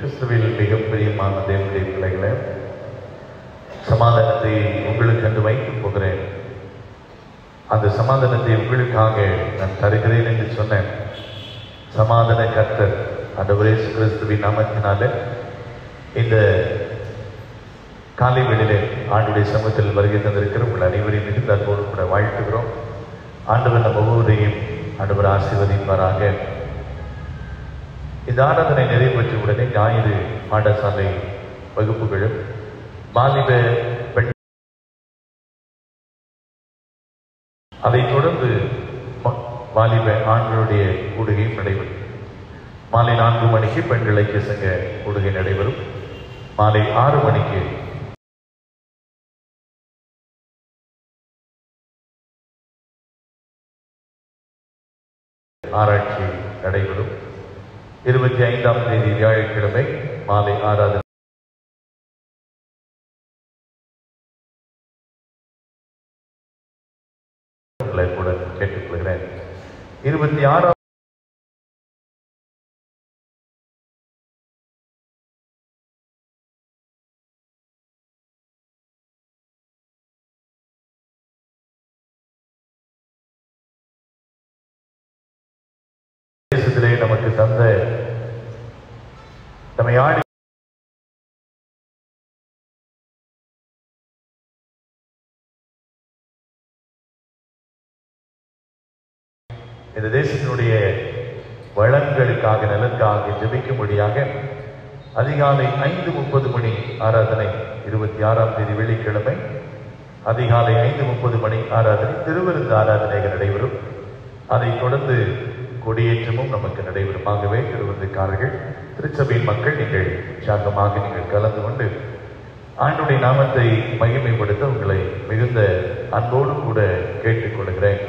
கிறிஸ்துவில் மிக பிரியமான தேவனுடைய பிள்ளைகளே சமாதானத்தை உங்களுக்கு என்று வைக்கப் போகிறேன் அந்த சமாதானத்தை உங்களுக்காக நான் தருகிறேன் என்று சொன்னேன் சமாதான கர்த்தர் ஆண்டவர் இயேசு கிறிஸ்துவின் நாமத்தினால இந்த காலை வேளையிலே ஆண்டுடைய சமூகத்தில் வருகை தந்திருக்கிற உங்கள் அனைவரையும் மிகுந்த அன்போடு கூட வாழ்த்துகிறோம் ஆண்டவர் நம்ம ஒவ்வொருவரையும் ஆண்டவர் ஆசீர்வதிப்பாராக இந்த ஆராதனை நிறைவேற்ற உடனே ஞாயிறு பாடசாலை வகுப்புகளும் வாலிப பெண் அதைத் தொடர்ந்து ம- வாலிப ஆண்களுடைய கூடுகையும் நடைபெறும் மாலை நான்கு மணிக்கு பெண்கள் ஐக்கிய சங்க கூடுகை நடைபெறும் மாலை ஆறு மணிக்கு ஆராய்ச்சி நடைபெறும் இருபத்தி ஐந்தாம் தேதி வியாழக்கிழமை மாலை ஆராதனை உங்களை கூட கேட்டுக்கொள்கிறேன் இருபத்தி ஆறாம் தேசத்திலே நமக்கு தந்த நம்மை ஆடி இந்த தேசத்தினுடைய வளங்களுக்காக நலனுக்காக ஜெபிக்கும்படியாக அதிகாலை ஐந்து முப்பது மணி ஆராதனை இருபத்தி ஆறாம் தேதி வெள்ளிக்கிழமை அதிகாலை ஐந்து முப்பது மணி ஆராதனை திருவிருந்து ஆராதனைகள் நடைபெறும் அதைத் தொடர்ந்து கொடியேற்றமும் நமக்கு நடைபெறும் ஆகவே திருவிருந்துக்காரர்கள் திருச்சபையின் மக்கள் நீங்கள் உற்சாகமாக நீங்கள் கலந்து கொண்டு ஆண்டுடைய நாமத்தை மகிமைப்படுத்த உங்களை மிகுந்த அன்போடு கூட கேட்டுக்கொள்கிறேன்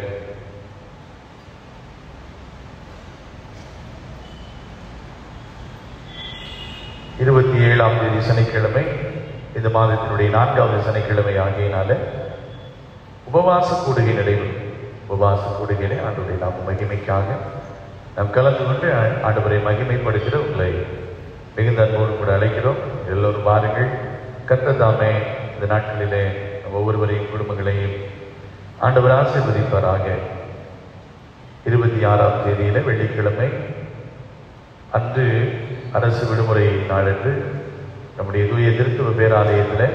இருபத்தி ஏழாம் தேதி சனிக்கிழமை இந்த மாதத்தினுடைய நான்காவது சனிக்கிழமை ஆகியனால உபவாச கூடுகை நடைபெறும் உபவாச கூடுகையிலே ஆண்டுடைய நாம் மகிமைக்காக நாம் கலந்து கொண்டு ஆ- ஆண்டவரை மகிமைப்படுகிற உங்களை மிகுந்த அன்போடு கூட அழைக்கிறோம் எல்லோரும் வாருங்கள் கர்த்தர் இந்த நாட்களிலே நம் ஒவ்வொருவரையும் குடும்பங்களையும் ஆண்டவர் ஆசீர்வதிப்பாராக இருபத்தி ஆறாம் தேதியில வெள்ளிக்கிழமை அன்று அரசு விடுமுறை நாளன்று நம்முடைய தூய திருத்துவ பேராலயத்தில்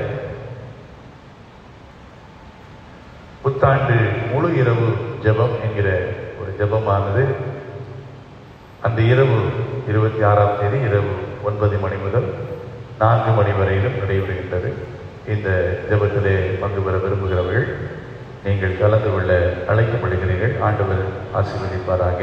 புத்தாண்டு முழு இரவு ஜெபம் என்கிற ஒரு ஜெபமானது அந்த இரவு இருபத்தி ஆறாம் தேதி இரவு ஒன்பது மணி முதல் நான்கு மணி வரையிலும் நடைபெறுகின்றது இந்த ஜெபத்திலே பங்கு பெற விரும்புகிறவர்கள் நீங்கள் கலந்து கொள்ள அழைக்கப்படுகிறீர்கள் ஆண்டவர் ஆசீர்வதிப்பாராக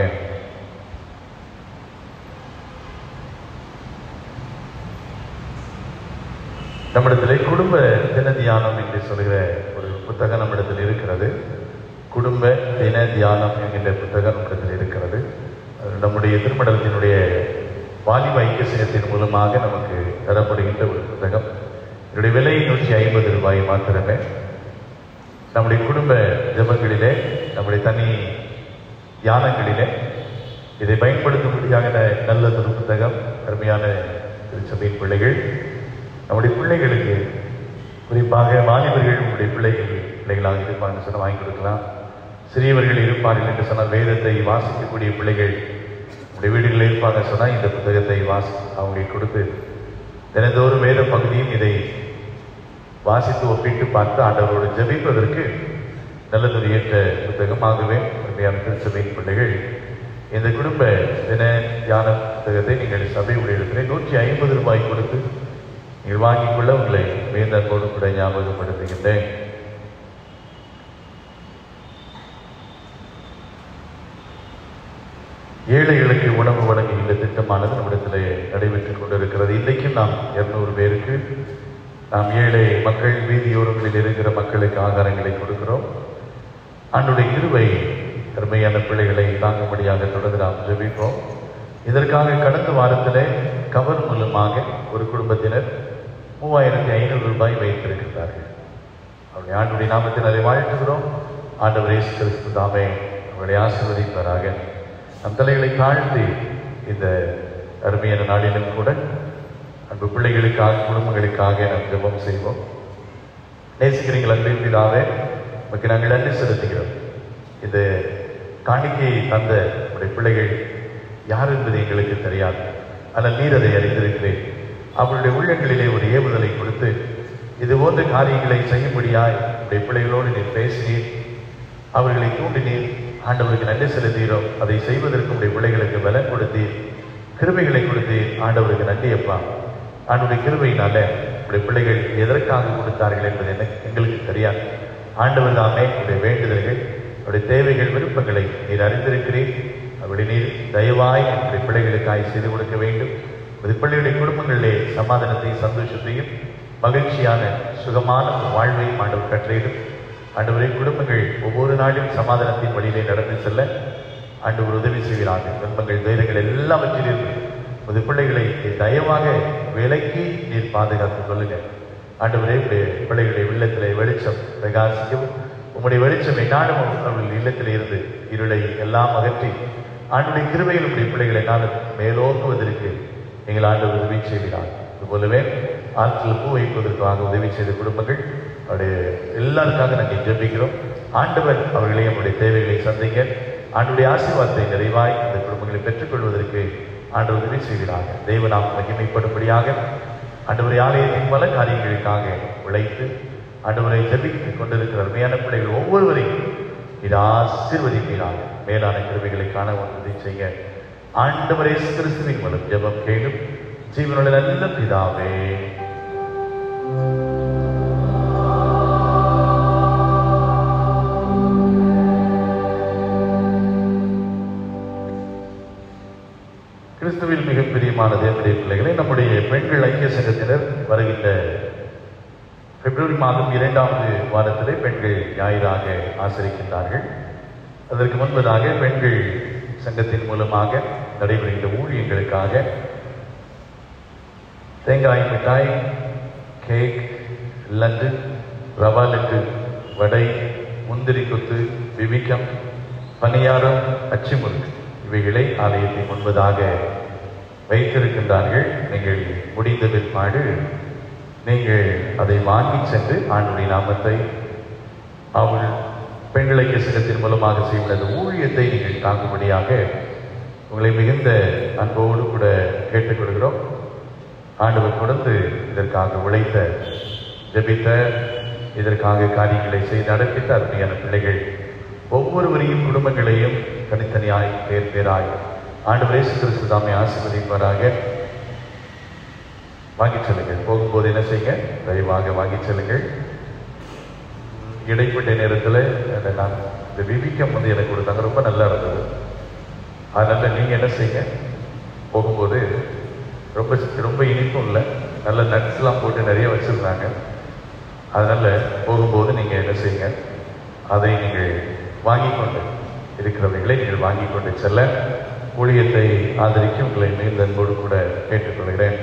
நம்மிடத்திலே குடும்ப தின தியானம் என்று சொல்கிற ஒரு புத்தகம் நம்மிடத்தில் இருக்கிறது குடும்ப தின தியானம் என்கின்ற புத்தகம் நம்மிடத்தில் இருக்கிறது அது நம்முடைய திருமணத்தினுடைய வாலிப ஐக்கிய சங்கத்தின் மூலமாக நமக்கு தரப்படுகின்ற ஒரு புத்தகம் இதனுடைய விலை நூற்றி ஐம்பது ரூபாய் மாத்திரமே நம்முடைய குடும்ப ஜெபங்களிலே நம்முடைய தனி தியானங்களிலே இதை பயன்படுத்தும்படியாக நல்ல ஒரு புத்தகம் அருமையான திருச்சபையின் பிள்ளைகள் நம்முடைய பிள்ளைகளுக்கு குறிப்பாக வாலிபர்கள் உங்களுடைய பிள்ளைகள் பிள்ளைகளாக இருப்பாங்க சொன்னால் வாங்கி கொடுக்கலாம் சிறியவர்கள் இருப்பார்கள் என்று சொன்னால் வேதத்தை வாசிக்கக்கூடிய பிள்ளைகள் உங்களுடைய வீடுகளில் இருப்பாங்க சொன்னால் இந்த புத்தகத்தை வாசி அவங்களுக்கு கொடுத்து தினந்தோறும் வேத பகுதியும் இதை வாசித்து ஒப்பிட்டு பார்த்து ஆண்டவரோடு ஜெபிப்பதற்கு நல்லதொரு ஏற்ற புத்தகமாகவே உண்மையான திருச்சபையின் பிள்ளைகள் இந்த குடும்ப தின தியான புத்தகத்தை நீங்கள் சபை இடத்திலே நூற்றி ஐம்பது ரூபாய் கொடுத்து நீங்கள் வாங்கிக் கொள்ள உங்களை மிகுந்த அன்போடு கூட ஞாபகப்படுத்துகின்றேன் ஏழைகளுக்கு உணவு வழங்குகின்ற திட்டமானது நம்மிடத்திலே நடைபெற்றுக் கொண்டிருக்கிறது இன்றைக்கும் நாம் இருநூறு பேருக்கு நாம் ஏழை மக்கள் வீதியோரங்களில் இருக்கிற மக்களுக்கு ஆகாரங்களை கொடுக்கிறோம் ஆண்டுடைய கிருபை அருமையான பிள்ளைகளை தாங்கும்படியாக தொடர்ந்து நாம் ஜெபிப்போம் இதற்காக கடந்த வாரத்திலே கவர் மூலமாக ஒரு குடும்பத்தினர் மூவாயிரத்தி ஐநூறு ரூபாய் வைத்திருக்கிறார்கள் அவருடைய ஆண்டுடைய நாமத்தில் அதை வாழ்த்துகிறோம் ஆண்டவர் இயேசு கிறிஸ்து தாமே அவர்களை ஆசீர்வதிப்பாராக நம் தலைகளை தாழ்த்தி இந்த அருமையான நாளிலும் கூட பிள்ளைகளுக்காக குடும்பங்களுக்காக நாம் ஜெபம் செய்வோம் நேசிக்கிறீங்கள் அன்பின் பிதாவே உமக்கு நாங்கள் நன்றி செலுத்துகிறோம் இந்த காணிக்கையை தந்த உடைய பிள்ளைகள் யார் என்பது எங்களுக்கு தெரியாது ஆனால் நீர் அதை அறிந்திருக்கிறேன் அவருடைய உள்ளங்களிலே ஒரு ஏவுதலை கொடுத்து இது போன்ற காரியங்களை செய்யும்படியாய் உடைய பிள்ளைகளோடு நீர் பேசினீர் அவர்களை தூண்டினீர் ஆண்டவருக்கு நன்றி செலுத்தீரோம் அதை செய்வதற்கு உடைய பிள்ளைகளுக்கு பலம் கொடுத்தீர் கிருபைகளை கொடுத்தீர் ஆண்டவருக்கு நன்றி அப்பா ஆண்டுடைய கிருபையினால உடைய பிள்ளைகள் எதற்காக கொடுத்தார்கள் என்பது எனக்கு எங்களுக்கு தெரியாது ஆண்டவர் தாமே உடைய வேண்டுதல்கள் அவருடைய தேவைகள் விருப்பங்களை நீர் அறிந்திருக்கிறீர் அப்படி நீர் தயவாய் உடைய பிள்ளைகளுக்காய் செய்து கொடுக்க வேண்டும் உடைய பிள்ளைகளுடைய குடும்பங்களிலே சமாதானத்தையும் சந்தோஷத்தையும் மகிழ்ச்சியான சுகமான ஒரு வாழ்வையும் ஆண்டவர் கட்டளையிடும் ஆண்டவரே குடும்பங்கள் ஒவ்வொரு நாளும் சமாதானத்தின் வழியிலே நடந்து செல்ல ஆண்டவர் உதவி செய்கிறார்கள் துன்பங்கள் தைரியங்கள் எல்லாவற்றிலிருந்து உமது பிள்ளைகளை நீர் தயவாக விலக்கி நீர் பாதுகாத்துக் கொள்ளுங்க ஆண்டவரே உடைய பிள்ளைகளுடைய உள்ளத்திலே வெளிச்சம் பிரகாசிக்கவும் உம்முடைய வெளிச்சம் என்னாலும் அவர்கள் இல்லத்தில் இருந்து இருளை எல்லாம் அகற்றி ஆண்டுடைய கிருபையில் உடைய பிள்ளைகளை நாளும் மேலோக்குவதற்கு எங்கள் ஆண்டவர் உதவி செய்கிறார் இதுபோலவே ஆற்றில் பூ வைப்பதற்காக உதவி செய்த குடும்பங்கள் அவருடைய எல்லாருக்காக நாங்கள் ஜெபிக்கிறோம் ஆண்டவர் அவர்களே நம்முடைய தேவைகளை சந்திங்க ஆண்டுடைய ஆசீர்வாதத்தை நிறைவாய் இந்த குடும்பங்களை பெற்றுக்கொள்வதற்கு ஆண்டவர் உதவி செய்கிறாங்க தெய்வ நாம் மகிமைப்படும்படியாக ஆண்டவரை ஆலயத்தின் பல காரியங்களுக்காக உழைத்து ஆண்டவரை ஜெபித்துக் கொண்டிருக்கிற அருமையான பிள்ளைகள் ஒவ்வொருவரையும் இது ஆசீர்வதிப்பீராக மேலான கிருமைகளை காண உதவி செய்ய ஆண்டவரே கிறிஸ்துவின் மூலம் ஜெபம் கேளும் ஜீவனுள்ள நல்ல பிதாவே கிறிஸ்துவில் மிக பிரியமான தேவனுடைய பிள்ளைகளை நம்முடைய பெண்கள் ஐக்கிய சங்கத்தினர் வருகின்ற பிப்ரவரி மாதம் இரண்டாவது வாரத்திலே பெண்கள் ஞாயிறாக ஆசரிக்கின்றார்கள் அதற்கு முன்பதாக பெண்கள் சங்கத்தின் மூலமாக நடைபெறுகின்ற ஊழியங்களுக்காக தேங்காய் மிட்டாய் கேக் லட்டு ரவா லட்டு வடை முந்திரி கொத்து விவிக்கம் பணியாரம் அச்சுமுறுக்கு இவைகளை ஆலயத்தின் முன்பதாக வைத்திருக்கின்றார்கள் நீங்கள் முடிந்த பிற்பாடு நீங்கள் அதை வாங்கி சென்று ஆண்டுடைய நாமத்தை அவள் பெண்களை சங்கத்தின் மூலமாக செய்யும் அந்த ஊழியத்தை நீங்கள் தாங்கும்படியாக உங்களை மிகுந்த அன்போடு கூட கேட்டுக்கொள்கிறோம் ஆண்டவர் தொடர்ந்து இதற்காக உழைத்த ஜெபித்த இதற்காக காரியங்களை செய்து நடப்பித்த அருமையான பிள்ளைகள் ஒவ்வொருவரையும் குடும்பங்களையும் தனித்தனியாய் பேர் பேராய் ஆண்டவர் இயேசு கிறிஸ்து தாமே ஆசீர்வதிப்பாராக வாங்கிச் செல்லுங்கள் போகும்போது என்ன செய்யுங்க தயவாக வாங்கிச் செல்லுங்கள் இடைப்பட்ட நேரத்தில் அதை நான் இந்த விவிக்கம் வந்து எனக்கு கொடுத்தாங்க ரொம்ப நல்லா இருந்தது அதனால நீங்கள் என்ன செய்யுங்க போகும்போது ரொம்ப ரொம்ப இனிப்பும் இல்லை நல்ல நட்ஸ்லாம் போட்டு நிறைய வச்சுருந்தாங்க அதனால போகும்போது நீங்கள் என்ன செய்யுங்க அதை நீங்கள் வாங்கி கொண்டு இருக்கிறவைகளை நீங்கள் வாங்கி கொண்டு செல்ல ஊழியத்தை ஆதரிக்க உங்களை மேல் அன்போடு கூட கேட்டுக்கொள்கிறேன்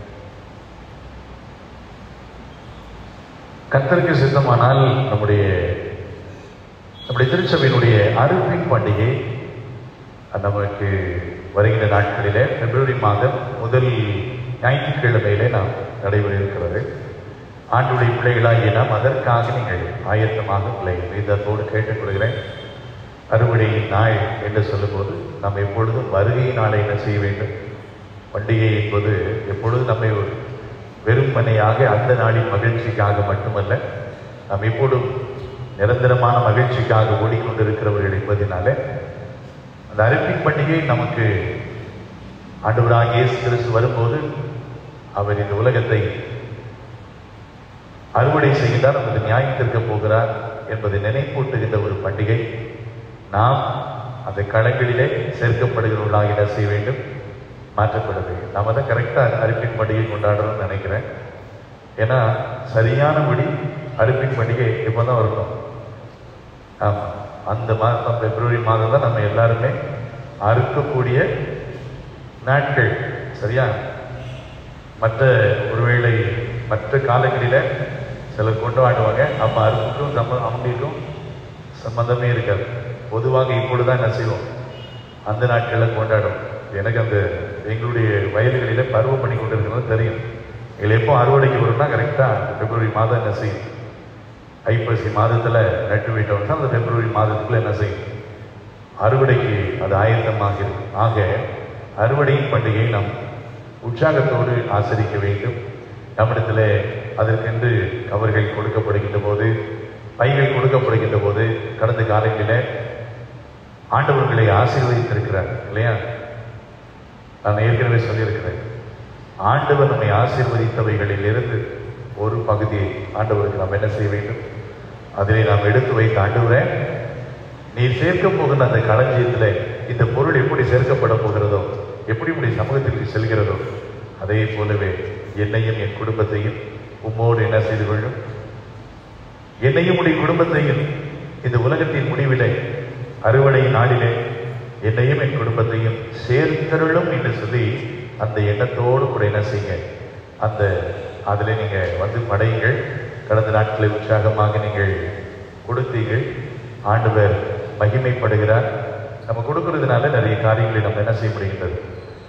கத்தருக்கு சித்தமானால் நம்முடைய நம்முடைய திருச்சபையினுடைய அறுப்பின் பண்டிகை நமக்கு வருகின்ற நாட்களிலே பிப்ரவரி மாதம் முதல் ஞாயிற்றுக்கிழமையிலே நாம் நடைபெற இருக்கிறது ஆண்டுடைய பிள்ளைகளாகிய நாம் அதற்காக நீங்கள் ஆயத்தமாக உங்களை மீதத்தோடு கேட்டுக்கொள்கிறேன் அறுவடையின் நாள் என்று சொல்லும்போது நாம் எப்பொழுதும் வருகை நாளை என்ன செய்ய வேண்டும் பண்டிகை என்பது எப்பொழுதும் நம்மை ஒரு வெறுமனையாக அந்த நாளின் மகிழ்ச்சிக்காக மட்டுமல்ல நாம் எப்போதும் நிரந்தரமான மகிழ்ச்சிக்காக ஓடிக்கொண்டிருக்கிறவர்கள் என்பதனால அந்த அறுப்பின் பண்டிகை நமக்கு ஆண்டவராக இயேசு கிறிஸ்து வரும்போது அவர் இந்த உலகத்தை அறுவடை செய்கிறார் நமது நியாயம் தீர்க்க போகிறார் என்பதை நினைப்பூட்டுகின்ற ஒரு பண்டிகை நாம் அந்த களங்களிலே சேர்க்கப்படுகிறவர்களாக என்ன செய்ய வேண்டும் மாற்றப்பட வேண்டும் நாம தான் கரெக்டாக அறுப்பின் பண்டிகை கொண்டாடுறோம்னு நினைக்கிறேன் ஏன்னா சரியானபடி அறுப்பின் பண்டிகை இப்போ தான் வரணும் ஆமாம் அந்த மாதம் பிப்ரவரி மாதம் தான் நம்ம எல்லாருமே அறுக்கக்கூடிய நாட்கள் சரியா மற்ற ஒருவேளை மற்ற காலங்களில சிலர் கொண்டாடுவாங்க அப்போ அறுப்புக்கும் சம்ம அவங்களுக்கும் சம்பந்தமே இருக்காது பொதுவாக இப்பொழுதுதான் என்ன செய்வோம் அந்த நாட்களில் கொண்டாடும் எனக்கு அந்த எங்களுடைய வயல்களில பருவம் பண்ணி கொண்டிருக்கிறது தெரியும் எங்களை எப்போ அறுவடைக்கு வரும்னா கரெக்டாக பிப்ரவரி மாதம் என்ன செய்யும் ஐப்பசி மாதத்தில் நட்டு விட்டோம்னா அந்த பிப்ரவரி மாதத்துக்குள்ள என்ன செய்யும் அறுவடைக்கு அது ஆயத்தமாக இருக்கும் ஆக அறுவடையின் பண்டிகையை நாம் உற்சாகத்தோடு ஆசரிக்க வேண்டும் நம்மிடத்தில் அதற்கென்று கவர்கள் கொடுக்கப்படுகின்ற போது பைகள் கொடுக்கப்படுகின்ற போது கடந்த காலங்களில் ஆண்டவர்களை ஆசீர்வதித்திருக்கிறார் இல்லையா நான் ஏற்கனவே சொல்லியிருக்கிறேன் ஆண்டவர் நம்மை ஆசீர்வதித்தவைகளில் இருந்து ஒரு பகுதியை ஆண்டவருக்கு நாம் என்ன செய்ய வேண்டும் அதிலே நாம் எடுத்து வைத்த ஆண்டவரே நீர் சேர்க்க போகிற அந்த களஞ்சியத்தில் இந்த பொருள் எப்படி சேர்க்கப்பட போகிறதோ எப்படி உடைய சமூகத்திற்கு செல்கிறதோ அதே போலவே என்னையும் என் குடும்பத்தையும் உம்மோடு என்ன செய்து கொள்ளும் என்னையும் உடைய குடும்பத்தையும் இந்த உலகத்தின் முடிவிலே அறுவடை நாளிலே என்னையும் என் குடும்பத்தையும் சேர்த்தருளும் என்று சொல்லி அந்த எண்ணத்தோடு கூட என்ன செய்யுங்க அந்த அதில் நீங்க வந்து படையுங்கள் கடந்த நாட்களை உற்சாகமாக நீங்கள் கொடுத்தீர்கள் ஆண்டவர் மகிமைப்படுகிறார் நம்ம கொடுக்கறதுனால நிறைய காரியங்களை நம்ம என்ன செய்ய முடிகின்றது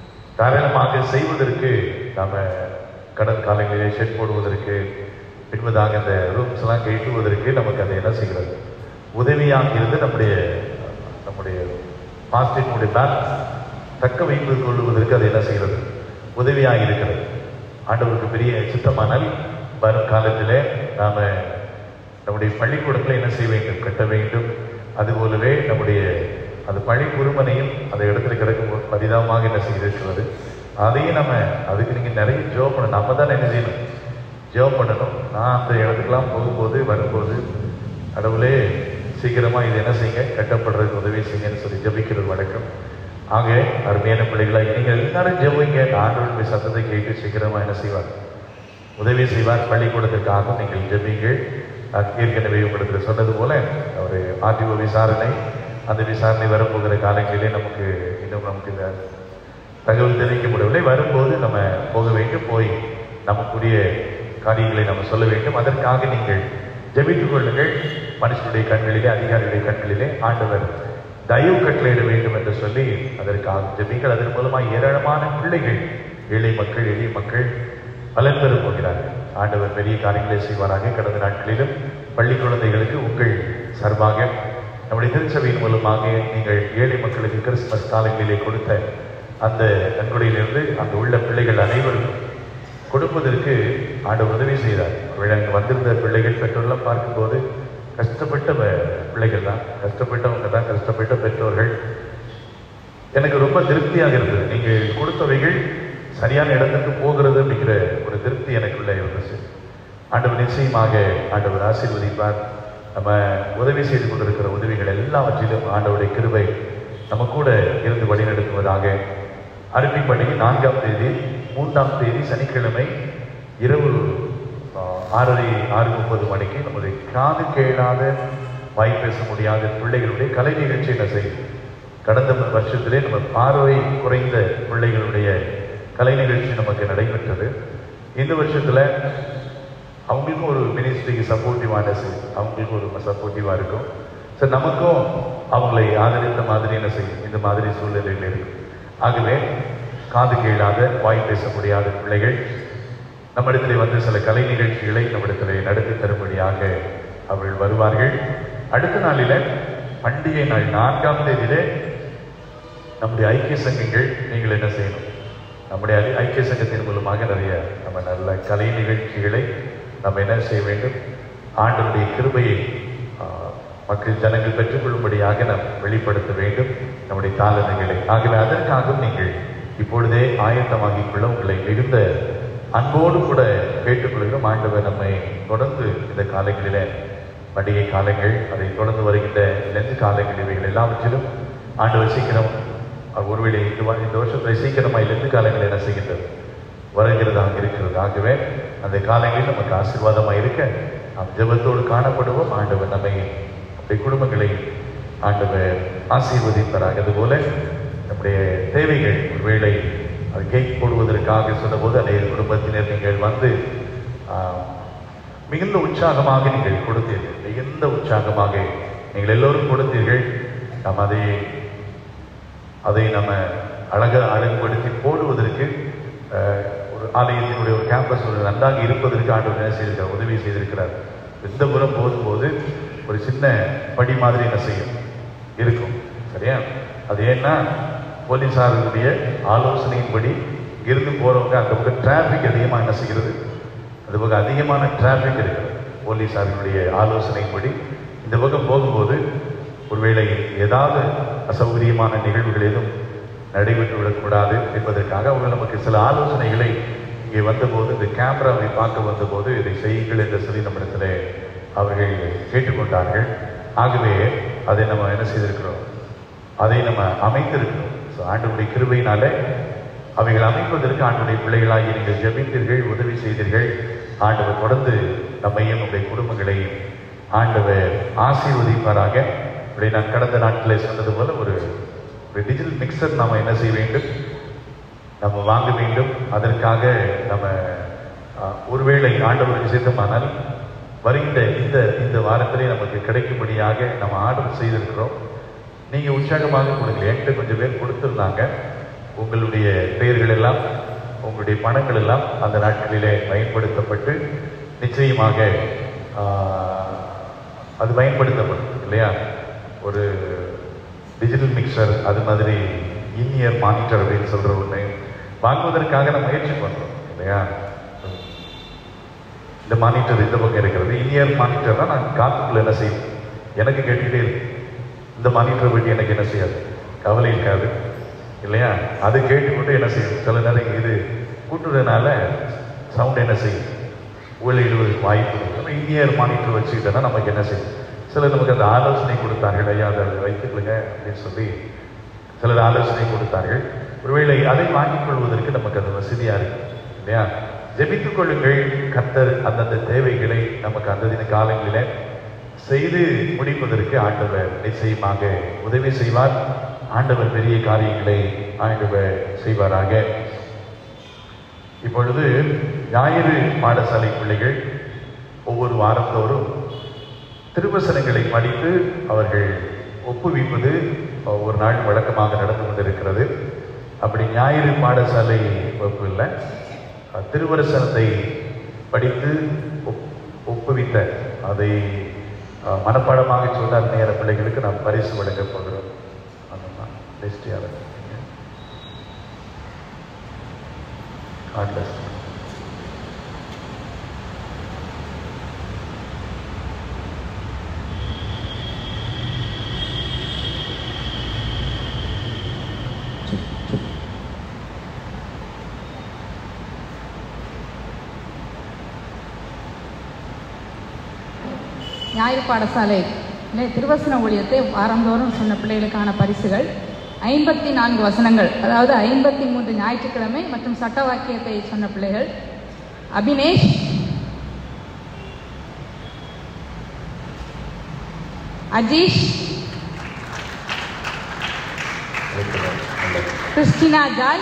தாராளமாக செய்வதற்கு நாம கடன் காலங்களிலே ஷெட் போடுவதற்கு பின்பதாக அந்த ரூம்ஸ் எல்லாம் கட்டுவதற்கு நமக்கு அதை என்ன செய்கிறது உதவியாக இருந்து நம்முடைய நம்முடைய பாஸ்டினுடைய பேலன்ஸ் தக்க வைத்துக் கொள்வதற்கு அது என்ன செய்கிறது உதவியாக இருக்கிறது ஆண்டவருக்கு பெரிய சித்தமானால் வரும் காலத்திலே நாம நம்முடைய பள்ளிக்கூடங்களை என்ன செய்ய வேண்டும் கட்ட வேண்டும் அதுபோலவே நம்முடைய அந்த பள்ளி குருமனையும் அந்த இடத்துல கிடக்கும் பரிதாபமாக என்ன செய்திருக்கிறது அதையும் நம்ம அதுக்கு நீங்க நிறைய ஜோப் பண்ணணும் நம்ம தான் என்ன செய்யணும் ஜெபம் பண்ணணும் நான் அந்த இடத்துக்குலாம் போகும்போது வரும்போது கடவுளே சீக்கிரமா இது என்ன செய்யுங்க கட்டப்படுறதுக்கு உதவி செய்யுங்கன்னு சொல்லி ஜெபிக்கிறது வழக்கம் ஆக அருமையான பிள்ளைகளா நீங்கள் எல்லாரும் ஜெபிங்க ஆண்டவருடைய சத்தத்தை கேட்டு சீக்கிரமா என்ன செய்வார் உதவி செய்வார் பள்ளிக்கூடத்திற்காக நீங்கள் ஜெபிங்கள் நான் ஏற்கனவே உங்களுக்கு சொன்னது போல ஒரு ஆர்டிஓ விசாரணை அந்த விசாரணை வரப்போகிற காலங்களிலே நமக்கு இன்னும் நமக்கு இந்த தகவல் தெரிவிக்க முடியவில்லை வரும்போது நம்ம போக வேண்டும் போய் நமக்குரிய காரியங்களை நம்ம சொல்ல வேண்டும் அதற்காக நீங்கள் ஜெபித்துக் கொள்ளுங்கள் மனுஷனுடைய கண்களிலே அதிகாரிகளுடைய கண்களிலே ஆண்டவர் தயவு கட்டளையிட வேண்டும் என்று சொல்லி அதற்காக ஜெபிங்கள் அதன் மூலமாக ஏராளமான பிள்ளைகள் ஏழை மக்கள் எளிய மக்கள் பலன் பெற போகிறார்கள் ஆண்டவர் பெரிய காரியங்களை செய்வாராக கடந்த நாட்களிலும் பள்ளி குழந்தைகளுக்கு உங்கள் சார்பாக நம்முடைய திருச்சபையின் மூலமாக நீங்கள் ஏழை மக்களுக்கு கிறிஸ்துமஸ் காலங்களிலே கொடுத்த அந்த நன்கொடையிலிருந்து அங்கு உள்ள பிள்ளைகள் அனைவருக்கும் கொடுப்பதற்கு ஆண்டவர் உதவி செய்தார் ஒருவேளை அங்கு வந்திருந்த பிள்ளைகள் பெற்றோர்லாம் பார்க்கும்போது கஷ்டப்பட்ட ப- பிள்ளைகள் தான் கஷ்டப்பட்டவங்க தான் கஷ்டப்பட்ட பெற்றோர்கள் எனக்கு ரொம்ப திருப்தியாக இருந்தது நீங்கள் கொடுத்தவைகள் சரியான இடத்துக்கு போகிறது அப்படிங்கிற ஒரு திருப்தி எனக்குள்ள இருந்துச்சு ஆண்டவர் நிச்சயமாக ஆண்டவர் ஆசீர்வதிப்பார் நம்ம உதவி செய்து கொண்டிருக்கிற உதவிகள் எல்லாவற்றிலும் ஆண்டவருடைய கிருபை நம்ம கூட இருந்து வழிநடத்துவதாக அருமை பண்டிகை நான்காம் தேதி மூன்றாம் தேதி சனிக்கிழமை இரவு ஆஹ், ஆறரை ஆறு முப்பது மணிக்கு நம்முடைய காது கேளாத வாய் பேச முடியாத பிள்ளைகளுடைய கலை நிகழ்ச்சி என்ன செய்யும் கடந்த வருஷத்திலே நம்ம பார்வை குறைந்த பிள்ளைகளுடைய கலை நிகழ்ச்சி நமக்கு நடைபெற்றது இந்த வருஷத்துல அவங்களுக்கும் ஒரு மினிஸ்ட்ரிக்கு சப்போர்ட்டிவான அவங்களுக்கும் ஒரு சப்போர்ட்டிவா இருக்கும் சரி நமக்கும் அவங்களை ஆதரித்த மாதிரி என்ன செய்யும் இந்த மாதிரி சூழ்நிலைகள் இருக்கும் ஆகவே காது கேளாத வாய் பேச முடியாத பிள்ளைகள் நம்மிடத்திலே வந்து சில கலை நிகழ்ச்சிகளை நம்மிடத்திலே நடத்தி தரும்படியாக அவர்கள் வருவார்கள் அடுத்த நாளில பண்டிகை நாள் நான்காம் தேதியிலே நம்முடைய ஐக்கிய சங்கங்கள் நீங்கள் என்ன செய்யணும் நம்முடைய ஐ- ஐக்கிய சங்கத்தின் மூலமாக நிறைய நம்ம நல்ல கலை நிகழ்ச்சிகளை நம்ம என்ன செய்ய வேண்டும் ஆண்டவருடைய கிருபையை ஆஹ், மக்கள் ஜனங்கள் பெற்றுக்கொள்ளும்படியாக நாம் வெளிப்படுத்த வேண்டும் நம்முடைய தாளனைகளை ஆகவே அதற்காகவும் நீங்கள் இப்பொழுதே ஆயத்தமாகிக் கொள்ள உங்களை மிகுந்த அன்போடு கூட கேட்டுக்கொள்கிறோம் ஆண்டவர் நம்மை தொடர்ந்து இந்த காலங்களிலே பண்டிகை காலங்கள் அதை தொடர்ந்து வருகின்ற லெந்து காலங்கள் இவைகள் எல்லாவற்றிலும் ஆண்டவர் சீக்கிரம் அவர் ஒருவேளை இந்த வா- இந்த வருஷத்துல சீக்கிரமாய் லெந்து காலங்கள் என்ன செய்கின்றது வருகிறதாக இருக்கிறது ஆகவே அந்த காலங்களில் நமக்கு ஆசீர்வாதமாக இருக்க நாம் ஜெபத்தோடு காணப்படுவோம் ஆண்டவர் நம்மை நம்முடைய குடும்பங்களை ஆண்டவர் ஆசீர்வதிப்பாராக அதுபோல நம்முடைய தேவைகள் ஒருவேளை அது கேக் போடுவதற்காக சொன்னபோது அநேக குடும்பத்தினர் நீங்கள் வந்து ஆஹ், மிகுந்த உற்சாகமாக நீங்கள் கொடுத்தீர்கள் மிகுந்த உற்சாகமாக நீங்கள் எல்லோரும் கொடுத்தீர்கள் நாம் அதை அதை நம்ம அழக அழகுபடுத்தி போடுவதற்கு அஹ், ஒரு ஆலயத்தினுடைய ஒரு கேம்பஸ் ஒரு நன்றாக இருப்பதற்கு ஆண்டவர் என்ன செய்திருக்கிறார் உதவி செய்திருக்கிறார் எந்த புறம் போகும்போது ஒரு சின்ன படி மாதிரி என்ன செய்யும் இருக்கும் சரியா அது ஏன்னா போலீஸாருடைய ஆலோசனையின்படி இருந்து போறவங்க அந்த பக்கம் டிராஃபிக் அதிகமாக என்ன செய்கிறது அந்த பக்கம் அதிகமான டிராஃபிக் இருக்கிறது போலீஸாரினுடைய ஆலோசனைப்படி இந்த பக்கம் போகும்போது ஒருவேளை ஏதாவது அசௌகரியமான நிகழ்வுகள் எதுவும் நடைபெற்று விடக்கூடாது என்பதற்காக அவங்க நமக்கு சில ஆலோசனைகளை இங்கே வந்தபோது இந்த கேமராவை பார்க்க வந்தபோது இதை செய்யுங்கள் என்று சொல்லி நம்மிடத்தில் அவர்கள் கேட்டுக்கொண்டார்கள் ஆகவே அதை நம்ம என்ன செய்திருக்கிறோம் அதை நம்ம அமைத்திருக்கிறோம் ஸோ ஆண்டவருடைய கிருபையினாலே அவைகள் அமைப்பதற்கு ஆண்டவருடைய பிள்ளைகளாகி நீங்கள் ஜெபித்தீர்கள் உதவி செய்தீர்கள் ஆண்டவர் தொடர்ந்து நம்மையும் நம்முடைய குடும்பங்களையும் ஆண்டவர் ஆசீர்வதிப்பாராக இப்படி நான் கடந்த நாட்களில் சொன்னது போல ஒரு ஒரு டிஜிட்டல் மிக்சர் நாம் என்ன செய்ய வேண்டும் நம்ம வாங்க வேண்டும் அதற்காக நம்ம அஹ், ஒருவேளை ஆண்டவருக்கு சித்தமானால் வருகின்ற இந்த இந்த வாரத்திலே நமக்கு கிடைக்கும்படியாக நம்ம ஆர்டர் செய்திருக்கிறோம் நீங்க உற்சாகமாக கொடுங்க என்கிட்ட கொஞ்சம் பேர் கொடுத்துருந்தாங்க உங்களுடைய பெயர்கள் எல்லாம் உங்களுடைய பணங்கள் எல்லாம் அந்த நாட்களிலே பயன்படுத்தப்பட்டு நிச்சயமாக ஆஹ், அது பயன்படுத்தப்படும் இல்லையா ஒரு டிஜிட்டல் மிக்சர் அது மாதிரி இன்இயர் மானிட்டர் அப்படின்னு சொல்ற ஒன்று வாங்குவதற்காக நம்ம முயற்சி பண்றோம் இல்லையா இந்த மானிட்டர் இந்த பக்கம் இருக்கிறது இன்இயர் மானிட்டர்னா நான் காத்துக்குள்ள என்ன செய்யும் எனக்கு கேட்டுக்கிட்டே இருக்கு இந்த மானிட்டரை பற்றி எனக்கு என்ன செய்யாது கவலை இருக்காது இல்லையா அது கேட்டுக்கொண்டு என்ன செய்யும் சில நேரம் இது கூட்டுறதுனால சவுண்ட் என்ன செய்யும் ஊழிடுவதற்கு வாய்ப்பு இருக்கு நம்ம இன்இயர் மானிட்டர் வச்சுக்கிட்டோன்னா நமக்கு என்ன செய்யும் சிலர் நமக்கு அந்த ஆலோசனை கொடுத்தார்கள் ஐயா அதை வைத்துக்கொள்ளுங்க அப்படின்னு சொல்லி சிலர் ஆலோசனை கொடுத்தார்கள் ஒருவேளை அதை வாங்கிக் கொள்வதற்கு நமக்கு அது வசதியா இருக்கு இல்லையா ஜெபித்துக் கொள்ளுங்கள் கர்த்தர் அந்தந்த தேவைகளை நமக்கு அந்த தின காலங்களில செய்து முடிப்பதற்கு ஆண்டவர் நிச்சயமாக உதவி செய்வார் ஆண்டவர் பெரிய காரியங்களை ஆண்டவர் செய்வாராக இப்பொழுது ஞாயிறு பாடசாலை பிள்ளைகள் ஒவ்வொரு வாரத்தோறும் திருவசனங்களை படித்து அவர்கள் ஒப்புவிப்பது ஒரு நாள் வழக்கமாக நடந்து கொண்டிருக்கிறது அப்படி ஞாயிறு பாடசாலை வகுப்பில் திருவரசனத்தை படித்து ஒப்- ஒப்புவித்த அதை அஹ், மனப்பாடமாக சொன்ன நேர பிள்ளைகளுக்கு நாம் பரிசு வழங்க போகிறோம் அதுதான் லிஸ்ட் யாரு God bless you. ஞாயிறு பாடசாலை திருவசன ஊழியத்தை வாரந்தோறும் சொன்ன பிள்ளைகளுக்கான பரிசுகள் ஐம்பத்தி நான்கு வசனங்கள் அதாவது ஐம்பத்தி மூன்று ஞாயிற்றுக்கிழமை மற்றும் சட்ட வாக்கியத்தை சொன்ன பிள்ளைகள் Abinesh Ajeesh Christina Joy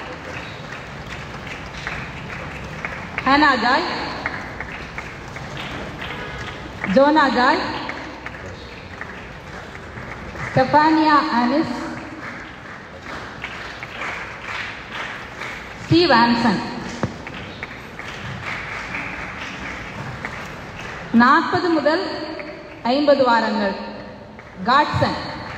Hena Joy Jona Joy Stefania Anis Steve Anson நாற்பது முதல் ஐம்பது வாரங்கள் காட்சன்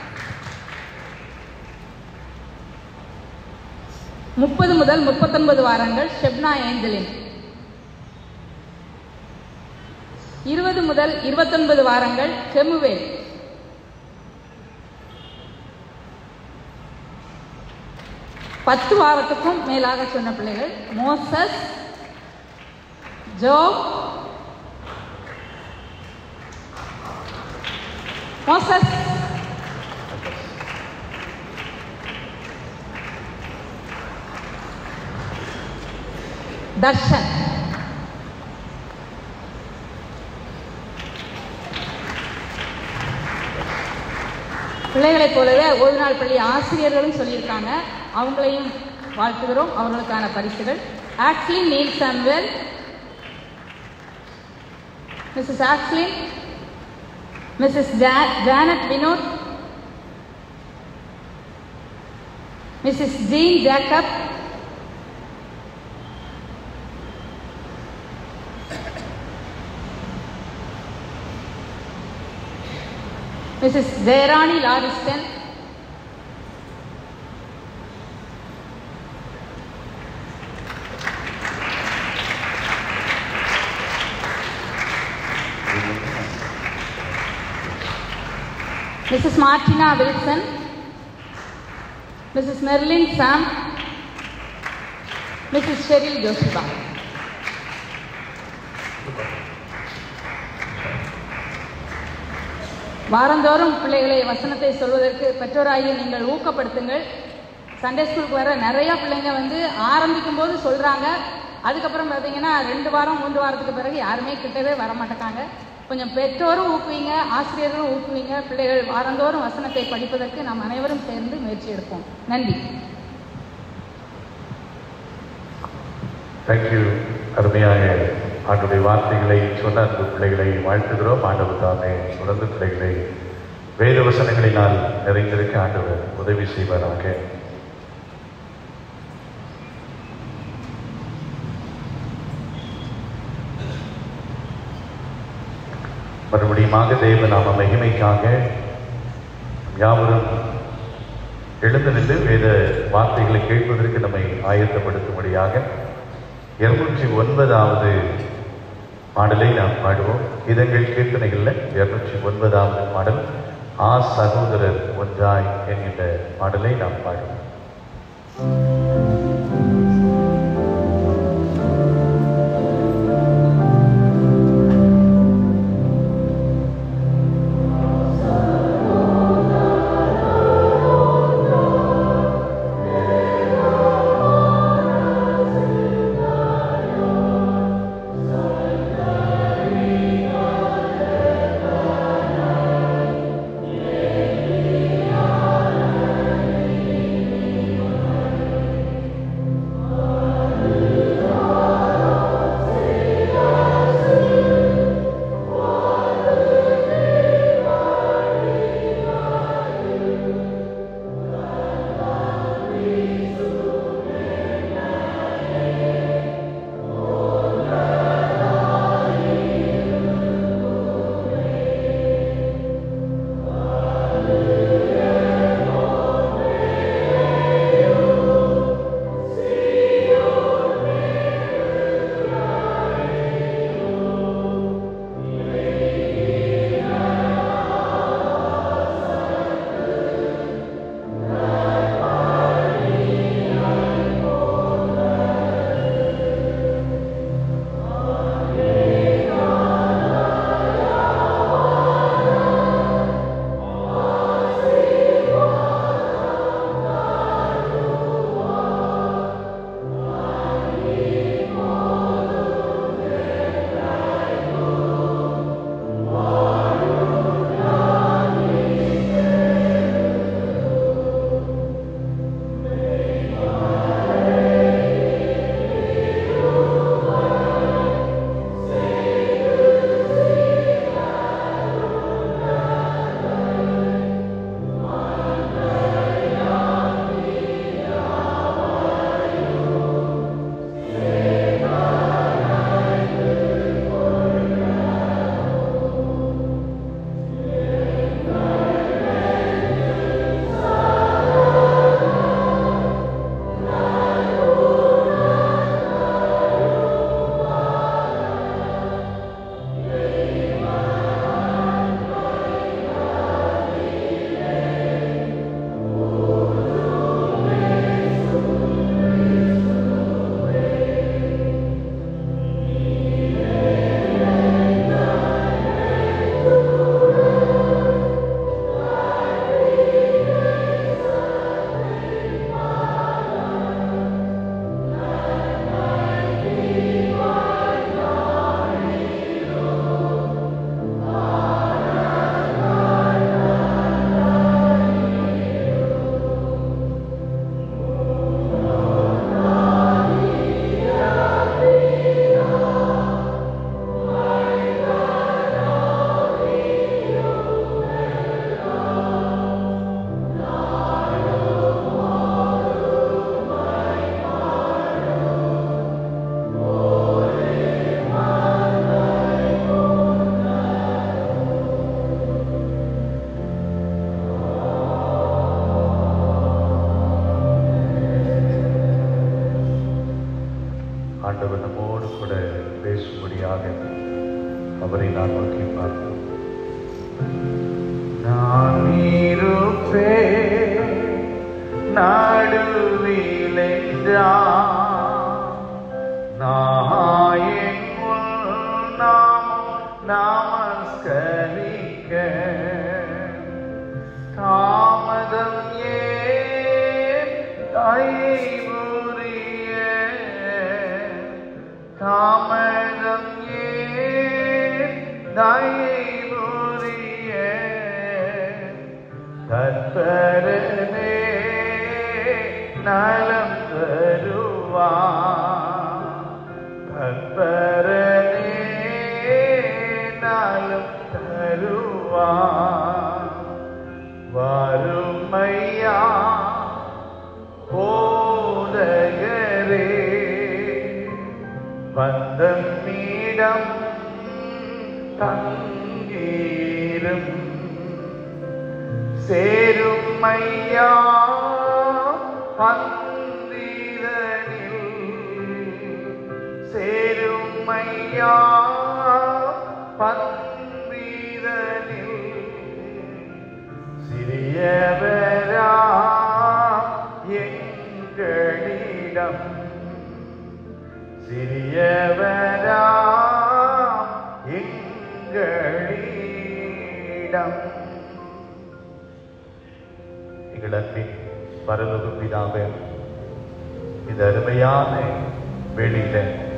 முப்பது முதல் முப்பத்தொன்பது வாரங்கள் ஷெப்னா ஏஞ்சலின் இருபது முதல் இருபத்தொன்பது வாரங்கள் செமுவேல் பத்து வாரத்துக்கும் மேலாக சொன்ன பிள்ளைகள் மோசஸ் ஜோ மோசஸ் தர்ஷன் பிள்ளைகளைப் போலவே ஒரு நாள் பள்ளி ஆசிரியர்களும் சொல்லியிருக்காங்க அவங்களையும் வாழ்த்துகிறோம் அவர்களுக்கான பரிசுகள் Axlin Neil Samuel Mrs Axlin Mrs Janet Vinod Mrs Jean Jacob Mrs Jeyarani Lariston Mrs. Martina Wilson, Mrs. Merlin Sam, Mrs. Cheryl Joshiba. வாரந்தோறும் பிள்ளைகளை வசனத்தை சொல்வதற்கு பெற்றோராகிய நீங்கள் ஊக்கப்படுத்துங்கள் சண்டே ஸ்கூலுக்கு வர நிறைய பிள்ளைங்க வந்து ஆரம்பிக்கும் போது சொல்கிறாங்க அதுக்கப்புறம் பார்த்தீங்கன்னா ரெண்டு வாரம் மூன்று வாரத்துக்கு பிறகு யாருமே கிட்டவே வர மாட்டேங்காங்க கொஞ்சம் பெற்றோரும் ஊக்குவீங்க ஆசிரியர்களும் ஊக்குவீங்க பிள்ளைகள் வாரந்தோறும் வசனத்தை படிப்பதற்கு நாம் அனைவரும் சேர்ந்து முயற்சி எடுப்போம் நன்றி தேங்க்யூ அருமையாக ஆண்டுடைய வார்த்தைகளை சொன்ன அன்பு பிள்ளைகளை வாழ்த்துகிறோம் ஆண்டவர் தாமே தொடர்ந்து பிள்ளைகளை வேத வசனங்களினால் நிறைந்திருக்க ஆண்டவர் உதவி செய்வாராக மறுபடியுமாக தேவ நாம மகிமைக்காக யாவரும் எழுந்து நின்று வேத வார்த்தைகளை கேட்பதற்கு நம்மை ஆயத்தப்படுத்தும்படியாக இருநூற்றி ஒன்பதாவது பாடலை நாம் பாடுவோம் இதங்கள் கீர்த்தனைகளில் இருநூற்றி ஒன்பதாவது பாடல் ஆ சகோதரர் ஒன்றாய் என்கின்ற பாடலை நாம் பாடுவோம் ஆ செய்யும்படியாக அவரை நான் நோக்கி பார்ப்போம் நான் இருப்பேன் நடுவில் என்றான் நாயின் முன் நாமம் நமஸ்கரிக்க தாமதம் ஏன் தைபுரிய தாமதம் ஏன் தைபுரிய தற்பரனே நலம் தருவா தற்பரனே நலம் தருவா வறுமையா போதகரே வந்தம் மீடம் தங்கீரும் சேரும் ஐயா பந்திரனில் சேரும் ஐயா பந்திரனில் சிறியவரா எங்களிடம் சிறியவரா எங்களிடம் எங்கள் அன்பின் பரலோக பிதாவே இந்த அருமையான வெளியில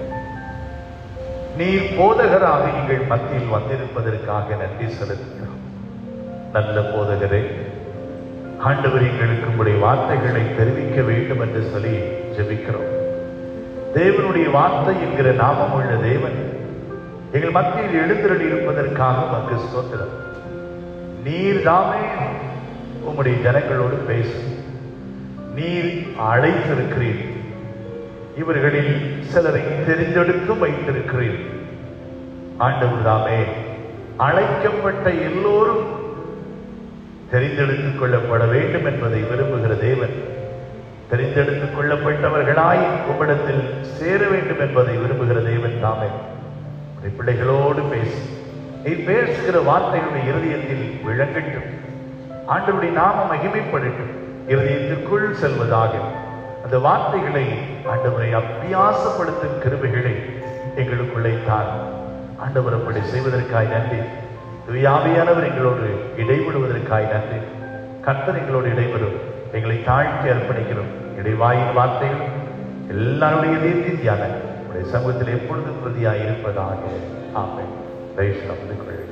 நீர் போதகராக எங்கள் மத்தியில் வந்திருப்பதற்காக நன்றி செலுத்துகிறோம் நல்ல போதகரே ஆண்டவர் எங்களுக்கு உங்களுடைய வார்த்தைகளை தெரிவிக்க வேண்டும் என்று சொல்லி ஜெபிக்கிறோம் தேவனுடைய வார்த்தை என்கிற நாமம் உள்ள தேவன் எங்கள் மத்தியில் எழுந்திரடி இருப்பதற்காக உமக்கு ஸ்தோத்திரம் நீர் தாமே உம்முடைய ஜனங்களோடு பேசு நீர் அழைத்திருக்கிறீர் இவர்களில் சிலரை தெரிந்தெடுத்தும் வைத்திருக்கிறீர் ஆண்டவர் தாமே அழைக்கப்பட்ட எல்லோரும் தெரிந்தெடுத்துக் கொள்ளப்பட வேண்டும் என்பதை விரும்புகிற தேவன் தெரிந்தெடுத்துக் கொள்ளப்பட்டவர்களாய் உம்மிடத்தில் சேர வேண்டும் என்பதை விரும்புகிற தேவன் தாமே உம்முடைய பிள்ளைகளோடு பேசு நீ பேசுகிற வார்த்தைகளுடைய இருதயத்தில் விளங்கட்டும் ஆண்டவருடைய நாம மகிமைப்படட்டும் இருதயத்திற்குள் செல்வதாக அந்த வார்த்தைகளை ஆண்டவரை அபியாசப்படுத்தும் கிருபைகளை எங்களுக்குள்ளே தான் ஆண்டவர் அப்படி செய்வதற்காய் நன்றி துயாவியானவர் எங்களோடு இடைவிடுவதற்காய் நன்றி கர்த்தர் எங்களோடு இடைவரும் எங்களை தாழ்த்தி அர்ப்பணிக்கிறோம் இடைவாயின் வார்த்தைகள் எல்லாருடைய இதயத்தின் தியான உடைய சமூகத்தில் எப்பொழுதும் பிரதியாய் இருப்பதாக ஆமை தயவுசெய்து அமர்ந்து கொள்ளுங்கள்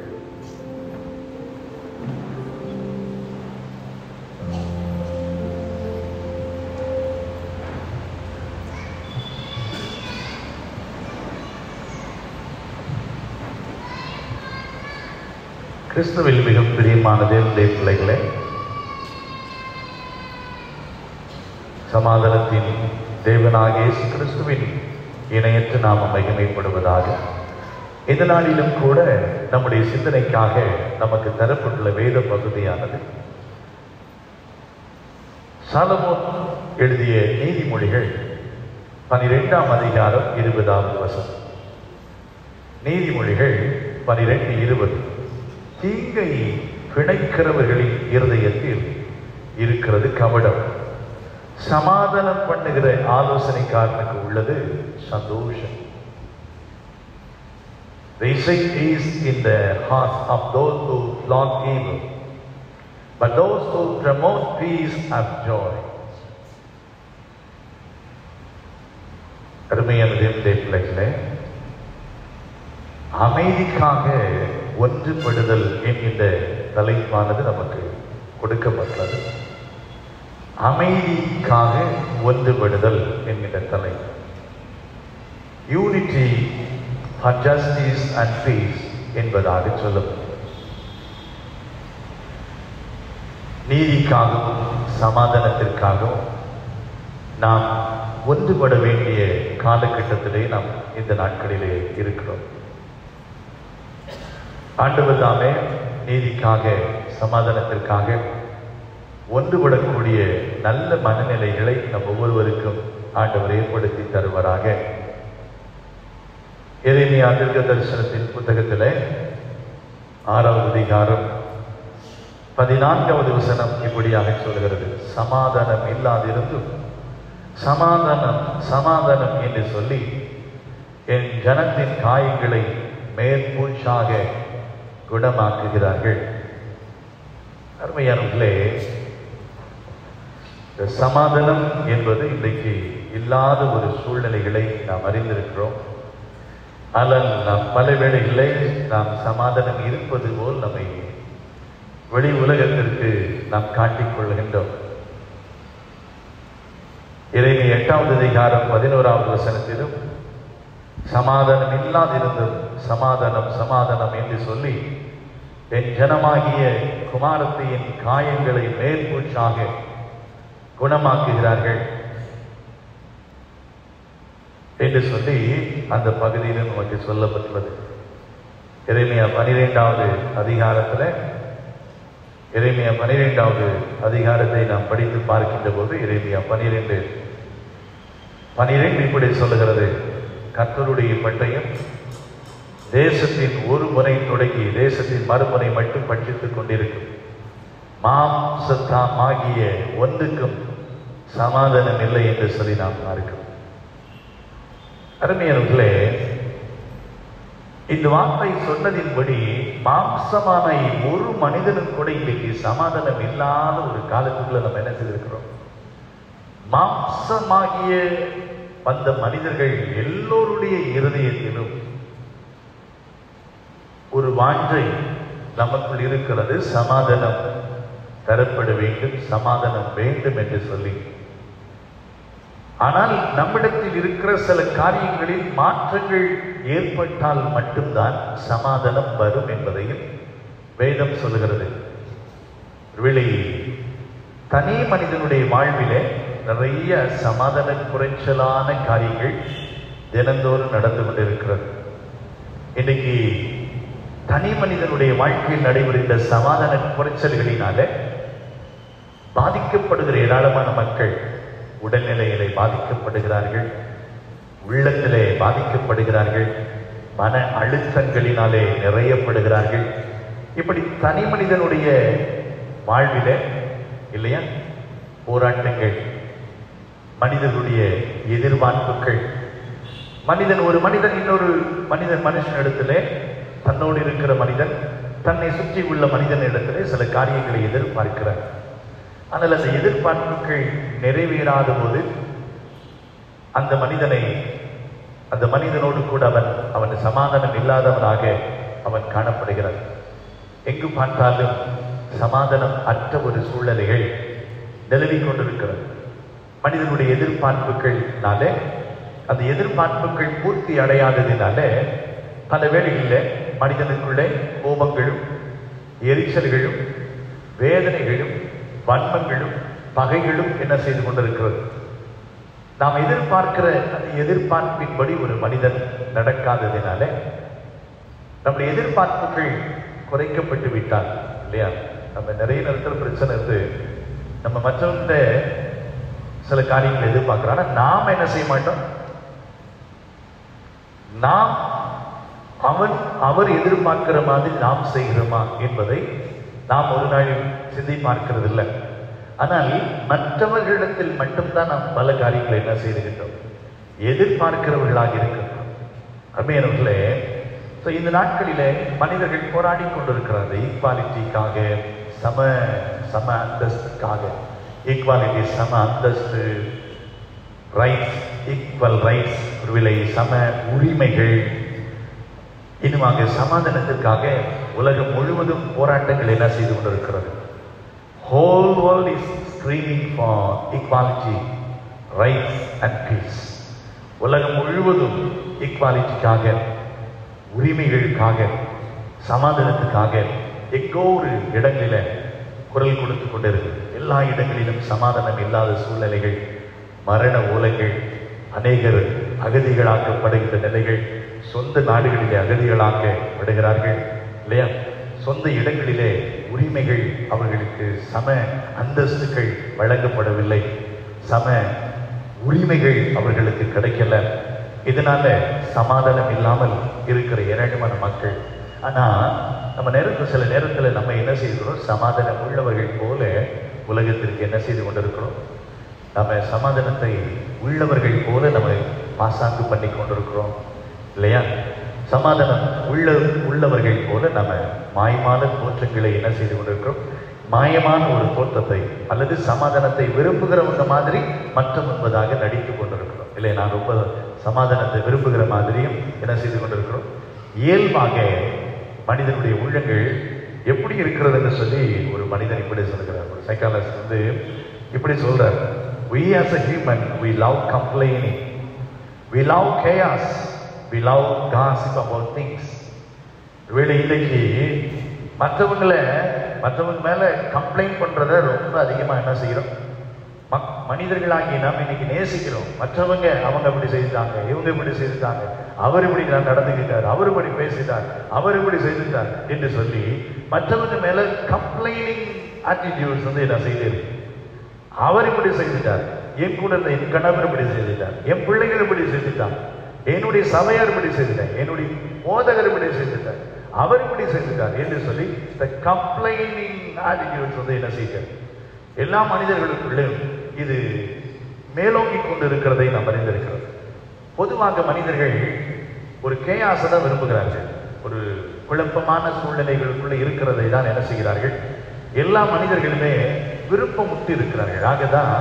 கிறிஸ்துவில் மிகவும் பிரியமான தேவனுடைய பிள்ளைகளே சமாதானத்தின் தேவனாகிய இயேசு கிறிஸ்துவின் இணையற்ற நாம மகிமைப்படுவதாக இந்த நாளிலும் கூட நம்முடைய சிந்தனைக்காக நமக்கு தரப்பட்டுள்ள வேத பகுதியானது சாலமோன் எழுதிய நீதிமொழிகள் பனிரெண்டாம் அதிகாரம் இருபதாவது வசனம் நீதிமொழிகள் பனிரெண்டு இருபது தீங்கை பிணைக்கிறவர்களின் இருதயத்தில் இருக்கிறது கவடம் சமாதானம் பண்ணுகிற ஆலோசனைக்காரனுக்கு உள்ளது சந்தோஷம் Reason is in the heart of those who plot evil, but those who promote peace have joy. அருமையான தேவனுடைய பிள்ளைகளே அமைதிக்காக ஒன்றுபடுதல் என்கின்ற தலைப்பானது நமக்கு கொடுக்கப்பட்டுள்ளது அமைதிக்காக ஒன்றுபடுதல் என்கின்ற தலை unity for justice and peace என்பதாக சொல்லும் நீதிக்காகவும் சமாதானத்திற்காகவும் நாம் ஒன்றுபட வேண்டிய காலகட்டத்திலே நாம் இந்த நாட்களிலே இருக்கிறோம் ஆண்டவர் தாமே நீதிக்காக சமாதானத்திற்காக ஒன்றுபடக்கூடிய நல்ல மனநிலைகளை நம் ஒவ்வொருவருக்கும் ஆண்டவர் ஏற்படுத்தி தருவராக எரேமியா தீர்க்க தரிசனத்தின் புத்தகத்திலே ஆறாவது அதிகாரம் பதினான்காவது வசனம் இப்படியாக சொல்கிறது சமாதானம் இல்லாதிருந்தும் சமாதானம் சமாதானம் என்று சொல்லி என் ஜனத்தின் காயங்களை மேற்பூச்சாக குணமாக்குகிறார்கள் அருமையானவர்களே இந்த சமாதானம் என்பது இன்றைக்கு இல்லாத ஒரு சூழ்நிலைகளை நாம் அறிந்திருக்கிறோம் ஆனால் நாம் பல வேளைகளிலே நாம் சமாதானம் இருப்பது போல் நம்மை வெளி உலகத்திற்கு நாம் காட்டிக் கொள்கின்றோம் இறைமை எட்டாவது அதிகாரம் பதினோராவது வசனத்திலும் சமாதானம் இல்லாதிருந்தும் சமாதானம் சமாதானம் என்று சொல்லி என் ஜனமாகிய குமாரத்தையின் காயங்களை மேற்பூச்சாக குணமாக்குகிறார்கள் என்று சொல்லி அந்த பகுதியில் நமக்கு சொல்லப்பட்டுள்ளது இறைமையா பனிரெண்டாவது அதிகாரத்தில் இறைமையா பனிரெண்டாவது அதிகாரத்தை நாம் படித்து பார்க்கின்ற போது இறைமையா பனிரெண்டு பனிரெண்டு இப்படி சொல்லுகிறது கர்த்தருடைய பட்டயம் தேசத்தின் ஒரு முறை தொடங்கி தேசத்தின் மறுமுறை மட்டும் பட்சித்துக் கொண்டிருக்கும் மாம்சத்தாம் ஆகிய ஒன்றுக்கும் சமாதானம் இல்லை என்று சொல்லி நாம் பார்க்கிறோம் அருமையானவர்களே இந்த வார்த்தை சொன்னதின்படி மாம்சமான ஒரு மனிதனும் கூட இன்னைக்கு சமாதானம் இல்லாத ஒரு காலத்துக்குள்ள நம்ம என்ன செய்திருக்கிறோம் மாம்சமாகிய வந்த மனிதர்கள் எல்லோருடைய இருதயத்திலும் ஒரு வாஞ்சை நமக்குள் இருக்கிறது சமாதானம் தரப்பட வேண்டும் சமாதானம் வேண்டும் என்று சொல்லி ஆனால் நம்மிடத்தில் இருக்கிற சில காரியங்களில் மாற்றங்கள் ஏற்பட்டால் மட்டும்தான் சமாதானம் வரும் என்பதையும் வேதம் சொல்லுகிறது ஒருவேளை தனி மனிதனுடைய வாழ்விலே நிறைய சமாதான குறைச்சலான காரியங்கள் தினந்தோறும் நடந்து கொண்டிருக்கிறது இன்னைக்கு தனி மனிதனுடைய வாழ்க்கையில் நடைபெறுகின்ற சமாதான குறைச்சல்களினால பாதிக்கப்படுகிற ஏராளமான மக்கள் உடல்நிலையிலே பாதிக்கப்படுகிறார்கள் உள்ளத்திலே பாதிக்கப்படுகிறார்கள் மன அழுத்தங்களினாலே நிறையப்படுகிறார்கள் இப்படி தனி மனிதனுடைய வாழ்வில இல்லையா போராட்டங்கள் மனிதனுடைய எதிர்பார்ப்புகள் மனிதன் ஒரு மனிதன் இன்னொரு மனிதன் மனுஷன் இடத்திலே தன்னோடு இருக்கிற மனிதன் தன்னை சுற்றி உள்ள மனிதன் இடத்திலே சில காரியங்களை எதிர்பார்க்கிறார் ஆனால் அந்த எதிர்பார்ப்புகள் நிறைவேறாத போது அந்த மனிதனை அந்த மனிதனோடு கூட அவன் அவன் சமாதானம் இல்லாதவனாக அவன் காணப்படுகிறான் எங்கு பார்த்தாலும் சமாதானம் அற்ற ஒரு சூழ்நிலைகள் நிலவிக் கொண்டிருக்கிறது மனிதனுடைய எதிர்பார்ப்புகள்னாலே அந்த எதிர்பார்ப்புகள் பூர்த்தி அடையாததினால பல வேளைகளில் மனிதனுக்குள்ளே கோபங்களும் எரிச்சல்களும் வேதனைகளும் வன்மங்களும் பகைகளும் என்ன செய்து கொண்டிருக்கிறது நாம் எதிர்பார்க்கிற அந்த எதிர்பார்ப்பின்படி ஒரு மனிதன் நடக்காததினால நம்முடைய எதிர்பார்ப்புகள் குறைக்கப்பட்டு விட்டால் இல்லையா நம்ம நிறைய நேரத்தில் பிரச்சனை இருந்து நம்ம மற்றவங்க சில காரியங்களை எதிர்பார்க்கிறோம் ஆனா நாம் என்ன செய்ய மாட்டோம் நாம் அவன் அவர் எதிர்பார்க்கிற மாதிரி நாம் செய்கிறோமா என்பதை நாம் ஒரு நாள் சிந்தி பார்க்கிறது இல்லை ஆனால் மற்றவர்களிடத்தில் மட்டும்தான் நாம் பல காரியங்களை என்ன செய்துகின்றோம் எதிர்பார்க்கிறவர்களாக இருக்கின்றோம் அருமையானவர்களே ஸோ இந்த நாட்களிலே மனிதர்கள் போராடி கொண்டிருக்கிறார்கள் ஈக்வாலிட்டிக்காக சம சம அந்தஸ்துக்காக ஈக்வாலிட்டி சம அந்தஸ்து ரைட்ஸ் ஈக்குவல் ரைட்ஸ் ஒருவேளை சம உரிமைகள் இன்னுமாக சமாதானத்திற்காக உலகம் முழுவதும் போராட்டங்கள் என்ன செய்து கொண்டிருக்கிறது whole world is screaming for equality rights and peace உலகம் முழுவதும் ஈக்வாலிட்டிக்காக உரிமைகளுக்காக சமாதானத்துக்காக எங்கோ ஒரு இடங்களில குரல் கொடுத்து கொண்டிருக்கு எல்லா இடங்களிலும் சமாதானம் இல்லாத சூழ்நிலைகள் மரண ஓலைகள் அநேகர் அகதிகளாக்கப்படுகின்ற நிலைகள் சொந்த நாடுகளிலே அகதிகளாக்கப்படுகிறார்கள் இல்லையா சொந்த இடங்களிலே உரிமைகள் அவர்களுக்கு சம அந்தஸ்துகள் வழங்கப்படவில்லை சம உரிமைகள் அவர்களுக்கு கிடைக்கல இதனால சமாதானம் இல்லாமல் இருக்கிற ஏராளமான மக்கள் ஆனா நம்ம நேரத்தில் சில நேரத்துல நம்ம என்ன செய்கிறோம் சமாதானம் உள்ளவர்கள் போல உலகத்திற்கு என்ன செய்து கொண்டிருக்கிறோம் நம்ம சமாதானத்தை உள்ளவர்கள் போல நம்ம பாசாங்கு பண்ணி கொண்டிருக்கிறோம் இல்லையா சமாதானம் உள்ள உள்ளவர்கள் போல நம்ம மாயமான தோற்றங்களை என்ன செய்து கொண்டிருக்கிறோம் மாயமான ஒரு தோற்றத்தை அல்லது சமாதானத்தை விரும்புகிறவங்க மாதிரி மற்றம் என்பதாக நடித்து கொண்டிருக்கிறோம் இல்லை நான் ரொம்ப சமாதானத்தை விரும்புகிற மாதிரியும் என்ன செய்து கொண்டிருக்கிறோம் இயல்பாக மனிதனுடைய உள்ளங்கள் எப்படி இருக்கிறதுன்னு சொல்லி ஒரு மனிதன் இப்படி சொல்லுகிறார் ஒரு சைக்காலஜிஸ்ட் வந்து இப்படி சொல்றார் we as a human we love complaining we love chaos we love gossip about things ஒருவேளை இன்னைக்கு மற்றவங்களை மற்றவங்க மேல கம்ப்ளைண்ட் பண்றத ரொம்ப அதிகமா என்ன செய்யறோம் மக்- மனிதர்களாகி நாம் இன்னைக்கு நேசிக்கிறோம் மற்றவங்க அவங்க இப்படி செய்துட்டாங்க இவங்க இப்படி செய்துட்டாங்க அவர் இப்படி நான் நடந்துக்கிட்டார் அவர் இப்படி பேசிட்டார் அவர் இப்படி செய்துட்டார் என்று சொல்லி மற்றவங்க மேல கம்ப்ளைனிங் ஆட்டிடியூட்ஸ் வந்து என்ன செய்து அவர் இப்படி செய்துட்டார் என் கூட இருந்த என் கணவர் இப்படி செய்துட்டார் என் பிள்ளைகள் இப்படி செய்துட்டார் என்னுடைய சபையார் இப்படி செய்துட்டார் என்னுடைய போதகர் இப்படி செய்துட்டார் அவர் இப்படி செய்துட்டார் என்று சொல்லி இந்த கம்ப்ளைனிங் ஆட்டிடியூட்ஸ் வந்து என்ன செய்கிறார் எல்லா மனிதர்களுக்குள்ளும் இது மேலோங்கி கொண்டு இருக்கிறதை நாம் அறிந்திருக்கிறோம் பொதுவாக மனிதர்கள் ஒரு கேயாசை தான் விரும்புகிறார்கள் ஒரு குழப்பமான சூழ்நிலைகளுக்குள்ள இருக்கிறதை தான் என்ன செய்கிறார்கள் எல்லா மனிதர்களுமே விருப்பமுட்டு இருக்கிறார்கள் ஆகதான்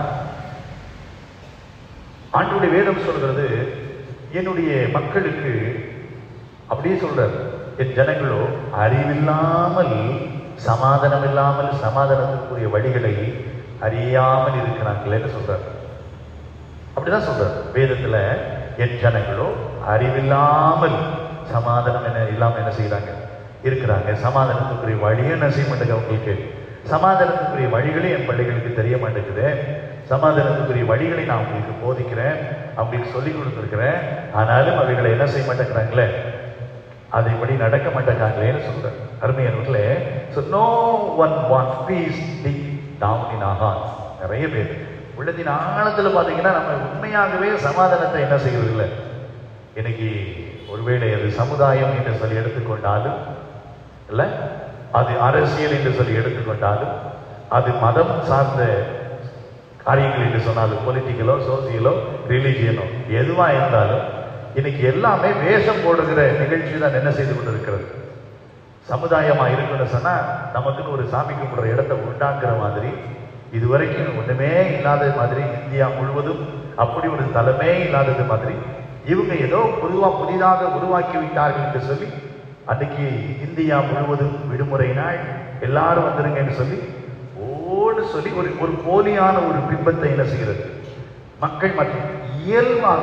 ஆண்டுடைய வேதம் சொல்கிறது என்னுடைய மக்களுக்கு அப்படியே சொல்றார் என் ஜனங்களோ அறிவில்லாமல் சமாதானம் இல்லாமல் சமாதானத்துக்குரிய வழிகளை அறியாமல் இருக்கிறாங்களேன்னு சொல்றார் அப்படிதான் சொல்றார் வேதத்துல என் ஜனங்களோ அறிவில்லாமல் சமாதானம் என்ன இல்லாம என்ன செய்யறாங்க இருக்கிறாங்க சமாதானத்துக்குரிய வழியை என்ன செய்ய மாட்டேங்க அவங்களுக்கு சமாதானத்துக்குரிய வழிகளே என் பிள்ளைகளுக்கு தெரிய மாட்டேங்குது சமாதானத்துக்குரிய வழிகளை நான் உங்களுக்கு போதிக்கிறேன் அவங்களுக்கு சொல்லி கொடுத்துருக்கிறேன் ஆனாலும் அவைகளை என்ன செய்ய மாட்டேங்கிறாங்களே அதைப்படி நடக்க மாட்டேங்கிறாங்களேன்னு சொல்றேன் அருமையானவர்களே so no one one peace dig down in ஆகான் நிறைய பேர் உள்ளத்தின் ஆழத்துல பாத்தீங்கன்னா நம்ம உண்மையாகவே சமாதானத்தை என்ன செய்யறது இல்லை இன்னைக்கு ஒருவேளை அது சமுதாயம் என்று சொல்லி எடுத்துக்கொண்டாலும் இல்ல அது அரசியல் என்று சொல்லி எடுத்துக்கொண்டாலும் அது மதம் சார்ந்த காரியங்கள் என்று சொன்னாலும் பொலிட்டிக்கலோ சோசியலோ ரிலீஜியனோ எதுவா இருந்தாலும் இன்னைக்கு எல்லாமே வேஷம் போடுகிற நிகழ்ச்சி தான் என்ன செய்து கொண்டிருக்கிறது சமுதாயமா இருக்குன்னு சொன்னா நமக்குன்னு ஒரு சாமி கும்பிடுற இடத்தை உண்டாக்குற மாதிரி இதுவரைக்கும் ஒண்ணுமே இல்லாத மாதிரி இந்தியா முழுவதும் அப்படி ஒரு தலைமே இல்லாதது மாதிரி இவங்க ஏதோ பொதுவா புதிதாக உருவாக்கி விட்டார்கள் என்று சொல்லி அன்னைக்கு இந்தியா முழுவதும் விடுமுறை நாள் எல்லாரும் வந்துருங்கன்னு சொல்லி ஓடு சொல்லி ஒரு ஒரு போலியான ஒரு பிம்பத்தை என்ன செய்கிறது மக்கள் மற்றும் இயல்பாக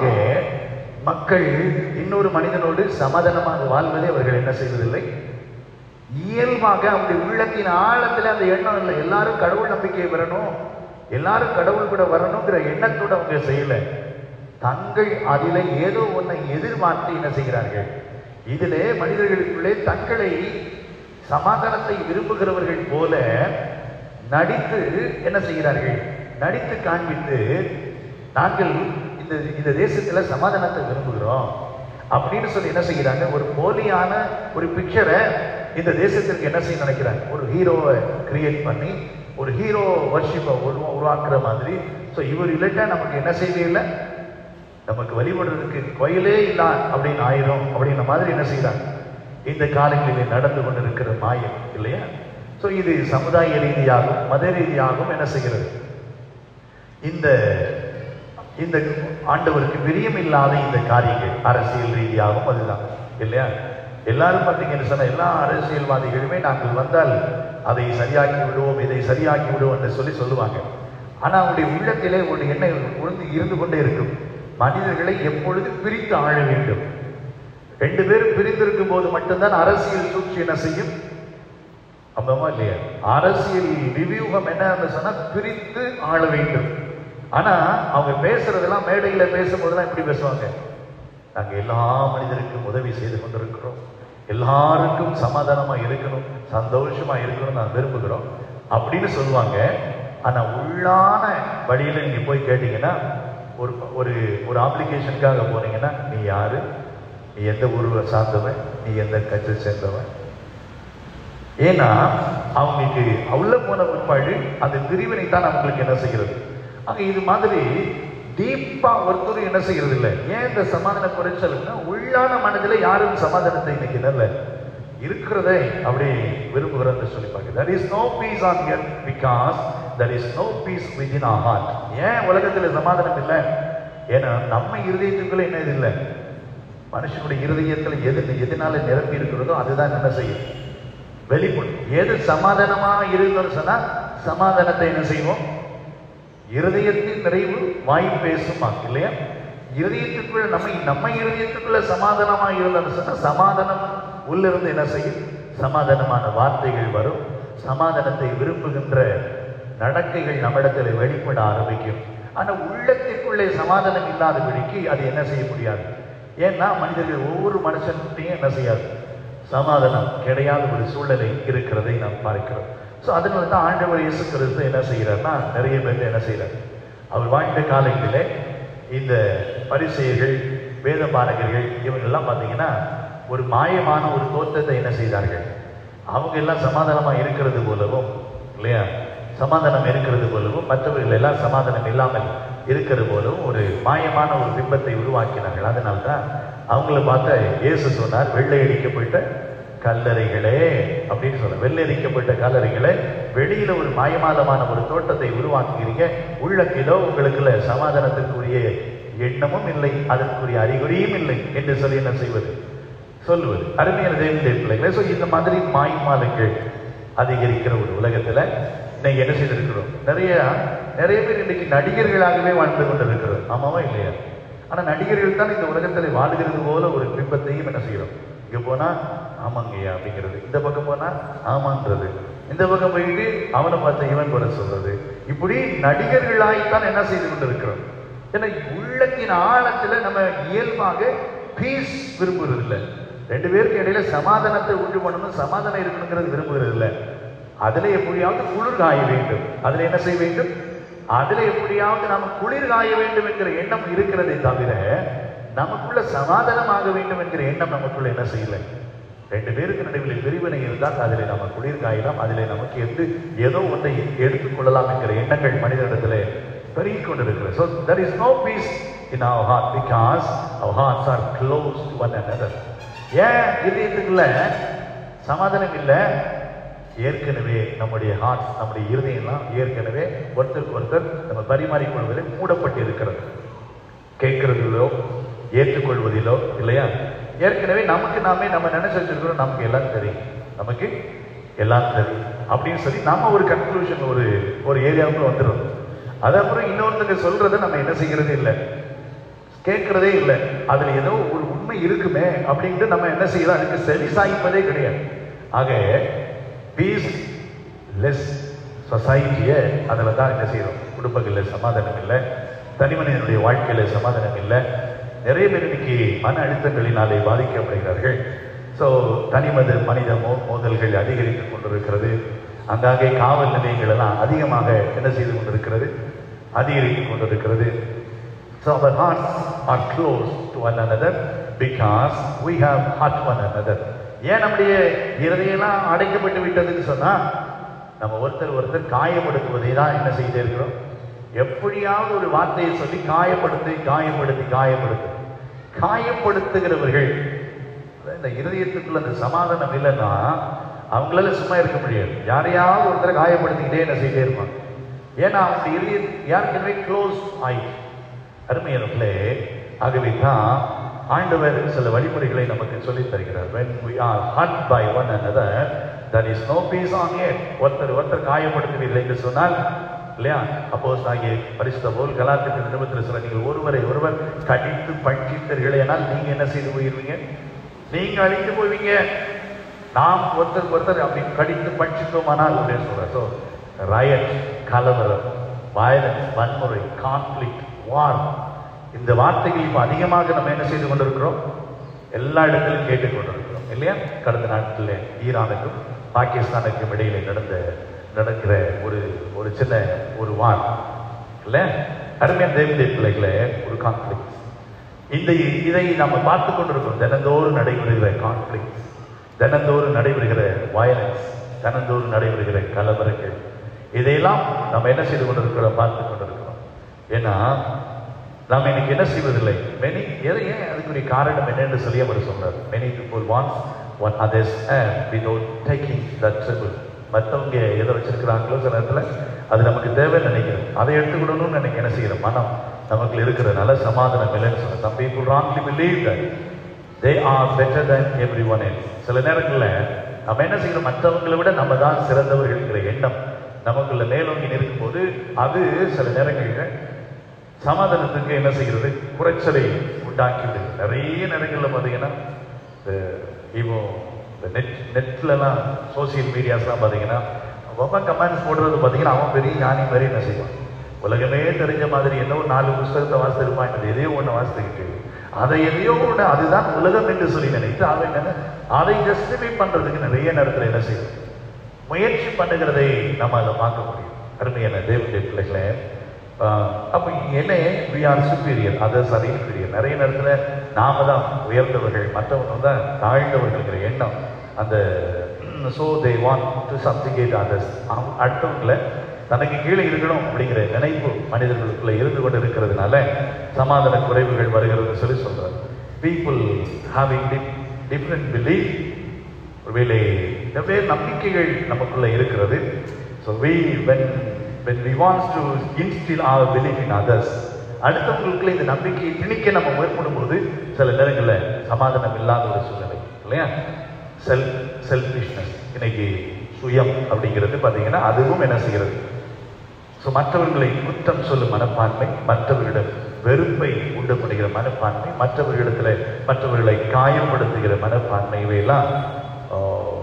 மக்கள் இன்னொரு மனிதனோடு சமாதானமாக வாழ்வதை அவர்கள் என்ன செய்வதில்லை இயல்பாக அவங்களுடைய உள்ளத்தின் ஆழத்துல அந்த எண்ணம் இல்லை எல்லாரும் கடவுள் நம்பிக்கையை பெறணும் எல்லாரும் கடவுள் கூட வரணுங்கிற எண்ணத்தோட அவங்க செய்யல தங்கள் அதில ஏதோ ஒன்றை எதிர்பார்த்து என்ன செய்கிறார்கள் இதிலே மனிதர்களுக்குள்ளே தங்களை சமாதானத்தை விரும்புகிறவர்கள் போல நடித்து என்ன செய்கிறார்கள் நடித்து காண்பித்து நாங்கள் இந்த இந்த தேசத்துல சமாதானத்தை விரும்புகிறோம் அப்படின்னு சொல்லி என்ன செய்கிறாங்க ஒரு போலியான ஒரு பிக்சரை இந்த தேசத்திற்கு என்ன செய்ய நினைக்கிறாங்க ஒரு ஹீரோவை கிரியேட் பண்ணி ஒரு ஹீரோ வர்ஷிப்பை உருவாக்குற மாதிரி ஸோ இவர் இல்லட்டா நமக்கு என்ன செய்வே இல்லை நமக்கு வழிபடுறதுக்கு கோயிலே இல்ல அப்படின்னு ஆயிரும் அப்படின்ற மாதிரி என்ன செய்யறாங்க இந்த காலங்களில் நடந்து கொண்டிருக்கிற மாயம் இல்லையா ஸோ இது சமுதாய ரீதியாகவும் மத ரீதியாகவும் என்ன செய்கிறது இந்த இந்த ஆண்டவருக்கு பிரியம் இல்லாத இந்த காரியங்கள் அரசியல் ரீதியாகவும் அதுதான் இல்லையா எல்லாரும் பார்த்தீங்கன்னு சொன்னா எல்லா அரசியல்வாதிகளுமே நாங்கள் வந்தால் அதை சரியாக்கி விடுவோம் இதை சரியாக்கி விடுவோம் என்று சொல்லி சொல்லுவாங்க ஆனா அவருடைய உள்ளத்திலே ஒரு எண்ணம் உழுந்து இருந்து கொண்டே இருக்கும் மனிதர்களை எப்பொழுது பிரித்து ஆழ வேண்டும் ரெண்டு பேரும் பிரிந்திருக்கும் போது மட்டும்தான் அரசியல் சூழ்ச்சி என்ன செய்யும் அந்தமா இல்லையா அரசியல் விவியூகம் என்ன சொன்னா பிரித்து ஆள வேண்டும் ஆனா அவங்க பேசுறதெல்லாம் மேடையில பேசும்போதெல்லாம் எப்படி பேசுவாங்க நாங்க எல்லா மனிதருக்கும் உதவி செய்து கொண்டிருக்கிறோம் எல்லாருக்கும் சமாதானமா இருக்கணும் சந்தோஷமா இருக்கணும் நான் விரும்புகிறோம் அப்படின்னு சொல்லுவாங்க ஆனா உள்ளான வழியில நீங்க போய் கேட்டீங்கன்னா ஒரு ஒரு ஒரு அப்ளிகேஷனுக்காக போனீங்கன்னா நீ யாரு நீ எந்த ஊர்ல சார்ந்தவன் நீ எந்த கட்சி சேர்ந்தவன் ஏன்னா அவங்களுக்கு உள்ள போன பிற்பாடு அந்த பிரிவினை தான் அவங்களுக்கு என்ன செய்கிறது ஆக இது மாதிரி டீப்பா ஒருத்தர் என்ன செய்யறது இல்லை ஏன் இந்த சமாதான குறைச்சல்னா உள்ளான மனதில் யாரும் சமாதானத்தை இன்னைக்கு நல்ல இருக்கிறதை அப்படி விரும்புகிறன்னு சொல்லி பார்க்க there is no peace on earth because there is no peace within our heart ஏன் உலகத்துல சமாதானம் இல்லை ஏன்னா நம்ம இருதயத்துக்குள்ள என்ன இது இல்லை மனுஷனுடைய இருதயத்துல எது எதனால நிரப்பி இருக்கிறதோ அதுதான் என்ன செய்யும் வெளிப்படும் எது சமாதானமா இருந்தோம்னு சொன்னா சமாதானத்தை என்ன செய்வோம் இருதயத்தின் நிறைவு வாய் பேசுமா இல்லையா இருதயத்துக்குள்ள நம்ம நம்ம இருதயத்துக்குள்ள சமாதானமா இருந்தோம்னு சொன்னா சமாதானம் உள்ளிருந்து என்ன செய்யும் சமாதானமான வார்த்தைகள் வரும் சமாதானத்தை விரும்புகின்ற நடக்கைகள் நம்மிடத்தில் வெளிப்பட ஆரம்பிக்கும் ஆனா உள்ளத்திற்குள்ளே சமாதானம் இல்லாதபடிக்கு அது என்ன செய்ய முடியாது ஏன்னா மனிதர்கள் ஒவ்வொரு மனுஷன்கிட்டையும் என்ன செய்யாது சமாதானம் கிடையாத ஒரு சூழ்நிலை இருக்கிறதை நாம் பார்க்கிறோம் ஸோ அதனால தான் ஆண்டவர் இயேசு கிறிஸ்து என்ன செய்கிறார்னா நிறைய பேர் என்ன செய்கிறார் அவர் வாழ்ந்த காலங்களிலே இந்த பரிசெயர்கள் வேத பாரகர்கள் இவங்கெல்லாம் பார்த்தீங்கன்னா ஒரு மாயமான ஒரு தோற்றத்தை என்ன செய்தார்கள் அவங்க எல்லாம் சமாதானமா இருக்கிறது போலவும் இல்லையா சமாதானம் இருக்கிறது போலவும் மற்றவர்கள் எல்லாம் சமாதானம் இல்லாமல் இருக்கிறது போலவும் ஒரு மாயமான ஒரு பிம்பத்தை உருவாக்கினார்கள் அதனால தான் அவங்கள பார்த்த இயேசு சொன்னார் வெள்ளை அடிக்கப்பட்ட கல்லறைகளே அப்படின்னு சொல்ல வெள்ளை அடிக்கப்பட்ட கல்லறைகளே வெளியில ஒரு மாயமாலமான ஒரு தோட்டத்தை உருவாக்குகிறீங்க உள்ளக்கிலோ உங்களுக்குள்ள சமாதானத்திற்குரிய எண்ணமும் இல்லை அதற்குரிய அறிகுறியும் இல்லை என்று சொல்லி என்ன செய்வது சொல்லுவது அருமையான தேவனுடைய பிள்ளைகளே ஸோ இந்த மாதிரி மாய்மாலங்கள் அதிகரிக்கிற ஒரு உலகத்துல இன்னைக்கு என்ன செய்திருக்கிறோம் நிறைய நிறைய பேர் இன்னைக்கு நடிகர்களாகவே வாழ்ந்து கொண்டிருக்கிறோம் ஆமாவா இல்லையா ஆனா நடிகர்கள் தான் இந்த உலகத்துல வாழுகிறது போல ஒரு பிம்பத்தையும் என்ன செய்யறோம் இங்க போனா ஆமாங்கய்யா அப்படிங்கிறது இந்த பக்கம் போனா ஆமான்றது இந்த பக்கம் போயிட்டு அவனை பார்த்து இவன் கூட சொல்றது இப்படி நடிகர்களாய்த்தான் என்ன செய்து கொண்டிருக்கிறோம் ஏன்னா உள்ளத்தின் ஆழத்துல நம்ம இயல்பாக பீஸ் விரும்புறது இல்லை ரெண்டு பேருக்கு இடையில சமாதானத்தை உண்டு பண்ணணும் சமாதானம் இருக்கணுங்கிறது விரும்புகிறது இல்லை அதுல எப்படியாவது குளிர் காய வேண்டும் அதுல என்ன செய்ய வேண்டும் அதுல எப்படியாவது நாம குளிர் காய வேண்டும் என்கிற எண்ணம் இருக்கிறதே தவிர நமக்குள்ள சமாதானமாக வேண்டும் என்கிற எண்ணம் நமக்குள்ள என்ன செய்யல ரெண்டு பேருக்கு நடுவில் பிரிவினை இருந்தால் அதில் நம்ம குளிர் காயலாம் அதில் நமக்கு எது ஏதோ ஒன்றை எடுத்துக்கொள்ளலாம் என்கிற எண்ணங்கள் மனிதனிடத்தில் பெருகி கொண்டிருக்கிறது so there is no peace in our heart because our hearts are close to one another ஏன் இதயத்துக்குள்ள சமாதானம் இல்லை ஏற்கனவே நம்முடைய ஹார்ட் நம்முடைய இருதயம்லாம் ஏற்கனவே ஒருத்தருக்கு ஒருத்தர் நம்ம பரிமாறிக்கொள்வதில் மூடப்பட்டு இருக்கிறது கேட்கறதிலோ ஏற்றுக்கொள்வதிலோ இல்லையா ஏற்கனவே நமக்கு நாமே நம்ம நினைச்சு வச்சிருக்கிறோம் நமக்கு எல்லாம் தெரியும் நமக்கு எல்லாம் தெரியும் அப்படின்னு சொல்லி நம்ம ஒரு கன்க்ளூஷன் ஒரு ஒரு ஏரியாவுக்குள்ள வந்துடும் அது அப்புறம் இன்னொருத்தங்க சொல்றதை நம்ம என்ன செய்யறதே இல்லை கேட்கறதே இல்லை அதுல ஏதோ ஒரு உண்மை இருக்குமே அப்படின்ட்டு நம்ம என்ன செய்யறோம் அதுக்கு செவி சாய்ப்பதே கிடையாது ஆக பீஸ் லெஸ் சொசைட்டியை அதில் தான் என்ன செய்யறோம் குடும்பங்களில் சமாதானம் இல்லை தனிமனிதனுடைய வாழ்க்கையில சமாதானம் இல்லை நிறைய பேர் இன்னைக்கு மன அழுத்தங்களினாலே பாதிக்கப்படுகிறார்கள் ஸோ தனிமத மனித மோ மோதல்கள் அதிகரித்து கொண்டிருக்கிறது அங்காங்கே காவல் நிலையங்கள் எல்லாம் அதிகமாக என்ன செய்து கொண்டிருக்கிறது அதிகரித்து கொண்டிருக்கிறது So our hearts are close to one another because we have hurt one another. ஏன் நம்முடைய இருதையெல்லாம் அடைக்கப்பட்டு விட்டதுன்னு சொன்னா நம்ம ஒருத்தர் ஒருத்தர் காயப்படுத்துவதை தான் என்ன செய்தே இருக்கிறோம் எப்படியாவது ஒரு வார்த்தையை சொல்லி காயப்படுத்தி காயப்படுத்தி காயப்படுத்து காயப்படுத்துகிறவர்கள் அதாவது இந்த இருதயத்துக்குள்ள அந்த சமாதானம் இல்லைன்னா அவங்களால சும்மா இருக்க முடியாது யாரையாவது ஒருத்தரை காயப்படுத்திக்கிட்டே என்ன செய்தே இருப்பாங்க ஏன்னா அவங்க இருதய யாருக்குமே க்ளோஸ் ஆயிடுச்சு அருமையானவர்களே ஆகவே தான் ஆண்டவர் சில வழிமுறைகளை நமக்கு சொல்லித் தருகிறார் when we are hurt by one another there is no peace on earth ஒருத்தர் ஒருத்தர் காயப்படுத்துவீர்கள் என்று சொன்னால் இல்லையா அப்போஸ் ஆகிய பரிசுத்த போல் கலாத்தின் நிறுவனத்தில் சொல்ல நீங்கள் ஒருவரை ஒருவர் கடித்து பட்சித்தீர்களே ஆனால் நீங்க என்ன செய்து போயிருவீங்க நீங்க அழித்து போவீங்க நாம் ஒருத்தர் ஒருத்தர் அப்படி கடித்து பட்சித்தோமானால் அப்படின்னு சொல்ற ஸோ ரயட் கலவரம் வயலன்ஸ் வன்முறை கான்ஃப்ளிக்ட் வார் இந்த வார்த்தைகள் இப்போ அதிகமாக நம்ம என்ன செய்து கொண்டிருக்கிறோம் எல்லா இடத்திலும் கேட்டுக்கொண்டிருக்கிறோம் இல்லையா கடந்த நாட்களில் ஈரானுக்கும் பாகிஸ்தானுக்கும் இடையில நடந்த நடக்கிற ஒரு ஒரு சின்ன ஒரு வார் இல்ல அருமையான தேவனுடைய பிள்ளைகளே ஒரு கான்ஃபிளிக் இந்த இதை நம்ம பார்த்து கொண்டிருக்கிறோம் தினந்தோறும் நடைபெறுகிற கான்ஃபிளிக் தினந்தோறும் நடைபெறுகிற வயலன்ஸ் தினந்தோறும் நடைபெறுகிற கலவரங்கள் இதையெல்லாம் நம்ம என்ன செய்து கொண்டிருக்கிறோம் பார்த்து கொண்டிருக்கிறோம் ஏன்னா நாம் இன்னைக்கு என்ன செய்வதில்லை மெனி எதை ஏன் அதுக்குரிய காரணம் என்னன்னு சொல்லி அவர் சொல்றார் many people wants one others without taking the triple மற்றவங்க எதை வச்சிருக்கிறாங்களோ சில நேரத்தில் அது நமக்கு தேவைன்னு நினைக்கிறோம் அதை எடுத்துக்கிடணும்னு நினைக்க என்ன செய்யற மனம் நமக்கு இருக்கிற நல்ல சமாதானம் இல்லைன்னு சொல்ல some people wrongly believe that they are better than everyone else சில நேரங்களில் நம்ம என்ன செய்யறோம் மற்றவங்களை விட நம்ம தான் சிறந்தவர்கள்ங்கிற எண்ணம் நமக்குள்ள மேலோங்கி நிற்கும் போது அது சில நேரங்களில் சமாதானத்துக்கு என்ன செய்கிறது குறைச்சலை உண்டாக்கிவிடுது நிறைய நேரங்களில் பார்த்தீங்கன்னா இந்த இப்போ இந்த நெட் நெட்லலாம் சோசியல் மீடியாஸ்லாம் பார்த்தீங்கன்னா அவன் கமெண்ட்ஸ் போடுறது பார்த்தீங்கன்னா அவன் பெரிய ஞானி மாதிரி என்ன செய்வான் உலகமே தெரிஞ்ச மாதிரி என்ன ஒரு நாலு புஸ்தகத்தை வாசித்திருப்பான் இது எதையோ ஒன்று வாசித்துக்கிட்டு அதை எதையோ ஒன்று அதுதான் உலகம் என்று சொல்லி நினைத்து அவன் என்ன அதை ஜஸ்டிஃபை பண்றதுக்கு நிறைய நேரத்தில் என்ன செய்யும் முயற்சி பண்ணுகிறதை நம்ம அதை பார்க்க முடியும் அருமையான தேவனுடைய பிள்ளைகளே ஆஹ் அப்போ என்ன we are superior others are inferior நிறைய நேரத்தில் நாம தான் உயர்ந்தவர்கள் மற்றவங்க தான் தாழ்ந்தவர்கள்ங்கிற எண்ணம் அந்த so they want to subjugate others அடுத்தவங்களை தனக்கு கீழே இருக்கணும் அப்படிங்கிற நினைப்பு மனிதர்களுக்குள்ள இருந்து கொண்டு இருக்கிறதுனால சமாதான குறைவுகள் வருகிறது சொல்லி சொல்றார் பீப்புள் ஹேவிங் டிஃப்ரெண்ட் பிலீஃப் ஒருவேளை வெவ்வேறு நம்பிக்கைகள் நமக்குள்ள இருக்கிறது so we when when we wants to instill our belief in others அடுத்தவங்களுக்குள்ள இந்த நம்பிக்கையை திணிக்க நம்ம முயற்படும் போது சில நேரங்களில் சமாதானம் இல்லாத ஒரு சூழ்நிலை இல்லையா செல்ஃப் செல்ஃபிஷ்னஸ் இன்னைக்கு சுயம் அப்படிங்கிறது பார்த்தீங்கன்னா அதுவும் என்ன செய்கிறது ஸோ மற்றவர்களை குற்றம் சொல்லும் மனப்பான்மை மற்றவர்களிடம் வெறுப்பை உண்டு பண்ணுகிற மனப்பான்மை மற்றவர்களிடத்துல மற்றவர்களை காயப்படுத்துகிற மனப்பான்மை இவையெல்லாம் ஆஹ்,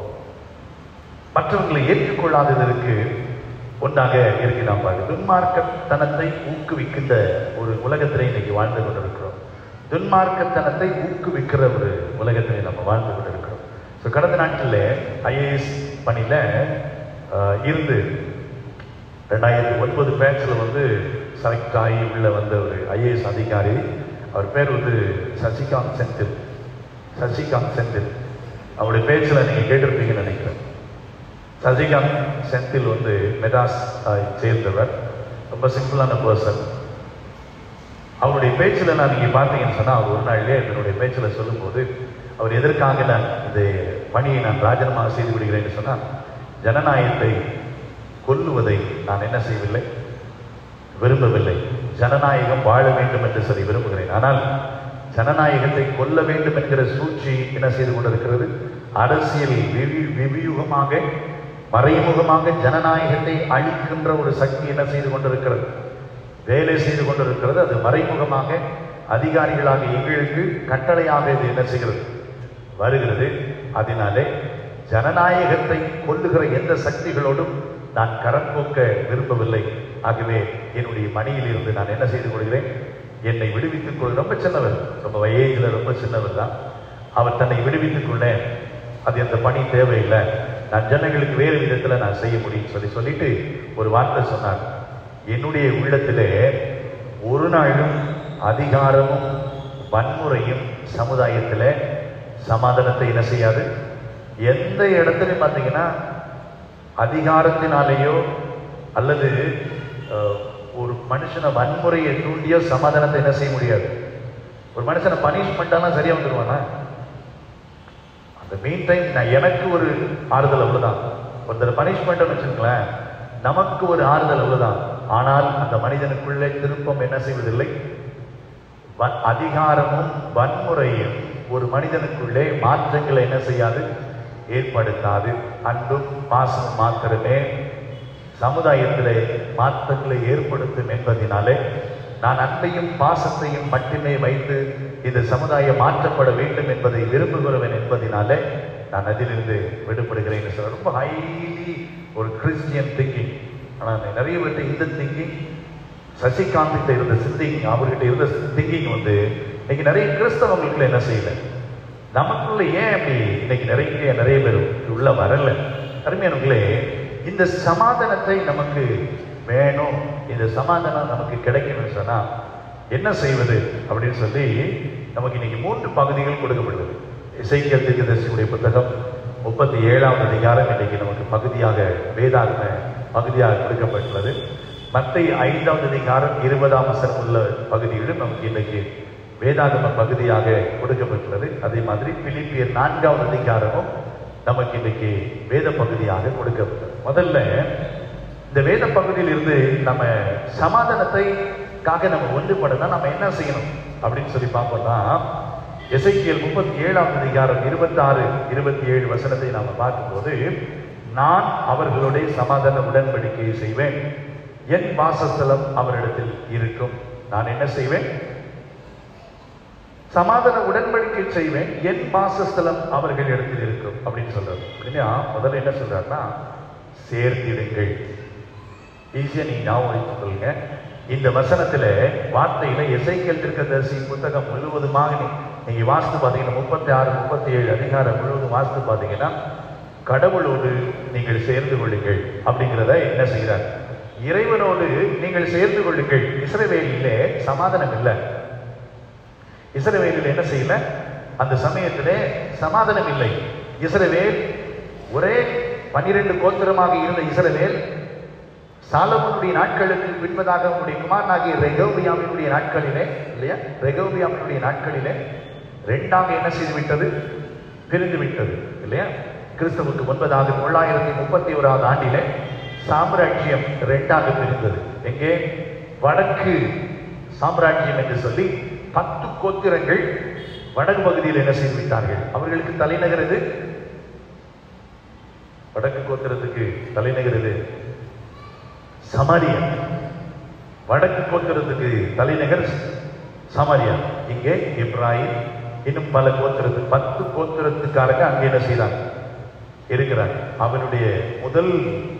மற்றவர்களை ஏற்றுக்கொள்ளாததற்கு ஒன்றாக இருக்கு நாம் பார்க்க துன்மார்க்கத்தனத்தை ஊக்குவிக்கின்ற ஒரு உலகத்திலே இன்னைக்கு வாழ்ந்து கொண்டிருக்கிறோம் துன்மார்க்கத்தனத்தை ஊக்குவிக்கிற ஒரு உலகத்திலே நம்ம வாழ்ந்து கொண்டிருக்கிறோம் ஸோ கடந்த நாட்டில் ஐஏஎஸ் பணியில் இருந்து ரெண்டாயிரத்தி ஒன்பது பேட்சில் வந்து செலக்ட் ஆகி உள்ள வந்த ஒரு ஐஏஎஸ் அதிகாரி அவர் பேர் வந்து சசிகாந்த் செந்தில் சசிகாந்த் செந்தில் அவருடைய பேச்சில் நீங்கள் கேட்டிருப்பீங்கன்னு நினைக்கிறேன் சசிகாந்த் செந்தில் வந்து மெட்ராஸ் ஆஹ், சேர்ந்தவர் ரொம்ப சிம்பிளான பர்சன் அவருடைய பேச்சில் நான் நீங்கள் பார்த்தீங்கன்னு சொன்னால் அவர் ஒரு நாளிலே என்னுடைய பேச்சில் சொல்லும்போது அவர் எதற்காக நான் இந்த பணியை நான் ராஜினாமா செய்து விடுகிறேன்னு சொன்னால் ஜனநாயகத்தை கொல்லுவதை நான் என்ன செய்யவில்லை விரும்பவில்லை ஜனநாயகம் வாழ வேண்டும் என்று சொல்லி விரும்புகிறேன் ஆனால் ஜனநாயகத்தை கொல்ல வேண்டும் என்கிற சூழ்ச்சி என்ன செய்து கொண்டிருக்கிறது அரசியல் விவி விவியுகமாக மறைமுகமாக ஜனநாயகத்தை அழிக்கின்ற ஒரு சக்தி என்ன செய்து கொண்டிருக்கிறது வேலை செய்து கொண்டிருக்கிறது அது மறைமுகமாக அதிகாரிகளாக எங்களுக்கு கட்டளையாக இது என்ன செய்கிறது வருகிறது அதனாலே ஜனநாயகத்தை கொல்லுகிற எந்த சக்திகளோடும் நான் கரம் போக்க விரும்பவில்லை ஆகவே என்னுடைய மணியில் இருந்து நான் என்ன செய்து கொள்கிறேன் என்னை விடுவித்துக் கொள் ரொம்ப சின்னவர் ரொம்ப வயேஜில் ரொம்ப சின்னவர் தான் அவர் தன்னை விடுவித்துக் கொள்ள அது அந்த பணி தேவையில்லை நான் ஜனங்களுக்கு வேறு விதத்தில் நான் செய்ய முடியும் சொல்லி சொல்லிட்டு ஒரு வார்த்தை சொன்னார் என்னுடைய உள்ளத்திலே ஒரு நாளும் அதிகாரமும் வன்முறையும் சமுதாயத்தில் சமாதானத்தை என்ன செய்யாது எந்த இடத்துலையும் பார்த்தீங்கன்னா அதிகாரத்தினாலேயோ அல்லது அஹ், ஒரு மனுஷனை வன்முறையை தூண்டியோ சமாதானத்தை என்ன செய்ய முடியாது ஒரு மனுஷனை பனிஷ் பண்ணிட்டாலும் சரியா வந்துருவானா அந்த மீன் டைம் நான் எனக்கு ஒரு ஆறுதல் அவ்வளவுதான் ஒருத்தர் பனிஷ் பண்ணிட்டோம்னு வச்சுக்கோங்களேன் நமக்கு ஒரு ஆறுதல் அவ்வளவுதான் ஆனால் அந்த மனிதனுக்குள்ளே திருப்பம் என்ன செய்வதில்லை வன்- அதிகாரமும் வன்முறையும் ஒரு மனிதனுக்குள்ளே மாற்றங்களை என்ன செய்யாது ஏற்படுத்தாது அன்பும் பாசமும் மாத்திரமே சமுதாயத்திலே மாற்றங்களை ஏற்படுத்தும் என்பதினாலே நான் அன்பையும் பாசத்தையும் மட்டுமே வைத்து இந்த சமுதாயம் மாற்றப்பட வேண்டும் என்பதை விரும்புகிறவன் என்பதினாலே நான் அதிலிருந்து விடுபடுகிறேன் என்று சொல்ல ரொம்ப ஹைலி ஒரு கிறிஸ்டியன் திங்கிங் ஆனால் நிறைய பேர்ட்ட இந்த திங்கிங் சசிகாந்த் கிட்ட இருந்த சிந்திங் அவர்கிட்ட இருந்த திங்கிங் வந்து இன்னைக்கு நிறைய கிறிஸ்தவங்களுக்குள்ள என்ன செய்யல நமக்குள்ள ஏன் அப்படி இன்னைக்கு நிறைய நிறைய பேர் உள்ள வரல அருமையானவர்களே இந்த சமாதானத்தை நமக்கு வேணும் இந்த சமாதானம் நமக்கு கிடைக்கணும்னு சொன்னா என்ன செய்வது அப்படின்னு சொல்லி நமக்கு இன்னைக்கு மூன்று பகுதிகள் கொடுக்கப்படுது இசைக்கியல் தீர்க்கதரிசியுடைய புத்தகம் முப்பத்தி ஏழாவது அதிகாரம் இன்னைக்கு நமக்கு பகுதியாக வேதாகம பகுதியாக கொடுக்கப்பட்டுள்ளது மத்திய ஐந்தாவது அதிகாரம் இருபதாம் வசனம் உள்ள பகுதிகளும் நமக்கு இன்னைக்கு வேதாகம பகுதியாக கொடுக்கப்பட்டுள்ளது அதே மாதிரி பிலிப்பியர் நான்காவது அதிகாரமும் நமக்கு இன்னைக்கு வேத பகுதியாக கொடுக்கப்பட்டது முதல்ல இந்த வேத பகுதியில் இருந்து நம்ம சமாதானத்தைக்காக நம்ம ஒன்றுபடனா நம்ம என்ன செய்யணும் அப்படின்னு சொல்லி பார்ப்போம்னா எசைக்கியல் முப்பத்தி ஏழாம் அதிகாரம் இருபத்தாறு இருபத்தி ஏழு வசனத்தை நாம பார்க்கும்போது நான் அவர்களுடைய சமாதான உடன்படிக்கையை செய்வேன் என் வாசஸ்தலம் அவரிடத்தில் இருக்கும் நான் என்ன செய்வேன் சமாதான உடன்படிக்கை செய்வேன் என் வாசஸ்தலம் அவர்கள் இடத்தில் இருக்கும் அப்படின்னு சொல்றாரு அப்படின்னா முதல்ல என்ன சொல்றாருன்னா சேர்த்திடுங்கள் ஈஸியா நீங்க ஞாபகம் வைத்துக் கொள்ளுங்க இந்த வசனத்துல வார்த்தையில எசைக்கல் தீர்க்கதரிசி புத்தகம் முழுவதுமாக நீ- நீங்க வாசித்து பாத்தீங்கன்னா முப்பத்தி ஆறு முப்பத்தி ஏழு அதிகாரம் முழுவதும் வாசித்து பாத்தீங்கன்னா கடவுளோடு நீங்கள் சேர்ந்து கொள்ளுங்கள் அப்படிங்கிறத என்ன செய்கிறார் இறைவனோடு நீங்கள் சேர்ந்து கொள்ளுங்கள் இஸ்ரவேலிலே சமாதானம் இல்லை இஸ்ரவேலில் என்ன செய்யல அந்த சமயத்திலே சமாதானம் இல்லை இஸ்ரவேல் ஒரே பன்னிரண்டு கோத்திரமாக இருந்த இஸ்ரவேல் சாலமோனுடைய நாட்களுக்கு பின்பதாக அவனுடைய குமாரனாகிய ரெகோபியாமினுடைய நாட்களிலே இல்லையா ரெகோபியாமினுடைய நாட்களிலே ரெண்டாக என்ன செய்து விட்டது பிரிந்து விட்டது இல்லையா கிறிஸ்துவுக்கு முன்பதாக தொள்ளாயிரத்தி முப்பத்தி ஓராவது ஆண்டிலே சாம்ராஜ்யம் ரெண்டாக பிரிந்தது எங்கே வடக்கு சாம்ராஜ்யம் என்று சொல்லி பத்து கோத்திரங்கள் வடக்கு பகுதியில் என்ன செய்து விட்டார்கள் அவர்களுக்கு தலைநகர் எது வடக்கு கோத்திரத்துக்கு தலைநகர் எது சமாரியா வடக்கு கோத்திரத்துக்கு தலைநகர் சமாரியா இங்கே இப்ராஹிம் இன்னும் பல கோத்திரத்து பத்து கோத்திரத்துக்காரங்க அங்கே என்ன செய்றாங்க இருக்கிறாங்க அவனுடைய முதல்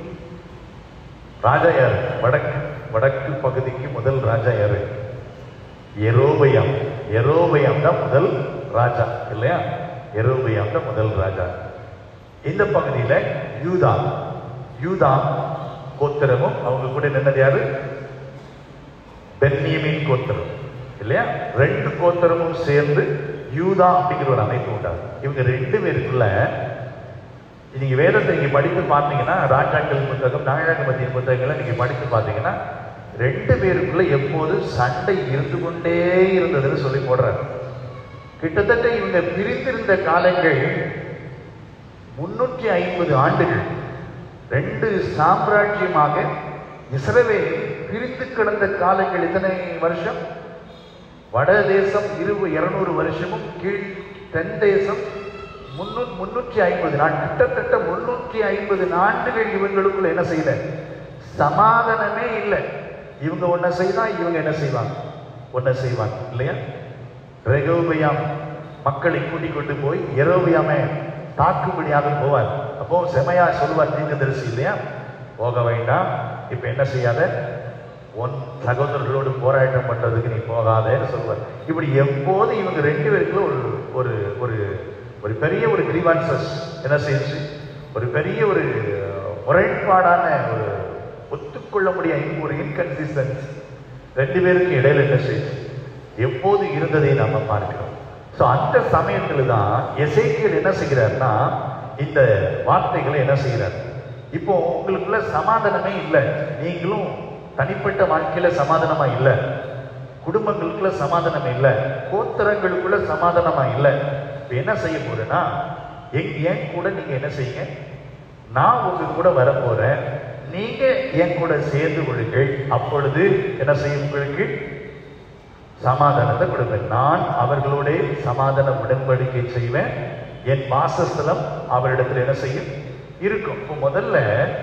ராஜா யாரு வடக்கு வடக்கு பகுதிக்கு முதல் ராஜா யாரு எரோபயாம் எரோபயாம் தான் முதல் ராஜா இல்லையா எரோபயாம் தான் முதல் ராஜா இந்த பகுதியில யூதா யூதா கோத்திரமும் அவங்க கூட நின்னது யாரு பென்னியமின் கோத்திரம் இல்லையா ரெண்டு கோத்திரமும் சேர்ந்து யூதா அப்படிங்கிற ஒரு அமைப்பு உண்டாது இவங்க ரெண்டு பேருக்குள்ள நீங்க வேதத்தை நீங்க படித்து பார்த்தீங்கன்னா ராஜாக்கள் புத்தகம் நாயகமத்தியின் புத்தகங்களை நீங்க படித்து பார்த்தீங்கன்னா ரெண்டு பேருக்குள்ள எப்போது சண்டை இருந்து கொண்டே இருந்ததுன்னு சொல்லி போடுறாரு கிட்டத்தட்ட இவங்க பிரிந்திருந்த காலங்கள் முன்னூற்றி ஐம்பது ஆண்டுகள் ரெண்டு சாம்ராஜ்யமாக இஸ்ரவேல் பிரிந்து கிடந்த காலங்கள் எத்தனை வருஷம் வட தேசம் இரு இருநூறு வருஷமும் கீழ் தென் தேசம் முன்னூ முன்னூற்றி ஐம்பது நாள் கிட்டத்தட்ட முன்னூற்றி ஐம்பது நாண்டுகள் இவங்களுக்குள்ள என்ன செய்யல சமாதானமே இல்லை இவங்க ஒன்றை செய்தா இவங்க என்ன செய்வாங்க ஒன்றை செய்வாங்க இல்லையா ரெகோபியாம் மக்களை கூட்டிக் கொண்டு போய் எரோபியாமை தாக்கும்படியாக போவார் அப்போ செமையா சொல்லுவார் தீர்க்கதரிசி இல்லையா போக வேண்டாம் இப்ப என்ன செய்யாத உன் சகோதரர்களோடு போராட்டம் பண்றதுக்கு நீ போகாதேன்னு சொல்லுவார் இப்படி எப்போது இவங்க ரெண்டு பேருக்குள்ள ஒரு ஒரு ஒரு ஒரு பெரிய ஒரு கிரீவான்சஸ் என்ன செய்யுச்சு ஒரு பெரிய ஒரு முரண்பாடான ஒரு ஒத்துக்கொள்ள முடியாத ஒரு இன்கன்சிஸ்டன்ஸ் ரெண்டு பேருக்கு இடையில என்ன செய்யுச்சு எப்போது இருந்ததை நாம பார்க்கிறோம் ஸோ அந்த சமயத்துல தான் எசேக்கியல் என்ன செய்கிறார்னா இந்த வார்த்தைகளை என்ன செய்கிறார் இப்போ உங்களுக்குள்ள சமாதானமே இல்லை நீங்களும் தனிப்பட்ட வாழ்க்கையில சமாதானமா இல்லை குடும்பங்களுக்குள்ள சமாதானம் இல்லை கோத்திரங்களுக்குள்ள சமாதானமா இல்லை இப்போ என்ன செய்ய போறேன்னா என் என் கூட நீங்க என்ன செய்யுங்க நான் உங்க கூட வர போறேன் நீங்க என் கூட சேர்ந்து கொள்ளுங்கள் அப்பொழுது என்ன செய்யும் உங்களுக்கு சமாதானத்தை கொடுப்பேன் நான் அவர்களோட சமாதான உடன்படிக்கை செய்வேன் என் வாசஸ்தலம் அவரிடத்தில் என்ன செய்யும் இருக்கும் இப்போ முதல்ல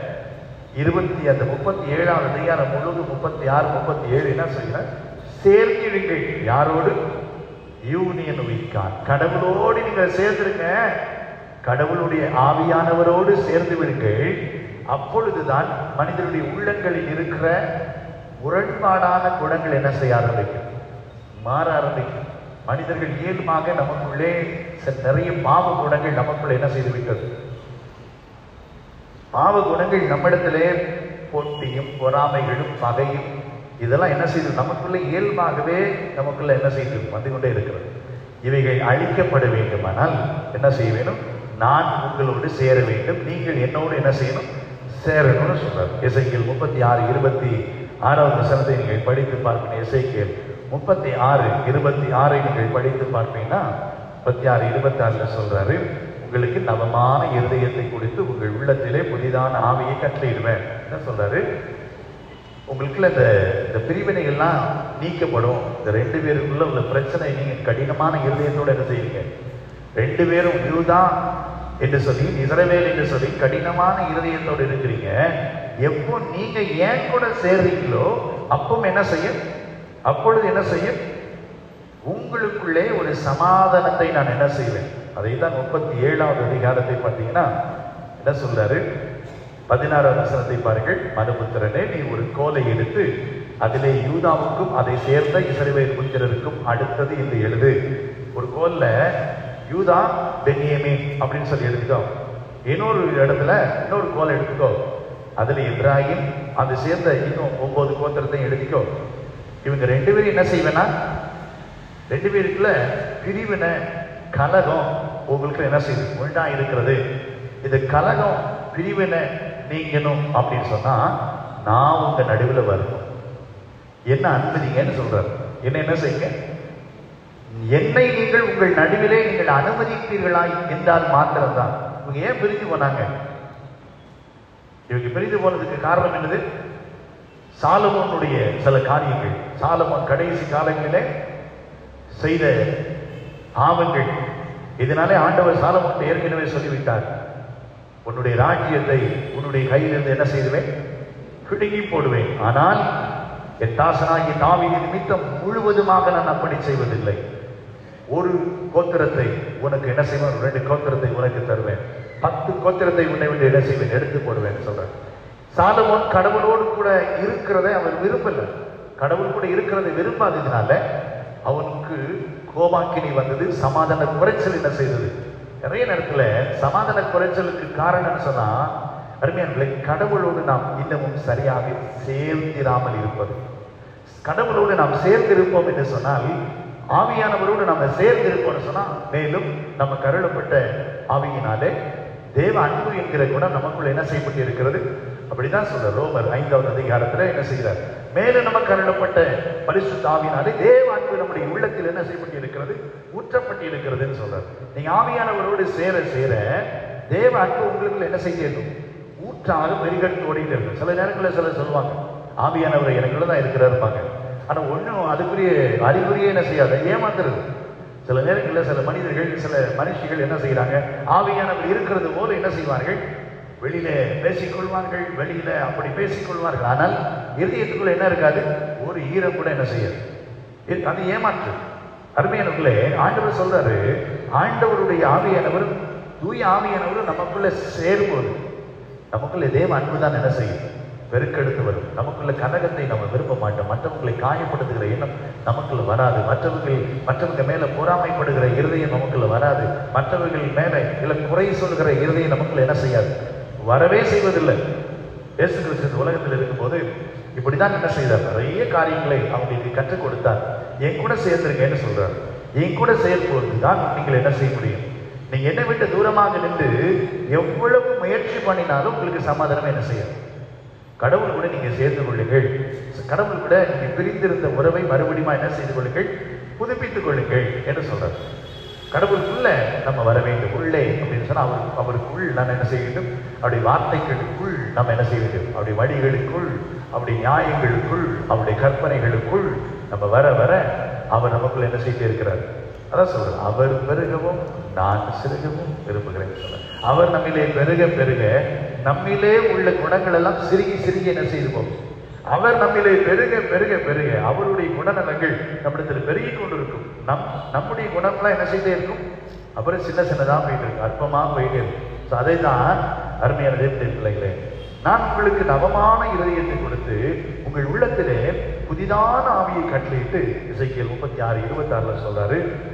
இருபத்தி அந்த முப்பத்தி ஏழாவது அதிகாரம் முழுது முப்பத்தி ஆறு முப்பத்தி ஏழு என்ன செய்யற சேர்த்திடுங்கள் யாரோடு யூனியன் வைக்கான் கடவுளோடு நீங்கள் சேர்ந்துருங்க கடவுளுடைய ஆவியானவரோடு சேர்ந்து விடுங்கள் அப்பொழுதுதான் மனிதனுடைய உள்ளங்களில் இருக்கிற முரண்பாடான குணங்கள் என்ன செய்ய ஆரம்பிக்கும் மாற ஆரம்பிக்கும் மனிதர்கள் இயல்பாக நமக்குள்ளே சில நிறைய பாவ குணங்கள் நமக்குள்ள என்ன செய்து விட்டது பாவ குணங்கள் நம்மிடத்திலே போட்டியும் பொறாமைகளும் பகையும் இதெல்லாம் என்ன செய்யுது நமக்குள்ள இயல்பாகவே நமக்குள்ள என்ன செய்யுது வந்து கொண்டே இருக்கிறது இவைகள் அழிக்கப்பட வேண்டுமானால் என்ன செய்ய வேணும் நான் உங்களோடு சேர வேண்டும் நீங்கள் என்னோடு என்ன செய்யணும் சேரணும்னு சொல்றார் இசைக்கியல் முப்பத்தி ஆறு இருபத்தி ஆறாவது வசனத்தை நீங்கள் படித்து பார்க்கணும் இசைக்கியல் முப்பத்தி ஆறு இருபத்தி ஆறை நீங்கள் படித்து பார்ப்பீங்கன்னா முப்பத்தி ஆறு இருபத்தி ஆறுல சொல்றாரு உங்களுக்கு நவமான இருதயத்தை கொடுத்து உங்கள் உள்ளத்திலே புதிதான ஆவியை கட்டளையிடுவேன் என்ன சொல்றாரு உங்களுக்குள்ள இந்த இந்த பிரிவினைகள்லாம் நீக்கப்படும் இந்த ரெண்டு பேருக்குள்ள உள்ள பிரச்சனை நீங்க கடினமான இருதயத்தோட என்ன செய்யுங்க ரெண்டு பேரும் யூதா என்று சொல்லி இஸ்ரவேல் என்று சொல்லி கடினமான இருதயத்தோடு இருக்கிறீங்க எப்போ நீங்க ஏன் கூட சேர்றீங்களோ அப்பவும் என்ன செய்யும் அப்பொழுது என்ன செய்யும் உங்களுக்குள்ளே ஒரு சமாதானத்தை நான் என்ன செய்வேன் அதை தான் முப்பத்தி ஏழாவது அதிகாரத்தை பார்த்தீங்கன்னா என்ன சொல்றாரு பதினாறாவது வசனத்தை பாருங்கள் மனுபுத்திரனே நீ ஒரு கோலை எடுத்து அதிலே யூதாவுக்கும் அதை சேர்ந்த இஸ்ரவேல் புத்திரருக்கும் அடுத்தது என்று எழுது ஒரு கோல்ல யூதா பென்யமீன் அப்படின்னு சொல்லி எடுத்துக்கோ இன்னொரு இடத்துல இன்னொரு கோலை எடுத்துக்கோ அதுல இப்ராஹிம் அது சேர்ந்த இன்னும் ஒன்பது கோத்திரத்தையும் எழுதிக்கோ இவங்க ரெண்டு பேரும் என்ன செய்வேன்னா ரெண்டு பேருக்குள்ள பிரிவினை கலகம் உங்களுக்கு என்ன செய்யுது உண்டா இருக்கிறது இந்த கலகம் பிரிவினை நீங்கணும் அப்படின்னு சொன்னா நான் உங்க நடுவில் வரணும் என்ன அனுமதிங்கன்னு சொல்றாரு என்ன என்ன செய்யுங்க என்னை நீங்கள் உங்கள் நடுவிலே நீங்கள் அனுமதிப்பீர்களாய் என்றால் மாத்திரம்தான் இவங்க ஏன் பிரிஞ்சு போனாங்க இவங்க பிரிந்து போனதுக்கு காரணம் என்னது சாலமோனுடைய சில காரியங்கள் சாலமோன் கடைசி காலங்களிலே செய்த பாவங்கள் இதனாலே ஆண்டவர் சாலமோன் ஏற்கனவே சொல்லிவிட்டார் உன்னுடைய ராஜ்யத்தை உன்னுடைய கையிலிருந்து என்ன செய்துவேன் பிடுங்கி போடுவேன் ஆனால் என் தாசனாகிய தாவீதின் நிமித்தம் முழுவதுமாக நான் அப்படி செய்வதில்லை ஒரு கோத்திரத்தை உனக்கு என்ன செய்வேன் ரெண்டு கோத்திரத்தை உனக்கு தருவேன் பத்து கோத்திரத்தை உன்னை விட்டு என்ன செய்வேன் எடுத்து போடுவேன் சொல்றேன் சாலமோன் கடவுளோடு கூட இருக்கிறதை அவர் விரும்பல கடவுள் கூட இருக்கிறதை விரும்பாததுனால அவனுக்கு கோபாக்கினி வந்தது சமாதான குறைச்சல் என்ன செய்தது நிறைய நேரத்துல சமாதான குறைச்சலுக்கு காரணம்னு சொன்னா அருமையானங்களை கடவுளோடு நாம் இன்னமும் சரியாக சேர்ந்திராமல் இருப்பது கடவுளோடு நாம் சேர்ந்திருப்போம் என்று சொன்னால் ஆவியானவரோடு நம்ம சேர்ந்திருப்போம்னு சொன்னா மேலும் நம்ம கருளப்பட்ட ஆவியினாலே தேவ அன்பு என்கிற குணம் நமக்குள்ள என்ன செய்யப்பட்டு இருக்கிறது அப்படிதான் சொல்ற ரோமர் ஐந்தாவது அதிகாரத்துல என்ன செய்கிறார் மேலும் நமக்கு அருளப்பட்ட பரிசுத்த ஆவியினாலே தேவ அன்பு நம்முடைய உள்ளத்தில் என்ன செய்யப்பட்டு இருக்கிறது ஊற்றப்பட்டு இருக்கிறதுன்னு சொல்றார் நீங்க ஆவியானவரோடு சேர சேர தேவ அன்பு உங்களுக்குள்ள என்ன செய்யணும் ஊற்றாக பெருகெடுத்து ஓடிட்டு இருக்கு சில நேரங்களில் சிலர் சொல்லுவாங்க ஆவியானவர் எனக்குள்ள தான் இருக்கிறாருப்பாங்க ஆனா ஒண்ணும் அதுக்குரிய அறிகுறியே என்ன செய்யாத ஏமாத்துறது சில நேரங்களில் சில மனிதர்கள் சில மனுஷிகள் என்ன செய்யறாங்க ஆவியானவர் இருக்கிறது போல என்ன செய்வார்கள் வெளியில பேசிக்கொள்வார்கள் வெளியில அப்படி பேசிக்கொள்வார்கள் ஆனால் இருதயத்துக்குள்ள என்ன இருக்காது ஒரு ஈரம் கூட என்ன செய்யாது இது- அது ஏமாற்று அருமையானவர்களே ஆண்டவர் சொல்றாரு ஆண்டவருடைய ஆவியானவர் தூய ஆவியானவர் நமக்குள்ள சேரும்போது நமக்குள்ள தேவ அன்பு தான் என்ன செய்யும் பெருக்கெடுத்து வரும் நமக்குள்ள கனகத்தை நம்ம விரும்ப மாட்டோம் மற்றவங்களை காயப்படுத்துகிற எண்ணம் நமக்குள்ள வராது மற்றவர்கள் மற்றவங்க மேல பொறாமைப்படுகிற இருதயம் நமக்குள்ள வராது மற்றவர்கள் மேல இல்ல குறை சொல்கிற இருதயம் நமக்குள்ள என்ன செய்யாது வரவே செய்வதில்லை இயேசு கிறிஸ்து இந்த உலகத்தில் இருக்கும்போது இப்படிதான் என்ன செய்தார் நிறைய காரியங்களை அவங்களுக்கு கற்றுக் கொடுத்தார் என் கூட சேர்ந்திருக்கேன்னு சொல்றார் என் கூட சேர்ப்போது தான் நீங்கள் என்ன செய்ய முடியும் நீங்க என்னை விட்டு தூரமாக நின்று எவ்வளவு முயற்சி பண்ணினாலும் உங்களுக்கு சமாதானம் என்ன செய்யாது கடவுள் கூட நீங்க சேர்ந்து கொள்ளுங்கள் கடவுள் கூட நீங்க பிரிந்திருந்த உறவை மறுபடியும் என்ன செய்து கொள்ளுங்கள் புதுப்பித்துக் கொள்ளுங்கள் என்று சொல்றார் கடவுளுக்குள்ள நம்ம வர வேண்டும் உள்ளே அப்படின்னு சொன்னா அவர் அவருக்குள் நான் என்ன செய்ய வேண்டும் அவருடைய வார்த்தைகளுக்குள் நம்ம என்ன செய்ய வேண்டும் அவருடைய வழிகளுக்குள் அவருடைய நியாயங்களுக்குள் அவருடைய கற்பனைகளுக்குள் நம்ம வர வர அவர் நமக்குள்ள என்ன செய்து இருக்கிறார் அதான் சொல்றேன் அவர் பெருகவும் நான் சிறுகவும் விரும்புகிறேன் சொல்ல அவர் நம்மிலே பெருக பெருக நம்மிலே உள்ள குணங்கள் எல்லாம் சிறுகி சிறுகி என்ன செய்து போகும் அவர் நம்மிலே பெருக பெருக பெருக அவருடைய குணநலங்கள் நம்மிடத்தில் பெருகி கொண்டிருக்கும் நம் நம்முடைய குணம்லாம் என்ன செய்தே இருக்கும் அப்புறம் சின்ன சின்னதா போயிட்டு இருக்கு அற்பமா போயிட்டே இருக்கும் ஸோ அதை தான் அருமையான தேவனுடைய பிள்ளைகளே நான் உங்களுக்கு நவமான இருதயத்தை கொடுத்து உங்கள் உள்ளத்திலே புதிதான ஆவியை கட்டளையிட்டு இசைக்கியல் முப்பத்தி ஆறு இருபத்தி ஆறுல சொல்றாரு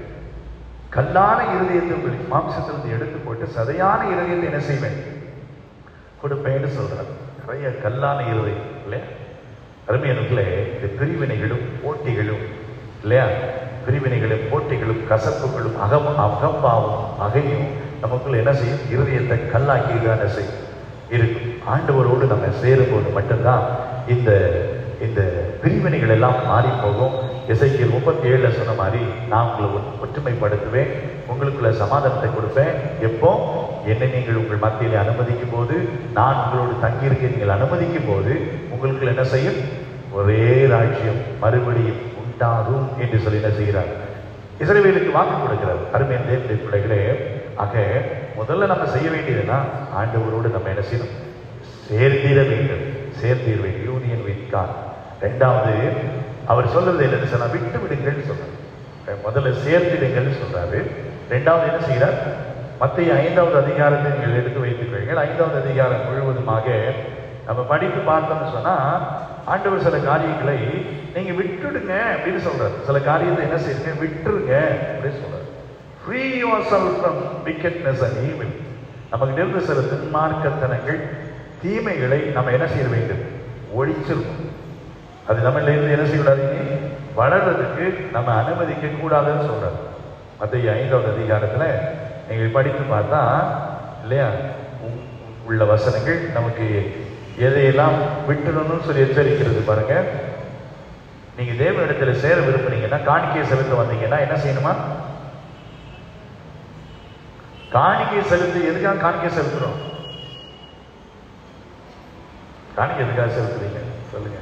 கல்லான இருதயத்தை உங்களுக்கு மாம்சத்திலிருந்து எடுத்து போட்டு சதையான இருதயத்தை என்ன செய்வேன் கொடுப்பேன்னு சொல்றார் நிறைய கல்லான இருதை இல்லையா அருமையானவர்களே இந்த பிரிவினைகளும் போட்டிகளும் இல்லையா பிரிவினைகளும் போட்டிகளும் கசப்புகளும் அகம் அகம்பாவும் அகையும் நமக்குள்ள என்ன செய்யும் இருதயத்தை கல்லாக்கி என்ன செய்யும் இருக்கும் ஆண்டவரோடு நம்ம சேரும்போது மட்டும்தான் இந்த இந்த பிரிவினைகள் எல்லாம் மாறி போகும் இசைக்கியல் முப்பத்தி ஏழுல சொன்ன மாதிரி நான் உங்களை ஒ- ஒற்றுமைப்படுத்துவேன் உங்களுக்குள்ள சமாதானத்தை கொடுப்பேன் எப்போ என்னை நீங்கள் உங்கள் மத்தியிலே அனுமதிக்கும் போது நான் உங்களோடு தங்கியிருக்க நீங்கள் அனுமதிக்கும் போது உங்களுக்குள்ள என்ன செய்யும் ஒரே ராஜ்யம் மறுபடியும் உண்டாகும் என்று சொல்லி என்ன செய்கிறார் இஸ்ரவேலுக்கு வாக்கு கொடுக்கிறார் அருமையான தேவனுடைய பிள்ளைகளே ஆக முதல்ல நம்ம செய்ய வேண்டியதுன்னா ஆண்டவரோடு நம்ம என்ன செய்யணும் சேர்ந்திட வேண்டும் சேர்ந்திட வேண்டும் யூனியன் வித் காட் ரெண்டாவது அவர் சொல்றது என்னன்னு சொன்னா விட்டு விடுங்கள்னு சொல்றாரு முதல்ல சேர்ந்திடுங்கள்னு சொல்றாரு ரெண்டாவது என்ன செய்கிறார் மத்திய ஐந்தாவது அதிகாரத்தை நீங்கள் எடுத்து வைத்துக் கொள்ளுங்கள் ஐந்தாவது அதிகாரம் முழுவதுமாக நம்ம படித்து பார்த்தோம்னு சொன்னா ஆண்டவர் சில காரியங்களை நீங்க விட்டுடுங்க அப்படின்னு சொல்றாரு சில காரியத்தை என்ன செய்யுங்க விட்டுருங்க அப்படின்னு சொல்றாரு free your self from wickedness and evil நமக்கு இருந்து சில துன்மார்க்கத்தனங்கள் தீமைகளை நம்ம என்ன செய்ய வேண்டும் ஒழிச்சிருக்கோம் அது நம்மள இருந்து என்ன செய்யக்கூடாதீங்க வளர்றதுக்கு நம்ம அனுமதிக்க கூடாதுன்னு சொல்றாரு மத்திய ஐந்தாவது அதிகாரத்துல நீங்கள் படித்து பார்த்தா இல்லையா உ- உள்ள வசனங்கள் நமக்கு எதையெல்லாம் விட்டுடணும்னு சொல்லி எச்சரிக்கிறது பாருங்க நீங்க தேவனிடத்துல சேர விரும்புனீங்கன்னா காணிக்கையை செலுத்த வந்தீங்கன்னா என்ன செய்யணுமா காணிக்கை செலுத்தி எதுக்காக காணிக்கை செலுத்துறோம் காணிக்கை எதுக்காக செலுத்துறீங்க சொல்லுங்க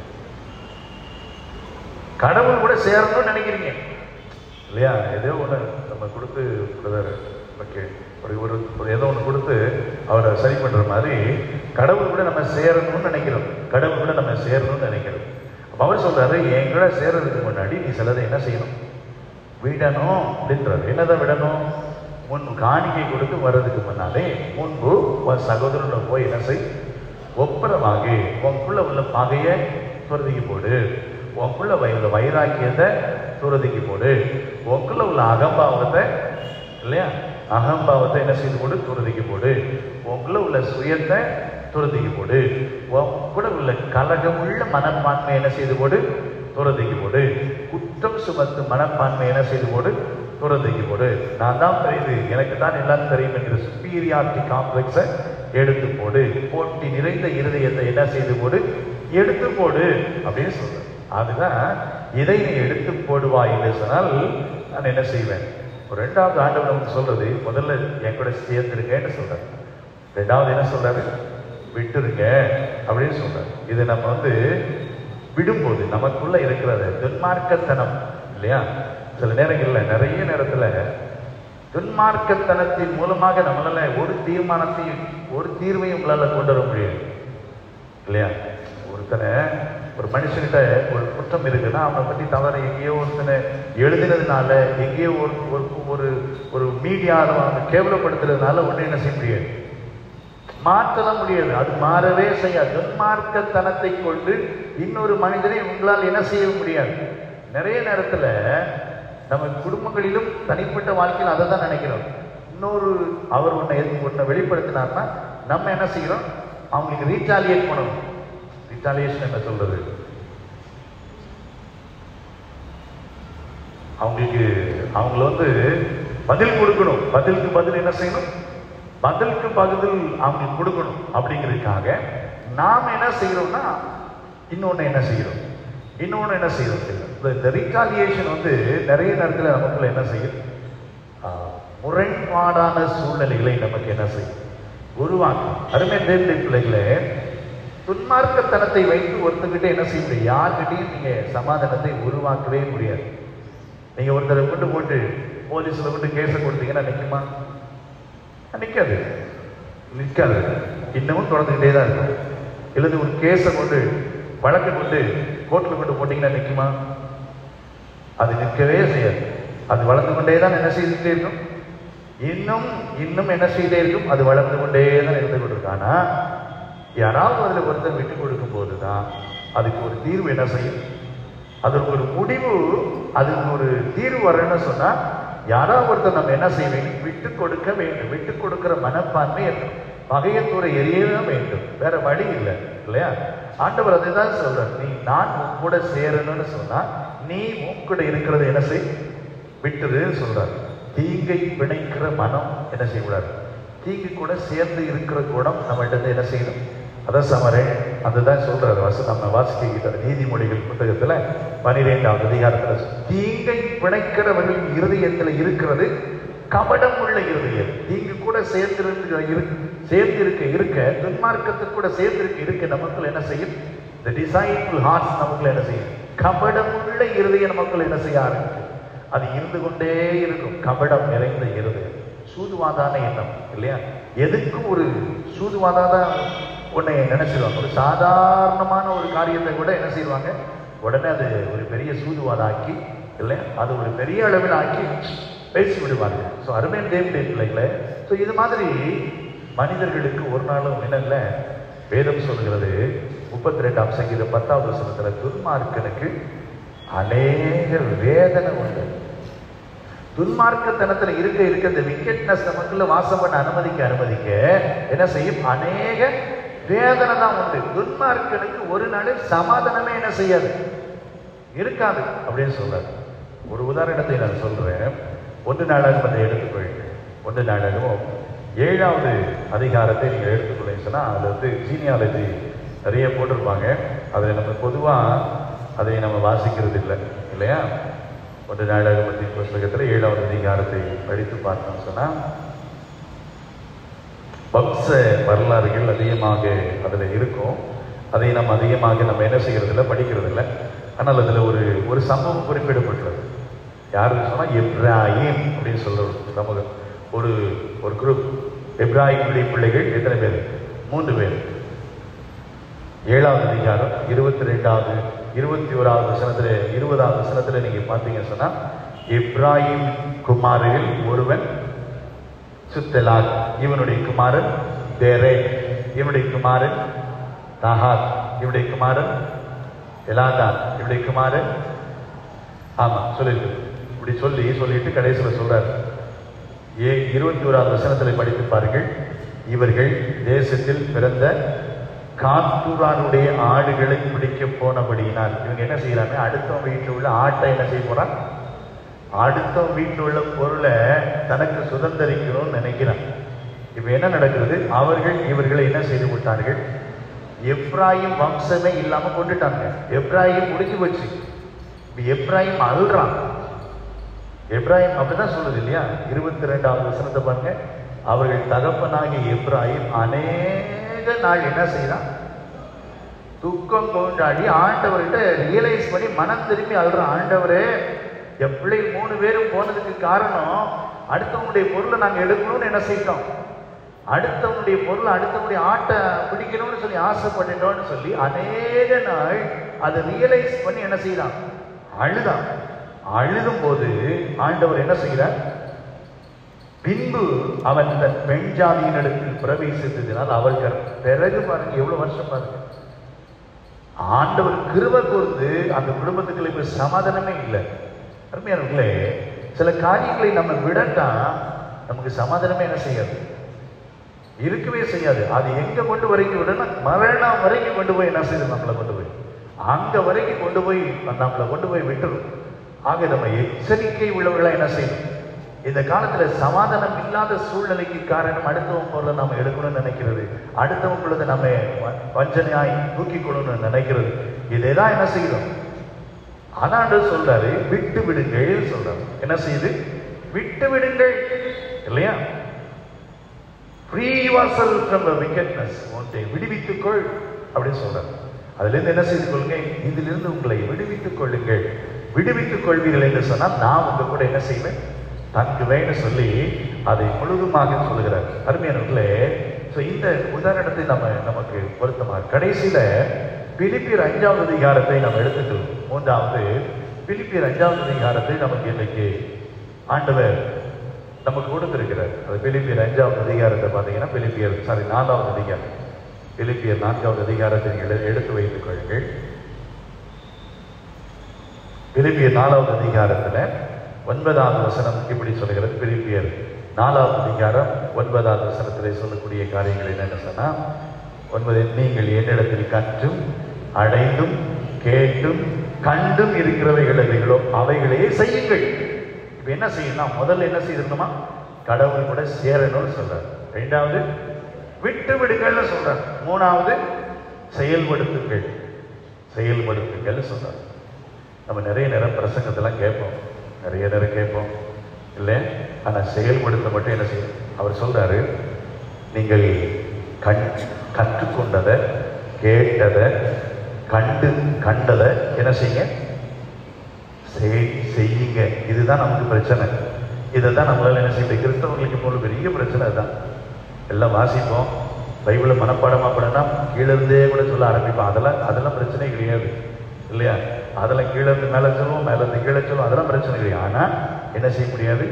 கடவுள் கூட சேரணும்னு நினைக்கிறீங்க இல்லையா ஏதோ ஒண்ணு நம்ம கொடுத்து பிரதர் ஓகே ஒரு ஒரு ஒரு ஏதோ ஒண்ணு கொடுத்து அவரை சரி பண்ற மாதிரி கடவுள் கூட நம்ம சேரணும்னு நினைக்கிறோம் கடவுள் கூட நம்ம சேரணும்னு நினைக்கிறோம் அப்ப அவர் சொல்றாரு என் கூட சேர்றதுக்கு முன்னாடி நீ சிலதை என்ன செய்யணும் விடணும் அப்படின்றாரு என்னதான் விடணும் முன் காணிக்கை கொடுத்து வர்றதுக்கு முன்னாலே முன்பு உன் சகோதரனை போய் என்ன செய் ஒப்புரமாகி உனக்குள்ள உள்ள பகையை துறதிக்கு போடு உனக்குள்ள உள்ள வைராக்கியத்தை துறதிக்கு போடு உனக்குள்ள உள்ள அகம்பாவத்தை இல்லையா அகம்பாவத்தை என்ன செய்து போடு துறதிக்கு போடு உனக்குள்ள உள்ள சுயத்தை துறதிக்கு போடு உன் கூட உள்ள கலகமுள்ள மனப்பான்மை என்ன செய்து போடு துறதிக்கு போடு குற்றம் சுமத்து மனப்பான்மை என்ன செய்து போடு துறதிக்கு போடு நான் தான் தெரியுது எனக்கு தான் எல்லாம் தெரியும் என்கிற சுப்பீரியாரிட்டி காம்ப்ளெக்ஸை எடுத்து போடு போட்டி நிறைந்த இருதயத்தை என்ன செய்து போடு எடுத்து போடு அப்படின்னு சொல்றேன் அதுதான் இதை நீ எடுத்து போடுவாய் என்று சொன்னால் நான் என்ன செய்வேன் ஒரு ரெண்டாவது ஆண்டவர் நமக்கு சொல்றது முதல்ல என் கூட சேர்ந்துருங்கன்னு சொல்றாரு ரெண்டாவது என்ன சொல்றாரு விட்டுருங்க அப்படின்னு சொல்றாரு இது நம்ம வந்து விடும்போது நமக்குள்ள இருக்கிறது துன்மார்க்கத்தனம் இல்லையா சில நேரங்கள்ல நிறைய நேரத்துல துன்மார்க்கத்தனத்தின் மூலமாக நம்மளால ஒரு தீர்மானத்தையும் ஒரு தீர்வையும் உங்களால கொண்டு வர முடியாது இல்லையா ஒருத்தனை ஒரு மனுஷன்கிட்ட ஒரு குற்றம் இருக்குன்னா அவனை பத்தி தவறு எங்கேயோ ஒருத்தனை எழுதினதுனால எங்கேயோ ஒரு ஒரு ஒரு ஒரு மீடியாவில் அவனை கேவலப்படுத்துறதுனால ஒன்றும் என்ன செய்ய முடியாது மாற்றலாம் முடியாது அது மாறவே செய்யாது துன்மார்க்கத்தனத்தை கொண்டு இன்னொரு மனிதனை உங்களால் என்ன செய்ய முடியாது நிறைய நேரத்துல நம்ம குடும்பங்களிலும் தனிப்பட்ட வாழ்க்கையில் அதை தான் நினைக்கிறோம் இன்னொரு அவர் ஒன்றை எது ஒன்றை வெளிப்படுத்தினார்னா நம்ம என்ன செய்கிறோம் அவங்களுக்கு ரீட்டாலியேட் பண்ணணும் ரீட்டாலியேஷன் என்ன சொல்றது அவங்களுக்கு அவங்கள வந்து பதில் கொடுக்கணும் பதிலுக்கு பதில் என்ன செய்யணும் பதிலுக்கு பதில் அவங்களுக்கு கொடுக்கணும் அப்படிங்கிறதுக்காக நாம் என்ன செய்யறோம்னா இன்னொன்று என்ன செய்யறோம் இன்னொன்று என்ன செய்யறோம் செய்யறோம். இந்த- இந்த ரீட்டாலியேஷன் வந்து நிறைய நேரத்தில் நமக்குள்ள என்ன செய்யும் ஆஹ், முரண்பாடான சூழ்நிலைகளை நமக்கு என்ன செய்யும் உருவாக்கும் அருமை தேர்ந்த பிள்ளைகளே துன்மார்க்கத்தனத்தை வைத்து ஒருத்தங்கிட்ட என்ன செய்ய முடியும் யார்கிட்டையும் நீங்க சமாதானத்தை உருவாக்கவே முடியாது நீங்க ஒருத்தரை கொண்டு போட்டு போலீஸ்ல கொண்டு கேஸை கொடுத்தீங்கன்னா நிக்குமா நிக்காது நிக்காது இன்னமும் தொடர்ந்துகிட்டே தான் இருக்கும் இல்லது ஒரு கேஸை கொண்டு வழக்கு கொண்டு கோர்ட்ல கொண்டு போட்டீங்கன்னா நிக்குமா அது நிற்கவே செய்யாது அது வளர்ந்து கொண்டே தான் என்ன செய்துட்டே இருக்கும் இன்னும் இன்னும் என்ன செய்தே இருக்கும் அது வளர்ந்து கொண்டே தான் இருந்து கொண்டிருக்கும் ஆனா யாராவது அதில் ஒருத்தர் விட்டு கொடுக்கும் போதுதான் அதுக்கு ஒரு தீர்வு என்ன செய்யும் அதற்கு ஒரு முடிவு அதுக்கு ஒரு தீர்வு வரணும்னு சொன்னா யாராவது ஒருத்தர் நம்ம என்ன செய்ய வேண்டும் விட்டு கொடுக்க வேண்டும் விட்டு கொடுக்கிற மனப்பான்மை இருக்கணும் பகையை தூர எரியதான் வேண்டும் வேற வழி இல்லை இல்லையா ஆண்டவர் அதை தான் சொல்றார் நீ நான் உன் கூட சேரணும்னு சொன்னா நீ உன் கூட இருக்கிறத என்ன செய் விட்டுருன்னு சொல்றார் தீங்கை பிணைக்கிற மனம் என்ன செய்யக்கூடாது தீங்கு கூட சேர்ந்து இருக்கிற குணம் நம்மகிட்ட என்ன செய்யணும் அதான் சமரே அதுதான் சொல்றாரு வச நம்ம வாசிக்கிற நீதிமொழிகள் புத்தகத்துல பனிரெண்டாவது அதிகாரத்துல சொல்~ தீங்கை பிணைக்கிறவர்கள் இருதயத்துல இருக்கிறது கபடம் உள்ள இருதயம் தீங்கு கூட சேர்ந்திருக்க இரு- சேர்ந்து இருக்க இருக்க துன்மார்க்கத்துக்கு கூட சேர்ந்து இருக்க இருக்க நமக்குள்ள என்ன செய்யும் இந்த டிசைபிள் ஹார்ட்ஸ் நமக்குள்ள என்ன செய்யும் கபடம் உள்ள இருதயம் நமக்குள்ள என்ன செய்ய ஆரம்பிக்கும் அது இருந்து கொண்டே இருக்கும் கபடம் நிறைந்த இருதயம் சூதுவாதான எண்ணம் இல்லையா எதுக்கும் ஒரு சூதுவாதாத உன்னை நினைச்சிருவாங்க ஒரு சாதாரணமான ஒரு காரியத்தை கூட என்ன செய்வாங்க உடனே அது ஒரு பெரிய சூதுவாதாக்கி இல்லையா அது ஒரு பெரிய அளவில் ஆக்கி பேசி விடுவாங்க ஸோ அருமையான தேவனுடைய பிள்ளைகளே ஸோ இது மாதிரி மனிதர்களுக்கு ஒரு நாளும் என்னல்ல வேதம் சொல்கிறது முப்பத்தி ரெண்டாம் சங்கீதம் பத்தாவது வசனத்துல துன்மார்க்கனுக்கு அநேக வேதனை உண்டு துன்மார்க்கத்தனத்துல இருக்க இருக்க இந்த விக்கெட்னஸ் நமக்குள்ள வாசம் பண்ண அனுமதிக்க அனுமதிக்க என்ன செய்யும் அநேக வேதனை தான் உண்டு துன்மார்க்கனுக்கு ஒரு நாள் சமாதானமே என்ன செய்யாது இருக்காது அப்படின்னு சொல்றாரு ஒரு உதாரணத்தை நான் சொல்றேன் ஒன்று நாளாக அதை எடுத்துக்கொள்ளுங்கள் ஒன்று நாளாகவும் ஏழாவது அதிகாரத்தை நீங்கள் எடுத்துக்கொள்ளீங்க சொன்னா அது வந்து ஜீனியாலஜி நிறைய போட்டிருப்பாங்க அதில் நம்ம பொதுவாக அதை நம்ம வாசிக்கிறது இல்லை இல்லையா ஒன்று நாடகமத்தின் புஸ்தகத்தில் ஏழாவது அதிகாரத்தை படித்து பார்த்தோம் சொன்னா வம்ச வரலாறுகள் அதிகமாக அதில் இருக்கும் அதை நம்ம அதிகமாக நம்ம என்ன செய்யறது இல்லை படிக்கிறது இல்லை ஆனால் அதில் ஒரு ஒரு சம்பவம் குறிப்பிடப்பட்டுள்ளது யாருன்னு சொன்னால் எப்ராஹிம் அப்படின்னு சொல்ற ஒரு சமூகம் ஒரு ஒரு குரூப் எப்ராஹிமுடைய பிள்ளைகள் எத்தனை பேர் மூன்று பேர் ஏழாவது அதிகாரம் இருபத்தி ரெண்டாவது இருபத்தி ஓராவது வசனத்துல இருபதாவது வசனத்துல நீங்க பார்த்தீங்கன்னு சொன்னா இப்ராஹிம் குமாரில் ஒருவன் சுத்தலாக் இவனுடைய குமாரன் தேரே இவனுடைய குமாரன் தஹாத் இவனுடைய குமாரன் எலாதான் இவனுடைய குமாரன் ஆமா சொல்லிட்டு இப்படி சொல்லி சொல்லிட்டு கடைசியில் சொல்றாரு ஏ இருபத்தி ஓராவது வசனத்தில் படித்து பாருங்கள் இவர்கள் தேசத்தில் பிறந்த காத்தூரானுடைய ஆடுகளை பிடிக்க போனபடியினால் இவங்க என்ன செய்யறாங்க அடுத்தவங்க வீட்டில் உள்ள ஆட்டை என்ன செய்ய போறான் அடுத்தவங்க வீட்டில் உள்ள பொருளை தனக்கு சுதந்திரிக்கணும்னு நினைக்கிறான் இப்ப என்ன நடக்கிறது அவர்கள் இவர்களை என்ன செய்து விட்டார்கள் எப்ராஹிம் வம்சமே இல்லாம கொண்டுட்டாங்க எப்ராஹிம் முடிஞ்சு போச்சு இப்ப எப்ராஹிம் அழுறான் எப்ராஹிம் அப்படிதான் சொல்லுது இல்லையா இருபத்தி ரெண்டாவது வசனத்தை பாருங்க அவர்கள் தகப்பனாகிய எப்ராஹிம் அநேக நாள் என்ன செய்யறான் துக்கம் கொண்டாடி ஆண்டவர்கிட்ட ரியலைஸ் பண்ணி மனம் திரும்பி அழுறான் ஆண்டவரே என் பிள்ளை மூணு பேரும் போனதுக்கு காரணம் அடுத்தவங்களுடைய பொருளை நாங்க எடுக்கணும்னு என்ன செய்தோம் அடுத்தவனுடைய பொருளை அடுத்தவனுடைய ஆட்டை பிடிக்கணும்னு சொல்லி ஆசைப்பட்டுட்டோம்னு சொல்லி அநேக நாள் அதை ரியலைஸ் பண்ணி என்ன செய்யறான் அழுதான் அழுதும் போது ஆண்டவர் என்ன செய்கிறார் பின்பு அவன் தன் பெண் ஜாதியினிடத்தில் பிரவேசித்ததினால் அவள் கர்- பிறகு பாருங்க எவ்வளவு வருஷம் பாருங்க ஆண்டவர் கிருபை கூர்ந்து அந்த குடும்பத்துக்குள்ள இப்ப சமாதானமே இல்லை அருமையானவர்களே சில காரியங்களை நம்ம விடட்டா நமக்கு சமாதானமே என்ன செய்யாது இருக்கவே செய்யாது அது எங்க கொண்டு வரைக்கும் விடணும் மரணம் வரைக்கும் கொண்டு போய் என்ன செய்யுது நம்மளை கொண்டு போய் அங்க வரைக்கும் கொண்டு போய் நம்மளை கொண்டு போய் விட்டுரும் ஆக நம்ம எச்சரிக்கை உள்ளவர்களா என்ன செய்யணும் இந்த காலத்துல சமாதானம் இல்லாத சூழ்நிலைக்கு காரணம் அடுத்தவன் பொருளை நம்ம எடுக்கணும்னு நினைக்கிறது அடுத்தவன் பொழுது நம்ம வ- வஞ்சனையாய் தூக்கிக் கொள்ளணும்னு நினைக்கிறது இதேதான் என்ன செய்யணும் ஆனாண்டு சொல்றாரு விட்டு விடுங்கள் சொல்றாரு என்ன செய்யுது விட்டு விடுங்கள் இல்லையா ஃப்ரீ வாசல் ஃப்ரம் விக்கெட்னஸ் உன்னை விடுவித்துக்கொள் அப்படின்னு சொல்றாரு அதுல இருந்து என்ன செய்து கொள்ளுங்க இதிலிருந்து உங்களை விடுவித்துக் கொள்ளுங்கள் விடுவித்துக் கொள்வீர்கள் என்று சொன்னால் நான் உங்க கூட என்ன செய்வேன் தங்குவேன்னு சொல்லி அதை முழுதுமாக சொல்லுகிறார் அருமையானவர்களே ஸோ இந்த உதாரணத்தை நம்ம நமக்கு பொருத்தமாக கடைசியில பிலிப்பியர் அஞ்சாவது அதிகாரத்தை நம்ம எடுத்துக்கலாம் மூன்றாவது பிலிப்பியர் அஞ்சாவது அதிகாரத்தை நமக்கு இன்னைக்கு ஆண்டவர் நமக்கு கொடுத்திருக்கிறார் அது பிலிப்பியர் அஞ்சாவது அதிகாரத்தை பார்த்தீங்கன்னா பிலிப்பியர் சாரி நாலாவது அதிகாரம் பிலிப்பியர் நான்காவது அதிகாரத்தை நீங்கள் எடு- எடுத்து வைத்துக் கொள்ளுங்கள் பிலிப்பியர் நாலாவது அதிகாரத்துல ஒன்பதாவது வசனம் இப்படி சொல்கிறது பிலிப்பியர் நாலாவது அதிகாரம் ஒன்பதாவது வசனத்திலே சொல்லக்கூடிய காரியங்கள் என்னென்னு சொன்னா ஒன்பது நீங்கள் என்னிடத்தில் கற்றும் அடைந்தும் கேட்டும் கண்டும் இருக்கிறவைகள் எவைகளோ அவைகளே செய்யுங்கள் இப்ப என்ன செய்யணும் முதல்ல என்ன செய்யணுமா கடவுள் கூட சேரணும்னு சொல்றார் ரெண்டாவது விட்டு விடுங்கள்னு சொல்றார் மூணாவது செயல்படுத்துங்கள் செயல்படுத்துங்கள் சொல்றார் நம்ம நிறைய நேரம் பிரசங்கத்தெல்லாம் கேட்போம் நிறைய நேரம் கேட்போம் இல்லை ஆனால் செயல்படுத்த மட்டும் என்ன செய்யும் அவர் சொல்றாரு நீங்கள் கண் கற்றுக்கொண்டதை கேட்டதை கண்டு கண்டதை என்ன செய்யுங்க செய்- செய்யுங்க இதுதான் நமக்கு பிரச்சனை இதை தான் நம்மளால என்ன செய்ய முடியும்? கிறிஸ்தவங்களுக்கு இப்போ உள்ள பெரிய பிரச்சனை அதுதான் எல்லாம் வாசிப்போம் பைபிளை மனப்பாடமா பண்ணனா கீழே இருந்தே கூட சொல்ல ஆரம்பிப்போம் அதெல்லாம் அதெல்லாம் பிரச்சனை கிடையாது இல்லையா அதெல்லாம் கீழே இருந்து மேலே சொல்லுவோம் மேலே இருந்து கீழே சொல்லுவோம் அதெல்லாம் பிரச்சனை கிடையாது ஆனா என்ன செய்ய முடியாது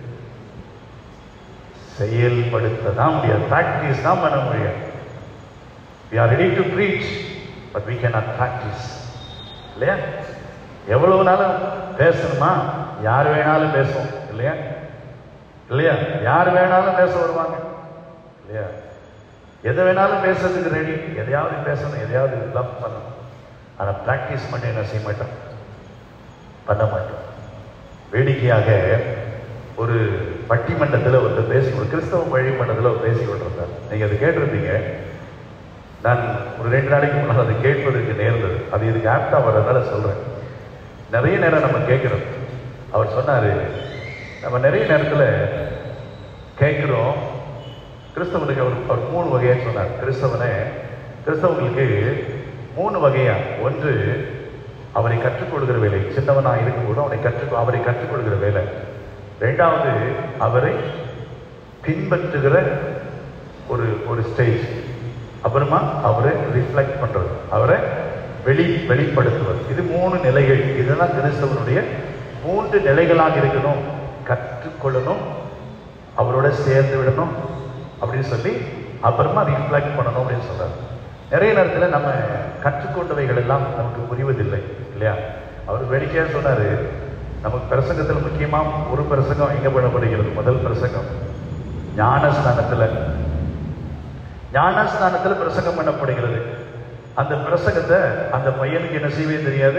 செயல்படுத்த தான் முடியாது ப்ராக்டிஸ் தான் பண்ண முடியாது we are ready to preach but we cannot practice இல்லையா எவ்வளவு நாளும் பேசணுமா யார் வேணாலும் பேசுவோம் இல்லையா இல்லையா யார் வேணாலும் பேச வருவாங்க இல்லையா எதை வேணாலும் பேசுறதுக்கு ரெடி எதையாவது பேசணும் எதையாவது இதெல்லாம் பண்ணணும் ஆனா பிராக்டிஸ் பண்ணி என்ன செய்ய மாட்டோம் பண்ண மாட்டோம் வேடிக்கையாக ஒரு பட்டிமன்றத்தில் ஒருத்தர் பேசி ஒரு கிறிஸ்தவ வழிமன்றத்தில் ஒரு பேசி கொண்டிருந்தார் நீங்க அதை கேட்டிருப்பீங்க நான் ஒரு ரெண்டு நாளைக்கு முன்னால் அதை கேட்பதற்கு நேர்ந்தது அது இதுக்கு ஆப்டா வர்றதுனால சொல்றேன் நிறைய நேரம் நம்ம கேட்கிறோம் அவர் சொன்னாரு நம்ம நிறைய நேரத்தில் கேட்கிறோம் கிறிஸ்தவனுக்கு அவர் அவர் மூணு வகையா சொன்னார் கிறிஸ்தவனை கிறிஸ்தவங்களுக்கு மூணு வகையா ஒன்று அவரை கற்றுக் கொடுக்கிற வேலை சின்னவனா இருக்கும்போது அவனை கற்றுக் அவரை கற்றுக் கொடுக்கிற வேலை ரெண்டாவது அவரை பின்பற்றுகிற ஒரு ஒரு ஸ்டேஜ் அப்புறமா அவரை ரிஃப்ளெக்ட் பண்றது அவரை வெளி வெளிப்படுத்துவது இது மூணு நிலைகள் இதுதான் கிறிஸ்தவனுடைய மூன்று நிலைகளாக இருக்கணும் கற்றுக்கொள்ளணும் அவரோட சேர்ந்து விடணும் அப்படின்னு சொல்லி அப்புறமா ரிஃப்ளெக்ட் பண்ணணும் அப்படின்னு சொல்றாரு நிறைய நேரத்தில் நம்ம கற்றுக்கொண்டவைகள் எல்லாம் நமக்கு புரிவதில்லை இல்லையா அவர் வேடிக்கையா சொன்னாரு நமக்கு பிரசங்கத்தில் முக்கியமா ஒரு பிரசங்கம் எங்க பண்ணப்படுகிறது முதல் பிரசங்கம் ஞானஸ்தானத்துல ஞானஸ்தானத்துல பிரசங்கம் பண்ணப்படுகிறது அந்த பிரசங்கத்தை அந்த பையனுக்கு என்ன செய்யவே தெரியாது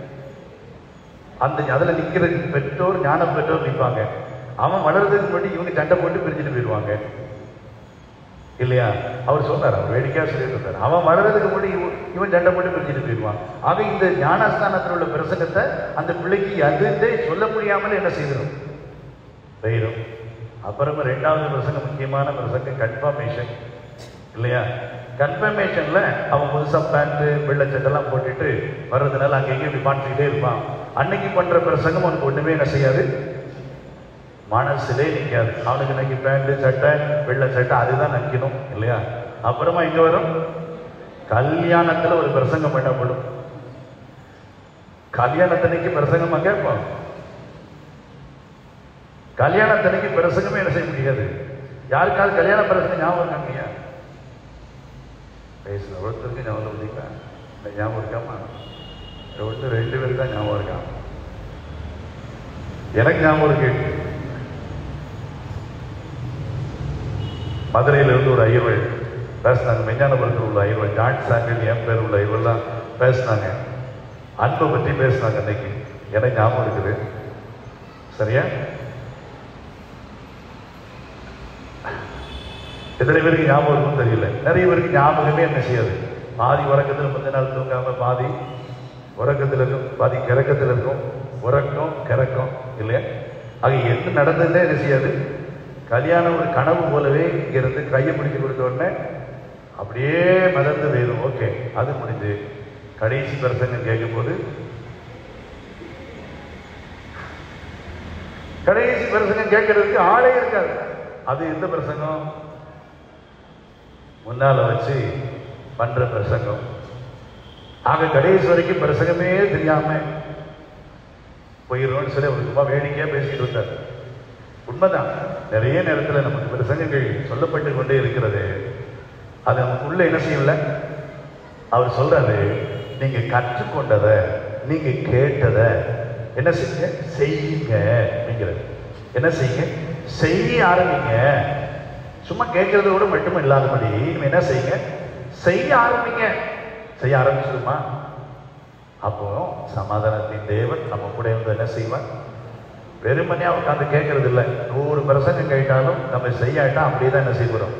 அந்த அதுல நிக்கிற பெற்றோர் ஞான பெற்றோர் நிற்பாங்க அவன் வளர்றதுக்கு முன்னாடி இவங்க சண்டை போட்டு பிரிச்சுட்டு போயிடுவாங்க இல்லையா அவர் சொன்னார் அவர் வேடிக்கையா சொல்லிட்டு இருந்தார் அவன் வளர்றதுக்கு முன்னாடி இவன் இவன் சண்டை போட்டு பிரிச்சுட்டு போயிடுவான் ஆக இந்த ஞானஸ்தானத்தில் உள்ள பிரசங்கத்தை அந்த பிள்ளைக்கு அதுந்தே சொல்ல முடியாமல் என்ன செய்திடும் போயிடும் அப்புறமா ரெண்டாவது பிரசங்கம் முக்கியமான பிரசங்கம் கன்ஃபர்மேஷன் இல்லையா கன்ஃபர்மேஷன்ல அவன் புதுசா பேண்ட் வெள்ளை சட்டெல்லாம் போட்டுட்டு வர்றதுனால அங்க எங்கேயும் இப்படி பார்த்துக்கிட்டே இருப்பான் அன்னைக்கு பண்ற பிரசங்கம் அவனுக்கு ஒண்ணுமே என்ன செய்யாது மனசுலே நிற்காது அவனுக்கு இன்னைக்கு பேண்ட் சட்டை வெள்ளை சட்டை அதுதான் நிற்கணும் இல்லையா அப்புறமா இங்க வரும் கல்யாணத்துல ஒரு பிரசங்கம் பண்ணப்படும் கல்யாணத்தன்னைக்கு பிரசங்கமா கேட்போம் கல்யாணத்தன்னைக்கு பிரசங்கமே என்ன செய்ய முடியாது யாருக்காவது கல்யாண பிரசங்கம் ஞாபகம் இருக்காங்கய்யா பேசுன ஒருத்தருக்கு ஞாபகம் இல்லைங்களா இந்த ஞாபகம் இருக்காமா ஒன்று ரெண்டு பேருக்கு தான் ஞாபகம் இருக்கான் எனக்கு ஞாபகம் இருக்கு மதுரையில இருந்து ஒரு ஐயர்கள் பேசினாங்க மெஞ்ஞானபுரத்தில் உள்ள ஐயர்கள் ஜான் சாங்கில் என் பேர் உள்ள ஐயர்கள்லாம் பேசினாங்க அன்பை பற்றி பேசினாங்க அன்னைக்கு எனக்கு ஞாபகம் இருக்குது சரியா எத்தனை பேருக்கு ஞாபகம் இருக்கும்னு தெரியல நிறைய பேருக்கு ஞாபகமே என்ன செய்யாது பாதி உறக்கத்தில் முந்தின நாள் தூங்காம பாதி உறக்கத்தில் இருக்கும் பாதி கிறக்கத்தில் இருக்கும் உறக்கம் கிறக்கம் இல்லையா ஆக என்ன நடந்ததுன்னே என்ன செய்யாது கல்யாணம் ஒரு கனவு போலவே இங்கிருந்து கையை பிடிச்சு கொடுத்த உடனே அப்படியே மிதந்து போயிடும் ஓகே அது முடிஞ்சு கடைசி பிரசங்கம் கேட்கும்போது கடைசி பிரசங்கம் கேட்கறதுக்கு ஆளே இருக்காது அது எந்த பிரசங்கம் முன்னால வச்சு பண்ற பிரசங்கம் ஆக கடைசி வரைக்கும் பிரசங்கமே தெரியாம போயிடும்னு சொல்லி அவர் சும்மா வேடிக்கையா பேசிட்டு இருந்தார் உண்மைதான் நிறைய நேரத்துல நமக்கு பிரசங்கங்கள் சொல்லப்பட்டு கொண்டே இருக்கிறது அது நமக்குள்ள என்ன செய்யல அவர் சொல்றாரு நீங்க கற்றுக்கொண்டதை நீங்க கேட்டதை என்ன செய்யுங்க செய்யுங்க அப்படிங்கிறது என்ன செய்யுங்க செய்ய ஆரம்பிங்க சும்மா கேட்கறதோடு மட்டும் இல்லாதபடி இனிமே என்ன செய்யுங்க செய்ய ஆரம்பிங்க செய்ய ஆரம்பிச்சிருமா அப்போ சமாதானத்தின் தேவன் நம்ம கூட இருந்து என்ன செய்வார் வெறுமனையா உட்காந்து கேட்கறது இல்லை நூறு பிரசங்கம் கேட்டாலும் நம்ம செய்யாட்டா அப்படியே தான் என்ன செய்ய போறோம்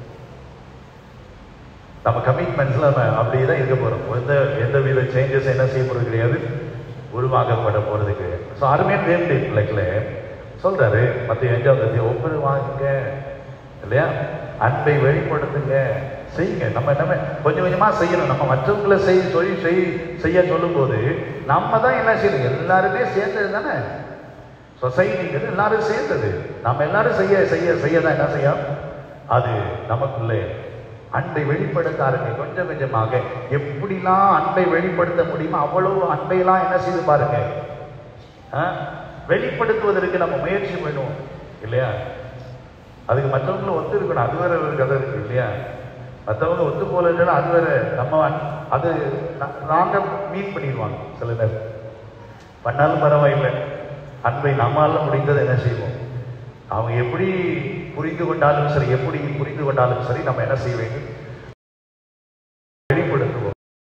நம்ம கமிட்மெண்ட்ஸ்ல நம்ம அப்படியே தான் இருக்க போறோம் எந்த எந்த வித சேஞ்சஸ் என்ன செய்ய போறது கிடையாது உருவாக்கப்பட போறது கிடையாது ஸோ அருமையான தேவனுடைய பிள்ளைகளை சொல்றாரு மத்திய அஞ்சாவது ஒவ்வொரு வாங்குங்க இல்லையா அன்பை வெளிப்படுத்துங்க செய்யுங்க நம்ம என்ன கொஞ்சம் கொஞ்சமா செய்யணும் நம்ம மற்றவங்களை செய் சொல்லி செய் செய்ய சொல்லும்போது நம்ம தான் என்ன செய்யணும் எல்லாருமே சேர்ந்தது தானே சொசைட்டிங்கிறது எல்லாரும் சேர்ந்தது நம்ம எல்லாரும் செய்ய செய்ய செய்ய தான் என்ன செய்யும் அது நமக்குள்ளே அன்பை வெளிப்படுத்த ஆரம்பி கொஞ்சம் கொஞ்சமாக எப்படிலாம் அன்பை வெளிப்படுத்த முடியுமோ அவ்வளவு அன்பையெல்லாம் என்ன செய்து பாருங்க ஆ? வெளிப்படுத்துவதற்கு நம்ம முயற்சி பண்ணுவோம் இல்லையா அதுக்கு மற்றவங்களும் ஒத்து இருக்கணும் அது வேற ஒரு கதை இருக்கு இல்லையா மற்றவங்க ஒத்து போல இல்லைன்னா அது வேற நம்ம அன்- அது நாங்க மீட் பண்ணிடுவாங்க சில நேரம் பண்ணாலும் பரவாயில்லை அன்பை நம்மால முடிந்ததை என்ன செய்வோம் அவங்க எப்படி புரிந்து கொண்டாலும் சரி எப்படி புரிந்து கொண்டாலும் சரி நம்ம என்ன செய்ய வேண்டும் வெளிப்படுத்துவோம்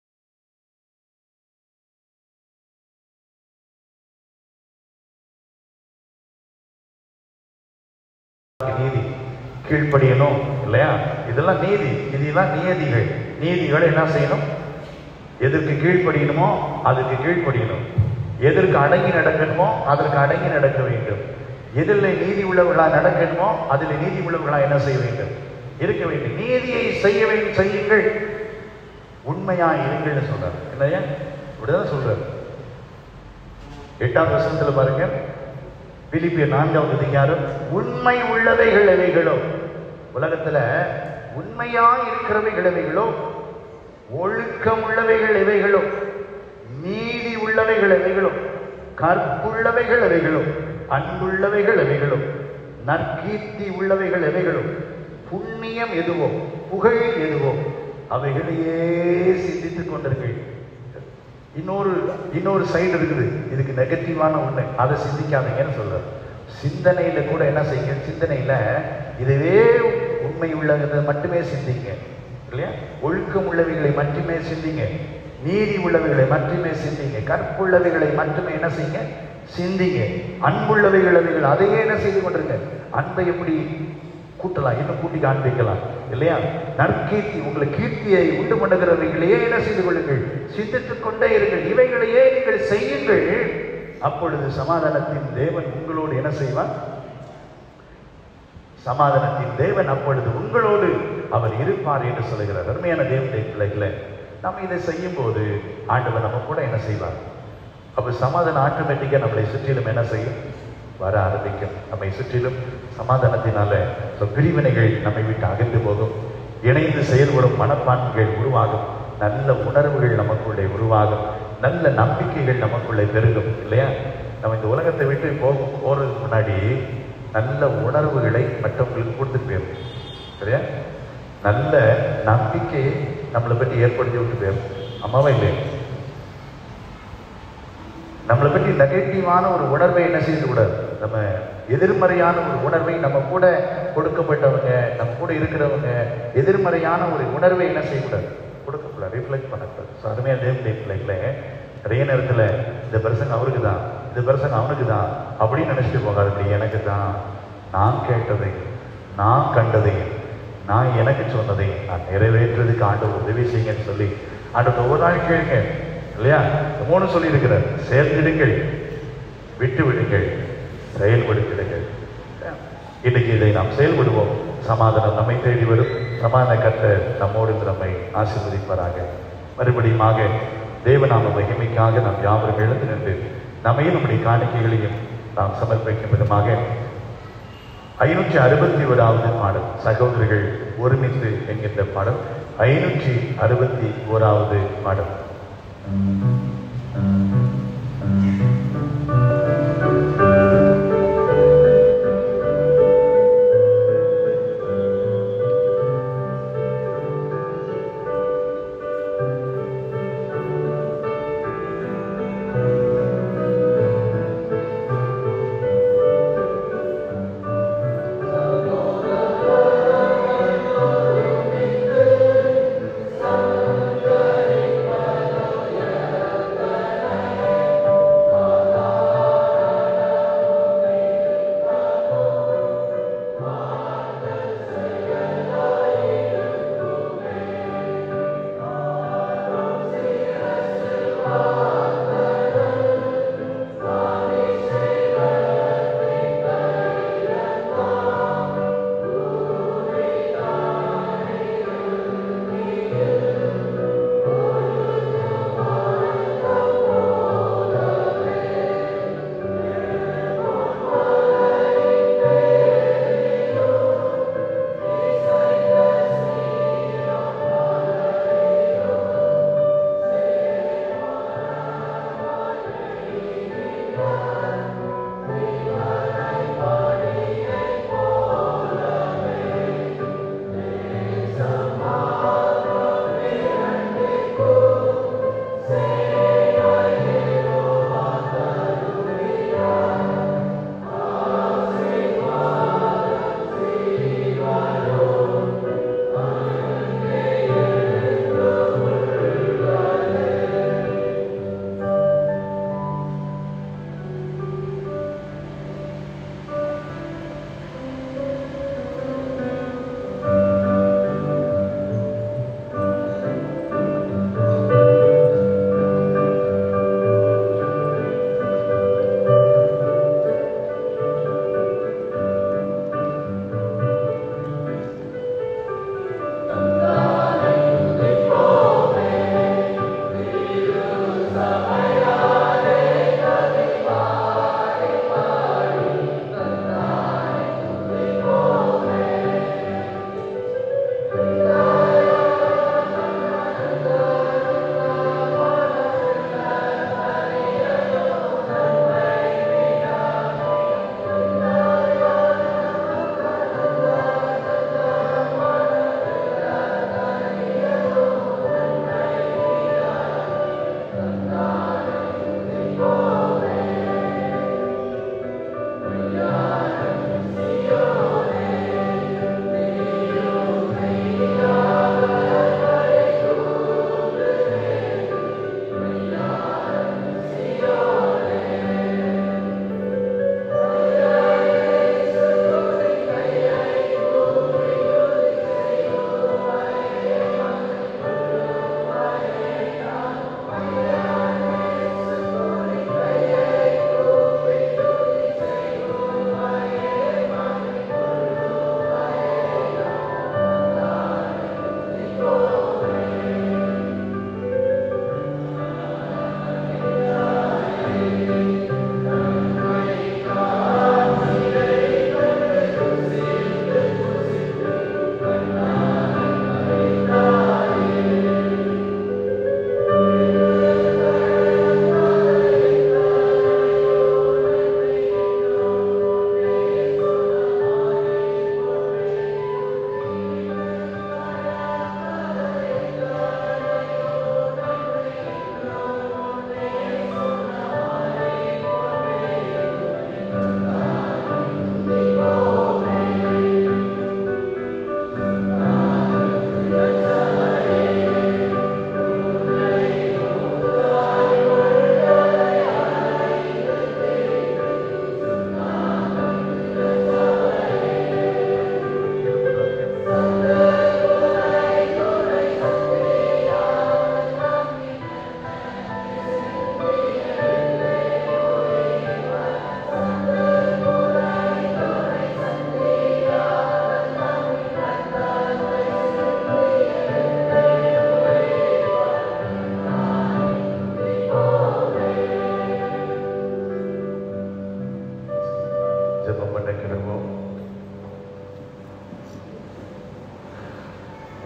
நீதி கீழ்ப்படியணும் இல்லையா இதெல்லாம் நீதி இதெல்லாம் நியதிகள் நீதிகளை என்ன செய்யணும் எதற்கு கீழ்ப்படியணுமோ அதுக்கு கீழ்ப்படியணும் எதற்கு அடங்கி நடக்கணுமோ அதற்கு அடங்கி நடக்க வேண்டும் எதில் நீதி உள்ளவர்களா நடக்கணுமோ அதில் நீதி உள்ளவர்களா என்ன செய்ய வேண்டும் இருக்க வேண்டும் நீதியை செய்ய வேண்டும் செய்யுங்கள் உண்மையா இருங்கள்னு சொல்றாரு இல்லையா இப்படிதான் சொல்றாரு எட்டாம் வசனத்துல பாருங்க பிலிப்பியர் நான்காவது அதிகாரம் உண்மை உள்ளவைகள் எவைகளோ உலகத்துல உண்மையா இருக்கிறவைகள் எவைகளோ ஒழுக்கம் உள்ளவைகள் எவைகளோ நீதி உள்ளவைகள் எவைகளோ கற்புள்ளவைகள் எவைகளோ அன்புள்ளவைகள் எவைகளோ நற்கீர்த்தி உள்ளவைகள் எவைகளோ புண்ணியம் எதுவோ புகழ் எதுவோ அவைகளையே சிந்தித்துக் கொண்டிருங்கள் இன்னொரு இன்னொரு சைடு இருக்குது இதுக்கு நெகட்டிவான ஒண்ணு அதை சிந்திக்காதீங்கன்னு சொல்றாரு சிந்தனையில கூட என்ன செய்யுங்க சிந்தனையில இதுவே உண்மை உள்ளதை மட்டுமே சிந்திங்க இல்லையா ஒழுக்கம் உள்ளவைகளை மட்டுமே சிந்திங்க நீதி உள்ளவைகளை மட்டுமே சிந்திங்க கற்புள்ளவைகளை மட்டுமே என்ன செய்யுங்க சிந்திங்க அன்புள்ளவைகள் அவைகள் அதையே என்ன செய்து கொண்டிருங்க அன்பை எப்படி கூட்டலாம் இன்னும் கூட்டி காண்பிக்கலாம் இல்லையா நற்கீர்த்தி உங்களை கீர்த்தியை உண்டு பண்ணுகிறவைகளையே என்ன செய்து கொள்ளுங்கள் சிந்தித்துக் கொண்டே இருங்கள் இவைகளையே நீங்கள் செய்யுங்கள் அப்பொழுது சமாதானத்தின் தேவன் உங்களோடு என்ன செய்வார் சமாதானத்தின் தேவன் அப்பொழுது உங்களோடு அவர் இருப்பார் என்று சொல்லுகிறார் அருமையான தேவனுடைய பிள்ளைகளை நம்ம இதை செய்யும் போது ஆண்டவர் நம்ம கூட என்ன செய்வார் அப்ப சமாதானம் ஆட்டோமேட்டிக்கா நம்மளை சுற்றிலும் என்ன செய்யும் வர ஆரம்பிக்கும் நம்மை சுற்றிலும் சமாதானத்தினால so பிரிவினைகள் நம்மை விட்டு அகன்று போகும் இணைந்து செயல்படும் மனப்பான்மைகள் உருவாகும் நல்ல உணர்வுகள் நமக்குள்ளே உருவாகும் நல்ல நம்பிக்கைகள் நமக்குள்ளே பெருகும் இல்லையா நம்ம இந்த உலகத்தை விட்டு போகும் போறதுக்கு முன்னாடி நல்ல உணர்வுகளை மற்றவங்களுக்கு கொடுத்துட்டு போயிடும் சரியா நல்ல நம்பிக்கையை நம்மளை பற்றி ஏற்படுத்தி விட்டு போயிடும் அம்மாவா இல்லையா நம்மளை பற்றி நெகட்டிவான ஒரு உணர்வை என்ன செய்யக்கூடாது நம்ம எதிர்மறையான ஒரு உணர்வை நம்ம கூட கொடுக்கப்பட்டவங்க நம்ம கூட இருக்கிறவங்க எதிர்மறையான ஒரு உணர்வை என்ன செய்யக்கூடாது கொடுக்கக்கூடாது ரிஃப்ளெக்ட் பண்ணக்கூடாது ஸோ அருமையாக தேவனுடைய பிள்ளைகளை நிறைய நேரத்தில் இந்த பிரசங்க அவருக்கு தான் இந்த பிரசங்க அவனுக்கு தான் அப்படின்னு நினைச்சிட்டு போகாது இப்படி எனக்கு தான் நான் கேட்டதை நான் கண்டதை நான் எனக்கு சொன்னதை நான் நிறைவேற்றுறதுக்கு ஆண்டவர் உதவி செய்யுங்கன்னு சொல்லி ஆண்டவர் ஒவ்வொரு நாள் கேளுங்க இல்லையா இந்த மூணு சொல்லி இருக்கிறார் சேர்ந்திடுங்கள் விட்டு விடுங்கள் செயல்படுத்திடுங்கள் இன்னைக்கு இதை நாம் செயல்படுவோம் சமாதானம் நம்மை தேடி வரும் சமாதான கட்ட நம்மோடு இருந்து நம்மை ஆசீர்வதிப்பாராக மறுபடியுமாக தேவநாம மகிமைக்காக நாம் யாவரும் எழுந்து நின்று நம்மையும் நம்முடைய காணிக்கைகளையும் நாம் சமர்ப்பிக்கும் விதமாக ஐநூற்றி அறுபத்தி ஓராவது பாடல் சகோதரர்கள் ஒருமித்து என்கின்ற பாடல் ஐநூற்றி அறுபத்தி ஓராவது பாடல் Sangha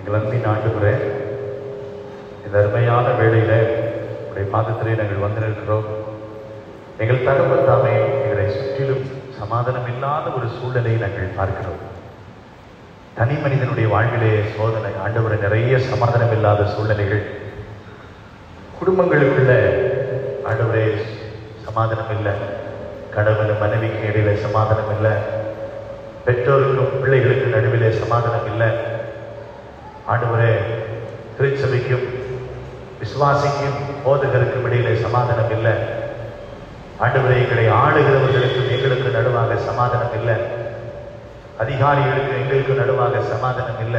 எங்கள் அன்பின் ஆண்டுகிறே இந்த அருமையான வேளையில உடைய பாதத்திலே நாங்கள் வந்திருக்கிறோம் எங்கள் தகவல் தாமே எங்களை சுற்றிலும் சமாதானம் இல்லாத ஒரு சூழ்நிலையை நாங்கள் பார்க்கிறோம் தனி மனிதனுடைய வாழ்விலே சோதனை ஆண்டவரை நிறைய சமாதானம் இல்லாத சூழ்நிலைகள் குடும்பங்களுக்குள்ள ஆண்டவரே சமாதானம் இல்லை கணவன் மனைவிக்கு இடையில சமாதானம் இல்லை பெற்றோருக்கும் பிள்ளைகளுக்கு நடுவிலே சமாதானம் இல்லை ஆண்டவரே திருச்சபைக்கும் விசுவாசிக்கும் போதகருக்கும் இடையிலே சமாதானம் இல்லை ஆண்டவரே எங்களை ஆளுகிறவர்களுக்கும் எங்களுக்கு நடுவாக சமாதானம் இல்லை அதிகாரிகளுக்கு எங்களுக்கு நடுவாக சமாதானம் இல்லை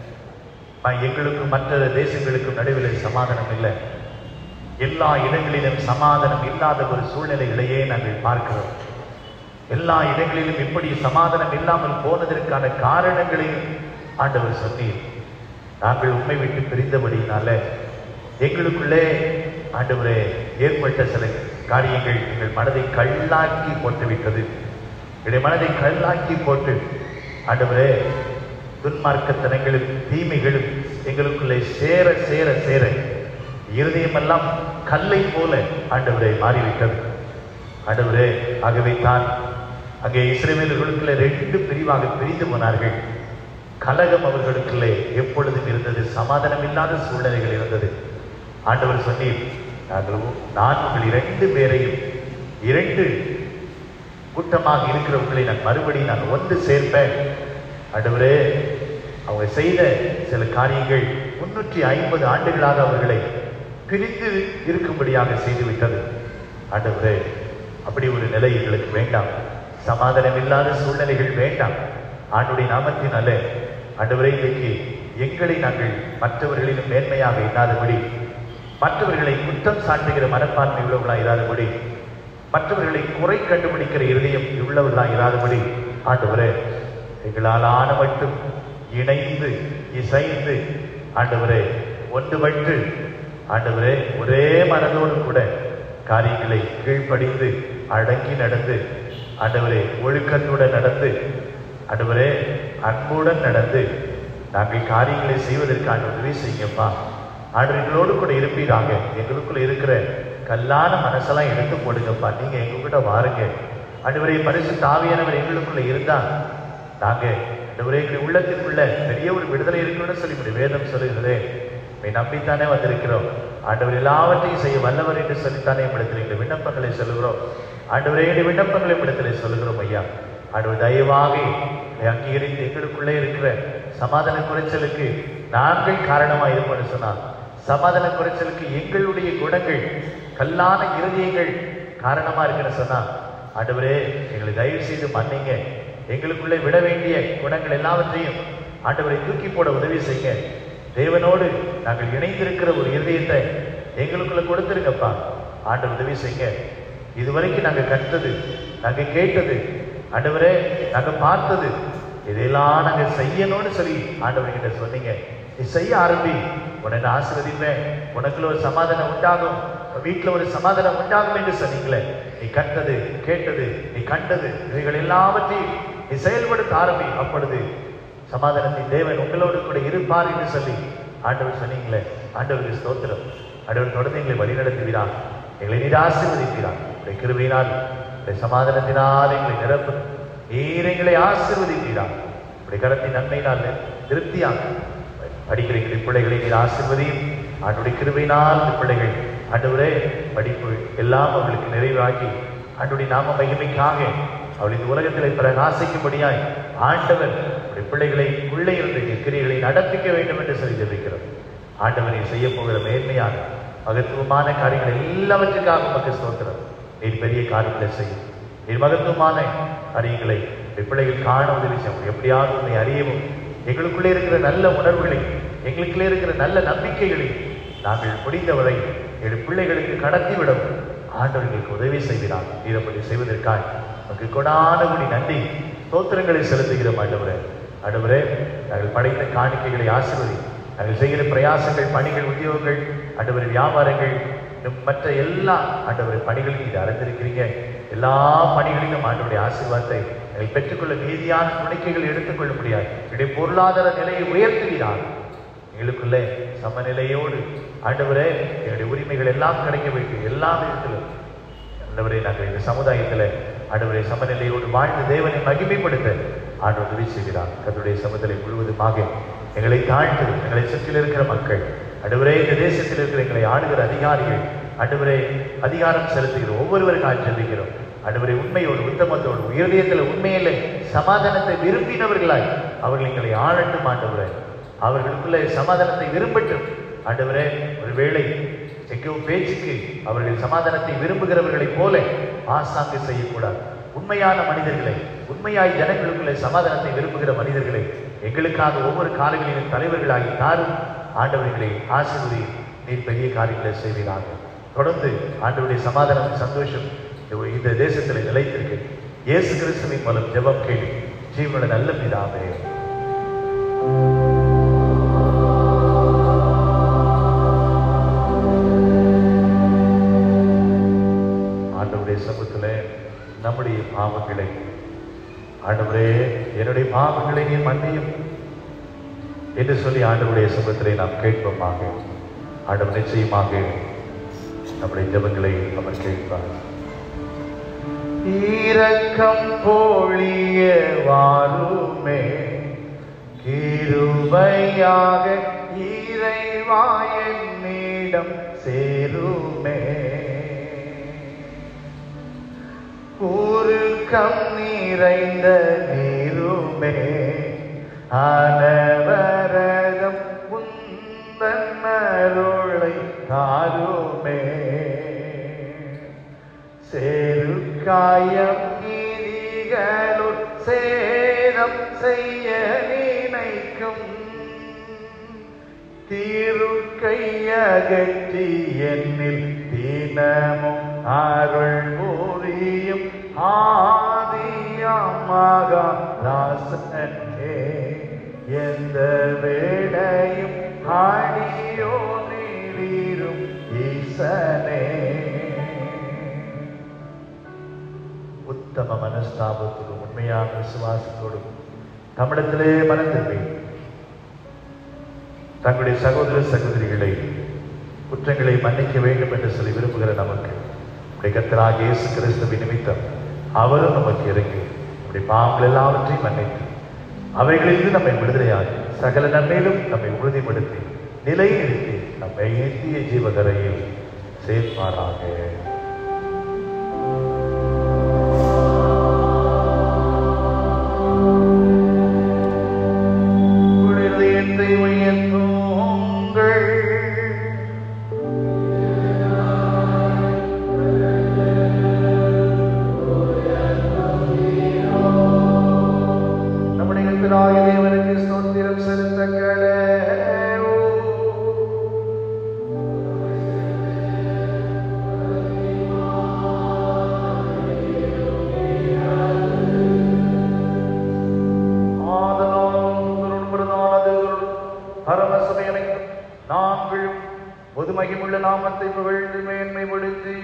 ம- எங்களுக்கும் மற்ற தேசங்களுக்கும் நடுவில் சமாதானம் இல்லை எல்லா இடங்களிலும் சமாதானம் இல்லாத ஒரு சூழ்நிலைகளையே நாங்கள் பார்க்கிறோம் எல்லா இடங்களிலும் இப்படி சமாதானம் இல்லாமல் போனதற்கான காரணங்களையும் ஆண்டவர் சொன்னீர் நாங்கள் உண்மை விட்டு பிரிந்தபடியினால எங்களுக்குள்ளே ஆண்டவரே ஏற்பட்ட சில காரியங்கள் எங்கள் மனதை கல்லாக்கி போட்டுவிட்டது எங்களுடைய மனதை கல்லாக்கி போட்டு ஆண்டவரே துன்மார்க்கத்தனங்களும் தீமைகளும் எங்களுக்குள்ளே சேர சேர சேர இருதயமெல்லாம் கல்லை போல ஆண்டவரே மாறிவிட்டது ஆண்டவரே ஆகவே தான் அங்கே இஸ்ரேவேலர்களுக்குள்ளே ரெண்டு பிரிவாக பிரிந்து போனார்கள் கலகம் அவர்களுக்குள்ளே எப்பொழுதும் இருந்தது சமாதானம் இல்லாத சூழ்நிலைகள் இருந்தது ஆண்டவர் சொன்னீர் நாங்கள் உ- நான் உங்கள் இரண்டு பேரையும் இரண்டு கூட்டமாக இருக்கிறவர்களை நான் மறுபடியும் நான் ஒன்று சேர்ப்பேன் ஆண்டவரே அவங்க செய்த சில காரியங்கள் முன்னூற்றி ஐம்பது ஆண்டுகளாக அவர்களை பிரிந்து இருக்கும்படியாக செய்துவிட்டது ஆண்டவரே அப்படி ஒரு நிலை எங்களுக்கு வேண்டாம் சமாதானம் இல்லாத சூழ்நிலைகள் வேண்டாம் ஆண்டுடைய நாமத்தினாலே ஆண்டவரே இன்றைக்கு எங்களை நாங்கள் மற்றவர்களிலும் மேன்மையாக இல்லாதபடி மற்றவர்களை குற்றம் சாட்டுகிற மனப்பான்மை உள்ளவர்களாக இராதபடி மற்றவர்களை குறை கண்டுபிடிக்கிற இருதயம் உள்ளவர்களாக இராதபடி ஆண்டவரே எங்களால் ஆன மட்டும் இணைந்து இசைந்து ஆண்டவரே ஒன்றுபட்டு ஆண்டவரே ஒரே மனதோடு கூட காரியங்களை கீழ்ப்படிந்து அடங்கி நடந்து ஆண்டவரே ஒழுக்கத்துடன் நடந்து ஆண்டவரே அன்புடன் நடந்து நாங்கள் காரியங்களை செய்வதற்கு ஆண்டு உதவி செய்யுங்கப்பா ஆண்டவர்களோடு கூட இருப்பீராங்க எங்களுக்குள்ள இருக்கிற கல்லான மனசெல்லாம் எடுத்து போடுங்கப்பா நீங்க எங்ககிட்ட வாருங்க ஆண்டவரே பரிசு தாவியானவர் எங்களுக்குள்ள இருந்தா நாங்க ஆண்டவரே எங்கள் உள்ளத்திற்குள்ள பெரிய ஒரு விடுதலை இருக்கணும்னு சொல்லி இப்படி வேதம் சொல்லுகிறதே உம்மை நம்பித்தானே வந்திருக்கிறோம் ஆண்டவர் எல்லாவற்றையும் செய்ய வல்லவர் என்று சொல்லித்தானே இடத்தில் எங்கள் விண்ணப்பங்களை சொல்லுகிறோம் ஆண்டவரே எங்கள் விண்ணப்பங்களை இடத்துல சொல்லுகிறோம் ஐயா ஆண்டவர் தயவாக இதை அங்கீகரித்து எங்களுக்குள்ளே இருக்கிற சமாதான குறைச்சலுக்கு நாங்கள் காரணமா இருப்போம்னு சொன்னார் சமாதான குறைச்சலுக்கு எங்களுடைய குணங்கள் கல்லான இருதயங்கள் காரணமா இருக்குன்னு சொன்னா ஆண்டவரே எங்களை தயவு செய்து மன்னிங்க எங்களுக்குள்ளே விட வேண்டிய குணங்கள் எல்லாவற்றையும் ஆண்டவரை தூக்கி போட உதவி செய்யுங்க தேவனோடு நாங்கள் இணைந்திருக்கிற ஒரு இருதயத்தை எங்களுக்குள்ள கொடுத்துருங்கப்பா ஆண்டவர் உதவி செய்யுங்க இதுவரைக்கும் நாங்க கற்றது நாங்க கேட்டது ஆண்டவரே நாங்க பார்த்தது இதெல்லாம் நாங்க செய்யணும்னு சொல்லி ஆண்டவர் கிட்ட சொன்னீங்க நீ செய்ய ஆரம்பி உன்னை நான் ஆசீர்வதிப்பேன் உனக்குள்ள ஒரு சமாதானம் உண்டாகும் உன் வீட்டுல ஒரு சமாதானம் உண்டாகும் என்று சொன்னீங்களே நீ கண்டது கேட்டது நீ கண்டது இவைகள் எல்லாவற்றையும் நீ செயல்படுத்த ஆரம்பி அப்பொழுது சமாதானத்தின் தேவன் உங்களோடு கூட இருப்பார் என்று சொல்லி ஆண்டவர் சொன்னீங்களே ஆண்டவருக்கு ஸ்தோத்திரம் ஆண்டவர் தொடர்ந்து எங்களை வழிநடத்துகிறார் எங்களை நிராசீர்வதிக்கிறார் உடைய கிருபையினால் உடைய சமாதானத்தினால் எங்களை நிரப்பு நீர் எங்களை ஆசீர்வதிக்கிறார் உடைய கடத்தின் நன்மையினால் திருப்தியாக படிக்கிற எங்கள் பிள்ளைகளை நீர் ஆசீர்வதியும் ஆண்டுடைய கிருபையினால் இந்த பிள்ளைகள் ஆண்டவரே படிப்பு எல்லாம் அவர்களுக்கு நிறைவாக்கி ஆண்டுடைய நாம மகிமைக்காக அவள் இந்த உலகத்தில் பிரகாசிக்கும்படியாய் ஆண்டவர் உடைய பிள்ளைகளை உள்ளே இருந்த கிரியைகளை நடப்பிக்க வேண்டும் என்று சொல்லி ஜெபிக்கிறோம் ஆண்டவர் நீ செய்ய போகிற மேன்மையான மகத்துவமான காரியங்கள் எல்லாவற்றுக்காக உமக்கு ஸ்தோத்திரம் நீர் பெரிய காரியங்களை செய்யும் நீர் மகத்துவமான காரியங்களை உடைய பிள்ளைகள் காண உதவி செய்யும் எப்படியாவது உன்னை அறியவும் எங்களுக்குள்ளே இருக்கிற நல்ல உணர்வுகளை எங்களுக்குள்ளே இருக்கிற நல்ல நம்பிக்கைகளை நாங்கள் முடிந்தவரை எங்கள் பிள்ளைகளுக்கு கடத்திவிடவும் ஆண்டவர் எங்களுக்கு உதவி செய்கிறார் நீர் அப்படி செய்வதற்காக உனக்கு கொடானபடி நன்றி ஸ்தோத்திரங்களை செலுத்துகிறோம் ஆண்டவரே ஆண்டவரே நாங்கள் படைத்த காணிக்கைகளை ஆசிர்வதி நாங்கள் செய்கிற பிரயாசங்கள் பணிகள் உத்தியோகங்கள் ஆண்டவர் வியாபாரங்கள் இன்னும் மற்ற எல்லா ஆண்டவர் பணிகளையும் இது அறிந்திருக்கிறீங்க எல்லா பணிகளிலும் ஆண்டவருடைய ஆசீர்வாதத்தை நாங்கள் பெற்றுக்கொள்ள நீதியான துணைக்கைகள் எடுத்துக்கொள்ள முடியாது இடைய பொருளாதார நிலையை உயர்த்துகிறார் எங்களுக்குள்ளே சமநிலையோடு ஆண்டவரே எங்களுடைய உரிமைகள் எல்லாம் கிடைக்க வேண்டும் எல்லா விதத்திலும் ஆண்டவரே நாங்கள் இந்த சமுதாயத்தில் ஆண்டவரை சமநிலையோடு வாழ்ந்து தேவனை மகிமைப்படுத்த ஆண்டவர் உதவி செய்கிறார் கர்த்தருடைய சமுதலை முழுவதுமாக எங்களை தாழ்த்து எங்களை சுற்றில் இருக்கிற மக்கள் ஆண்டவரே இந்த தேசத்தில் இருக்கிற எங்களை ஆளுகிற அதிகாரிகள் ஆண்டவரே அதிகாரம் செலுத்துகிறோம் ஒவ்வொருவருக்கும் ஜெபிக்கிறோம் ஆண்டவரை உண்மையோடு உத்தமத்தோடு உயர்தயத்தில் உண்மையிலே சமாதானத்தை விரும்பினவர்களாய் அவர்கள் எங்களை ஆளட்டும் ஆண்டவரே அவர்களுக்குள்ளே சமாதானத்தை விரும்பட்டும் ஆண்டவரே ஒருவேளை எங்கோ பேச்சுக்கு அவர்கள் சமாதானத்தை விரும்புகிறவர்களைப் போல ஆசாங்கு செய்யக்கூடாது உண்மையான மனிதர்களை உண்மையாய் ஜனங்களுக்குள்ளே சமாதானத்தை விரும்புகிற மனிதர்களை எங்களுக்காக ஒவ்வொரு காலங்களிலும் தலைவர்களாகி தாரும் ஆண்டவர்களை ஆசிர்வதி நீர் பெரிய காரியங்களை செய்வீராக தொடர்ந்து ஆண்டவருடைய சமாதானம் சந்தோஷம் இந்த- இந்த தேசத்தில் நிலைத்திருக்கு இயேசு கிறிஸ்துவின் மூலம் ஜெபம் கேள்வி ஜீவனோட நல்ல பிதாவே ஆண்டவருடைய சமூகத்துல நம்முடைய பாவங்களை ஆண்டவரே என்னுடைய பாவங்களை நீர் மன்னியும் என்று சொல்லி ஆண்டவருடைய சமூகத்திலே நாம் கேட்போமாக ஆண்டவர் நிச்சயமாக நம்முடைய ஜெபங்களை அவர் கேட்பார் இரக்கம் பொழிய வாருமே கிருபையாக இறைவாயன்னிடம் சேருமே உருக்கம் நிறைந்த நீருமே அனவரகம் உந்தன் அருளை தாருமே செருக்காயம் நீதிகளுள் சேதம் செய்ய நினைக்கும் திருக்கையகற்றி என்னில் தினமும் அருள் புரியும் ஆதியமாக ராசனே எந்த வேளையும் ஆடியோ நீரும் ஈசனே உத்தம மனஸ்தாபத்தோடும் உண்மையான விசுவாசத்தோடும் தமிழத்திலே மனம் திரும்பி தங்களுடைய சகோதர சகோதரிகளை குற்றங்களை மன்னிக்க வேண்டும் என்று சொல்லி விரும்புகிற நமக்கு நம்முடைய கர்த்தராக இயேசு கிறிஸ்துவின் நிமித்தம் அவரும் நமக்கு இறங்கி நம்முடைய பாவங்கள் எல்லாவற்றையும் மன்னித்து அவைகளிலிருந்து நம்மை விடுதலையாகி சகல நன்மையிலும் நம்மை உறுதிப்படுத்தி நிலைநிறுத்தி நம்மை ஏற்றிய ஜீவகரையில் சேர்ப்பாராக உடலையத்தை உயர்த்துங்கள் நம்முடைய பிதாய தேவனுக்கு ஸ்தோத்திரம் செலுத்தங்களே பரமசபையனை நாங்கள் பொதுமகிமுள்ள நாமத்தை புகழ்ந்து மேன்மைப்படுத்தி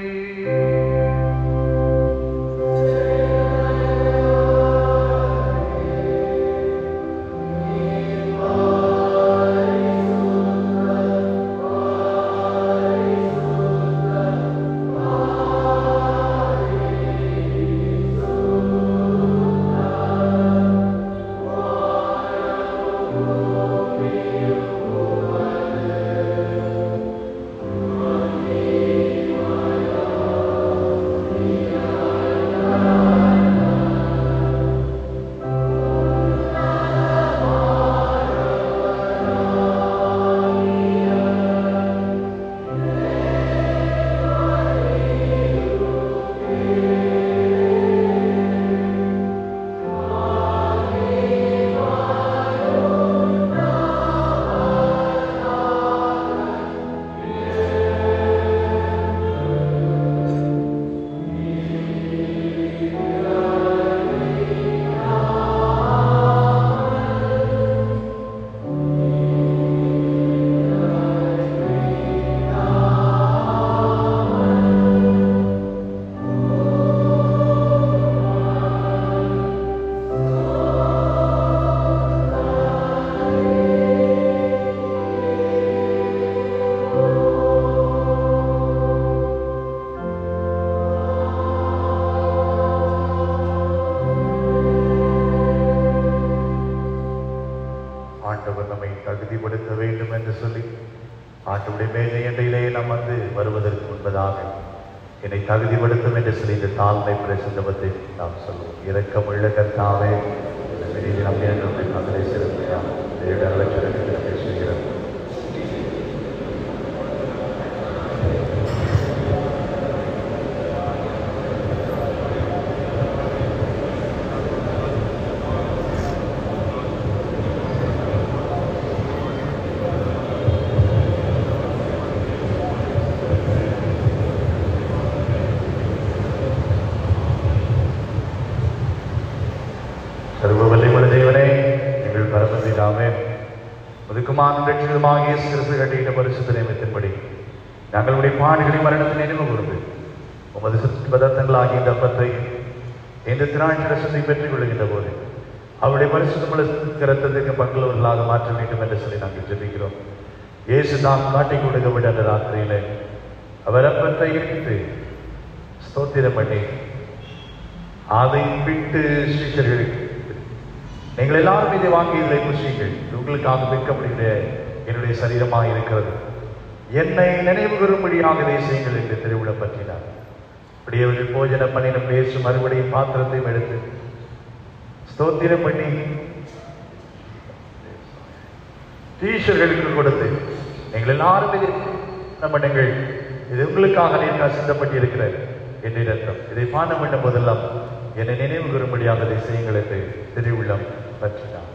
தகுதிப்படுத்த வேண்டும் என்று சொல்லி ஆண்டுடைய மேஜை எண்டையிலே நாம் வந்து வருவதற்கு முன்பதாக என்னை தகுதிப்படுத்தும் என்று சொல்லி இந்த தாழ்மை பிரசந்தபத்தை நாம் சொல்லுவோம் இரக்கமுள்ள கர்த்தாவே வெளியில் நம்பிய நம்மை மகளை சிறப்பையா தேவர்களுக்கு பேசுகிறோம் சர்வ வல்லிமுள்ள தேவனே எங்கள் பரமபிதாவே முதுக்குமான ரட்சிதமாகிய சிறுசு கட்டியிட்ட பரிசுத்த நியமத்தின்படி ഞങ്ങളുടെ പാടുകളി മരണത്തിന് നിனைவு கூர்ந்து உமது சிற்று பதார்த்தங்களாகிய இந்த அப்பத்தை இந்த திராட்சை ரசத்தை பெற்றுக் கொள்கின்ற போது அவருடைய பரிசுத்தமுள்ள திறத்ததுக்கு பங்குள்ளவர்களாக மாற்ற வேண்டும் என்று சொல்லி நாங்கள் ஜெபிக்கிறோம் இயேசு தான் காட்டிக் கொடுக்கப்பட்ட அந்த ராத்திரியிலே அவர் அப்பத்தை எடுத்து ஸ்தோத்திரம் பண்ணி அதை விட்டு சீஷர்களுக்கு நீங்கள் எல்லாரும் இதை வாங்கி இதில் புஷிங்கள் இது உங்களுக்காக விற்கப்படுகிற என்னுடைய சரீரமாக இருக்கிறது என்னை நினைவு கூறும்படியாக இதை செய்யுங்கள் என்று திருவிழா பற்றினார் அப்படியவர்கள் போஜன பண்ணின பேசு மறுபடியும் பாத்திரத்தையும் எடுத்து ஸ்தோத்திரம் பண்ணி டீச்சர்களுக்கு கொடுத்து நீங்கள் எல்லாரும் இதை நம்ம நீங்கள் இது உங்களுக்காக நேற்று சிந்தப்பட்டு இருக்கிற என்று அர்த்தம் இதை பாட வேண்டும் போதெல்லாம் என்னை நினைவு கூறும்படியாக இதை செய்யுங்கள் என்று திருவிழம் பற்றினார்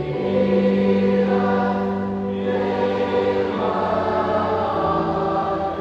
Amen.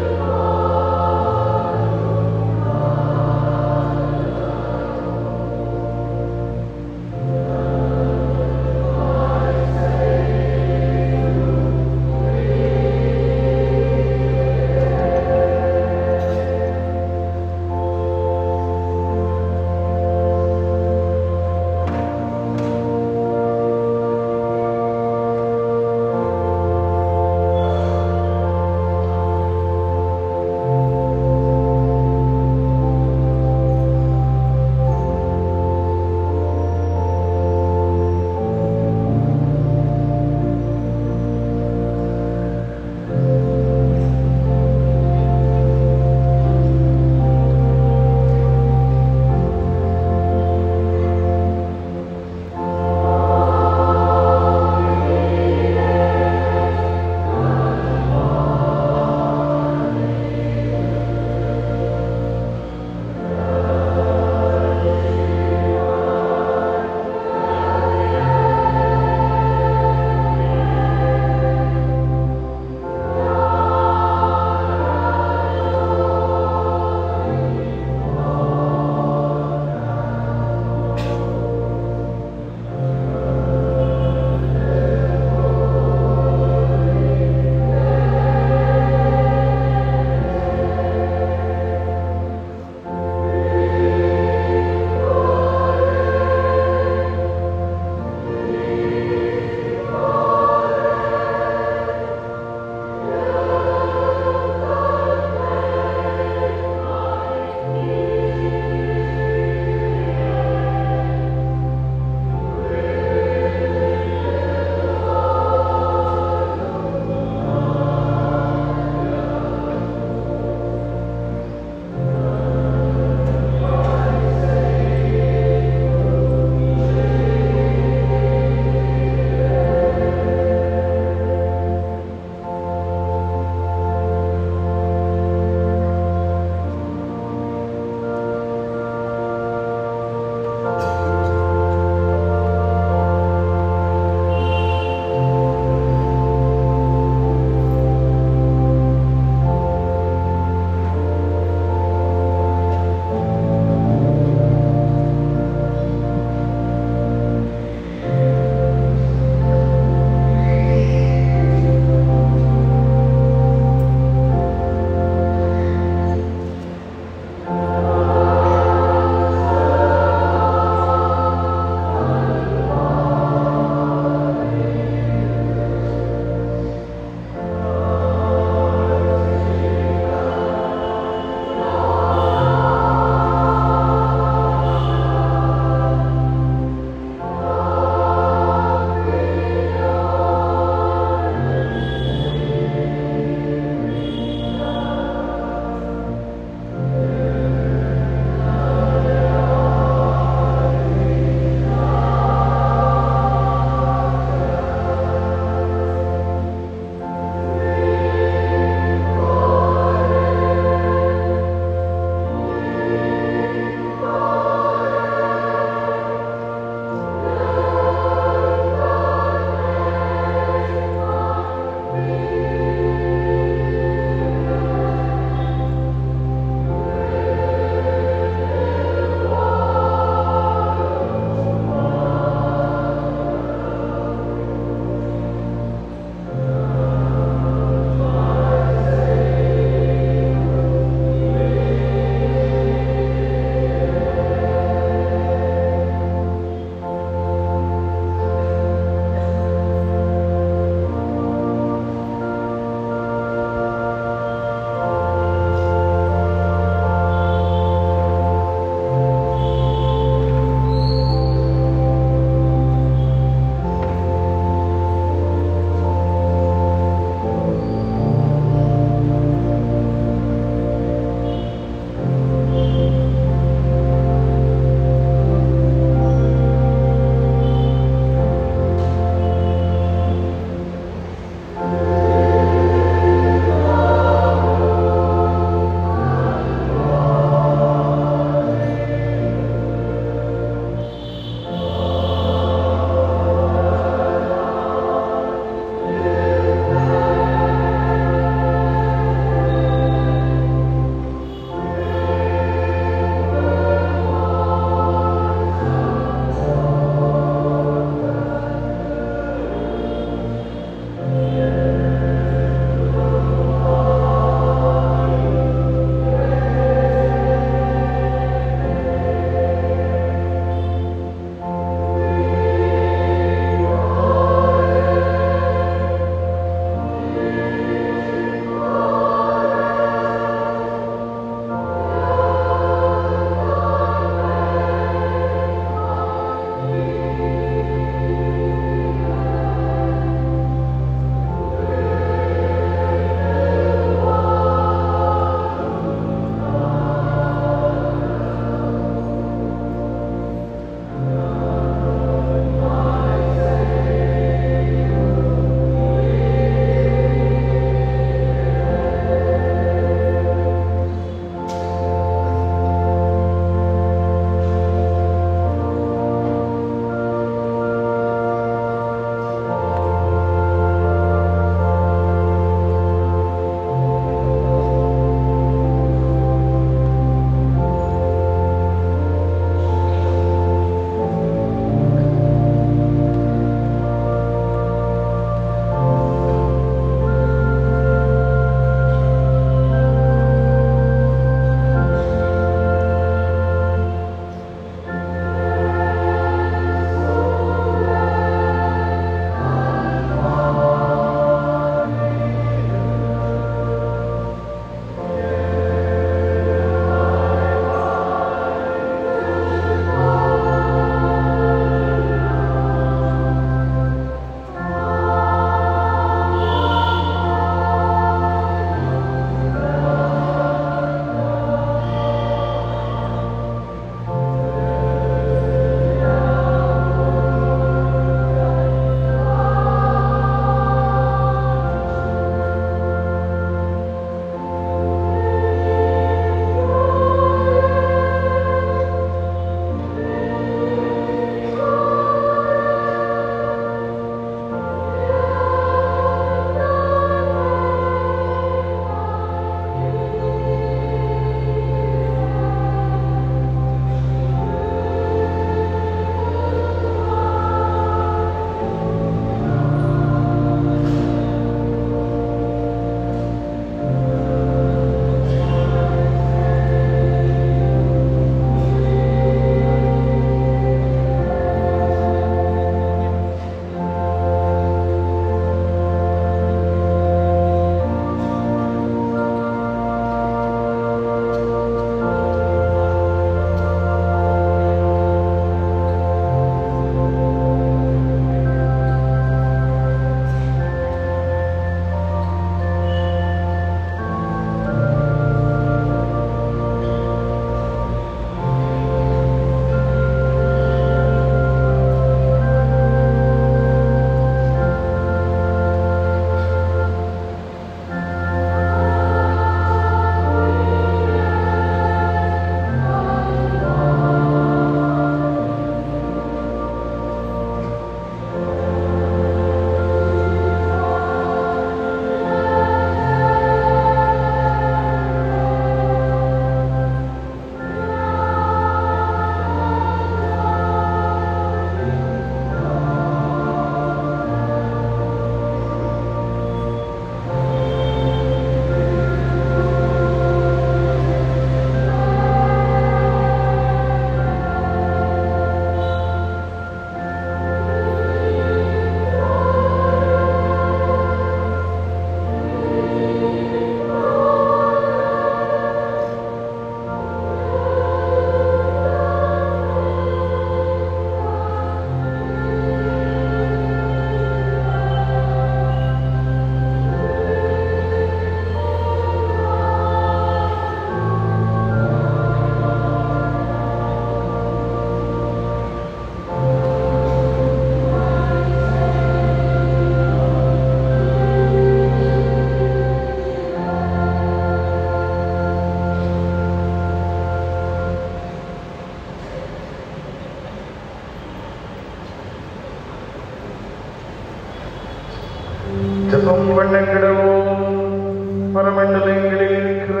ஜபம் பண்ணக்கிடவும் பரமண்டலங்களில் இருக்கிற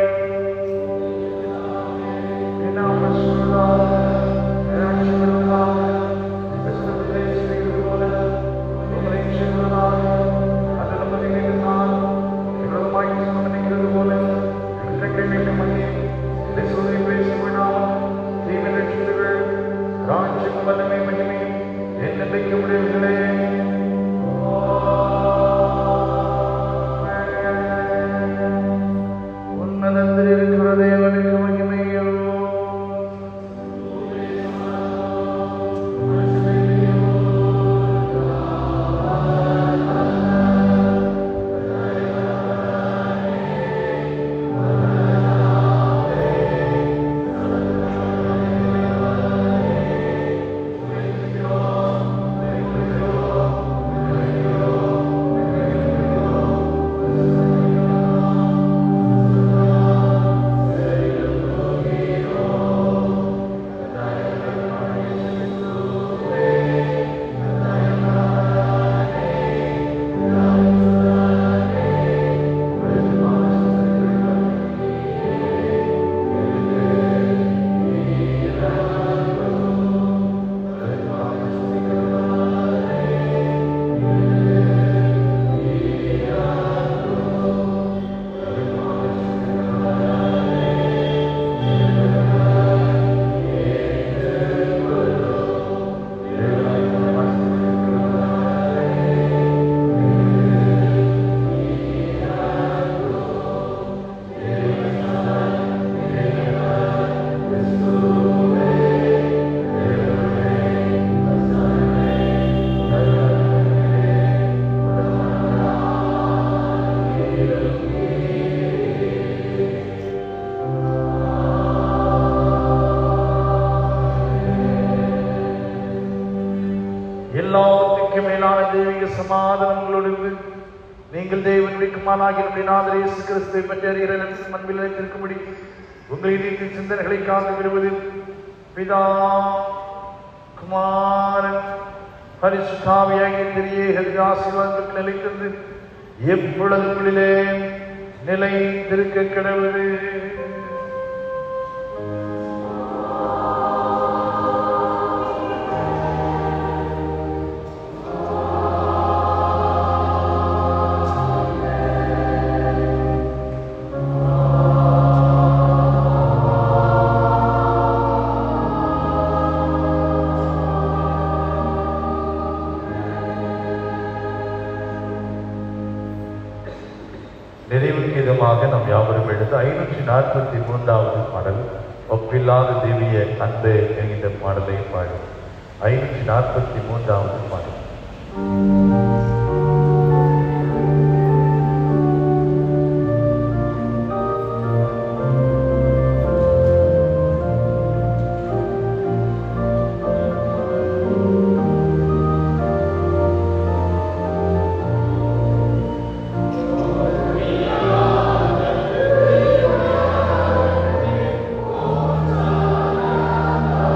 ராஜ்யம் வல்லமை மகிமை என்னைக்கு முடிவுகளே உன்னதத்தில் இருக்கிற தேவனுக்கு மகிமையோ எல்லாத்துக்கும் மேலான தெய்வீக சமாதானம் உங்களோடு நீங்கள் தேவனுடைய குமாராகிய நம்முடைய நாதர் இயேசு கிறிஸ்துவை பற்றி அறிகிற நன்சன் அன்பில் நிலைத்திருக்கும்படி உங்கள் இதயத்தின் சிந்தனைகளை காத்து விடுவது பிதா குமாரன் பரிசுத்தாவியாகிய திரியேக ஆசீர்வாதங்களுக்கு நிலைத்தது எப்பொழுது உங்களிலே நிலைத்திருக்க கிடவது நிறைவுக்கு இதமாக நாம் யாவரும் எடுத்து ஐநூற்றி நாற்பத்தி மூன்றாவது பாடல் ஒப்பில்லாத தேவிய அன்பு என்கின்ற பாடலை பாடு ஐநூற்றி நாற்பத்தி மூன்றாவது பாடல்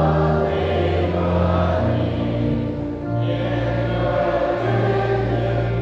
Yeah.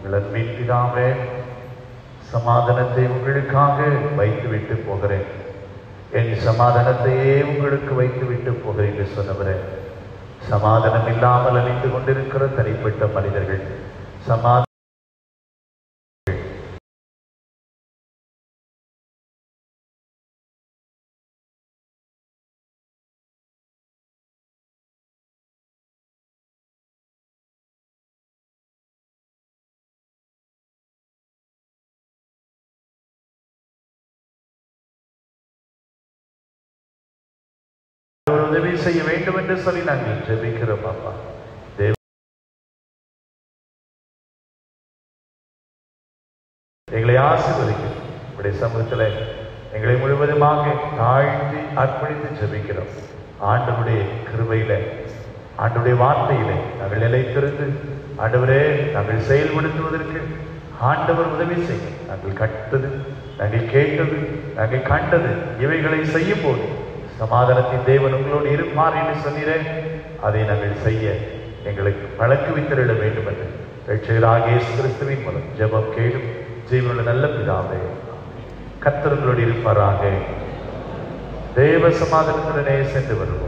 எங்கள் அன்பின் பிதாவே சமாதானத்தை உங்களுக்காக வைத்துவிட்டு போகிறேன் என் சமாதானத்தையே உங்களுக்கு வைத்துவிட்டு போகிறேன் என்று சொன்னவரே சமாதானம் இல்லாமல் அழிந்து கொண்டிருக்கிற தனிப்பட்ட மனிதர்கள் சமாதான ஒரு உதவி செய்ய வேண்டும் என்று சொல்லி நாங்கள் ஜெபிக்கிறோம் அப்பா தேவ எங்களை ஆசீர்வதிக்கும் உடைய சமூகத்தில் எங்களை முழுவதுமாக தாழ்த்தி அர்ப்பணித்து ஜெபிக்கிறோம் ஆண்டவருடைய கிருபையில ஆண்டவருடைய வார்த்தையிலே நாங்கள் நிலைத்திருந்து ஆண்டவரே நாங்கள் செயல்படுத்துவதற்கு ஆண்டவர் உதவி செய்யும் நாங்கள் கட்டது நாங்கள் கேட்டது நாங்கள் கண்டது இவைகளை செய்யும் போது சமாதானத்தின் தேவன் உங்களோடு இருப்பார் என்று சொன்னீரேன் அதை நாங்கள் செய்ய எங்களுக்கு பழக்குவித்திருட வேண்டும் என்று ரட்சகராக இயேசு கிறிஸ்துவின் மூலம் ஜெபம் கேடும் ஜீவனுள்ள நல்ல பிதாவே கர்த்தர்களோடு இருப்பாராக தேவ சமாதானத்துடனே சென்று வருவோம்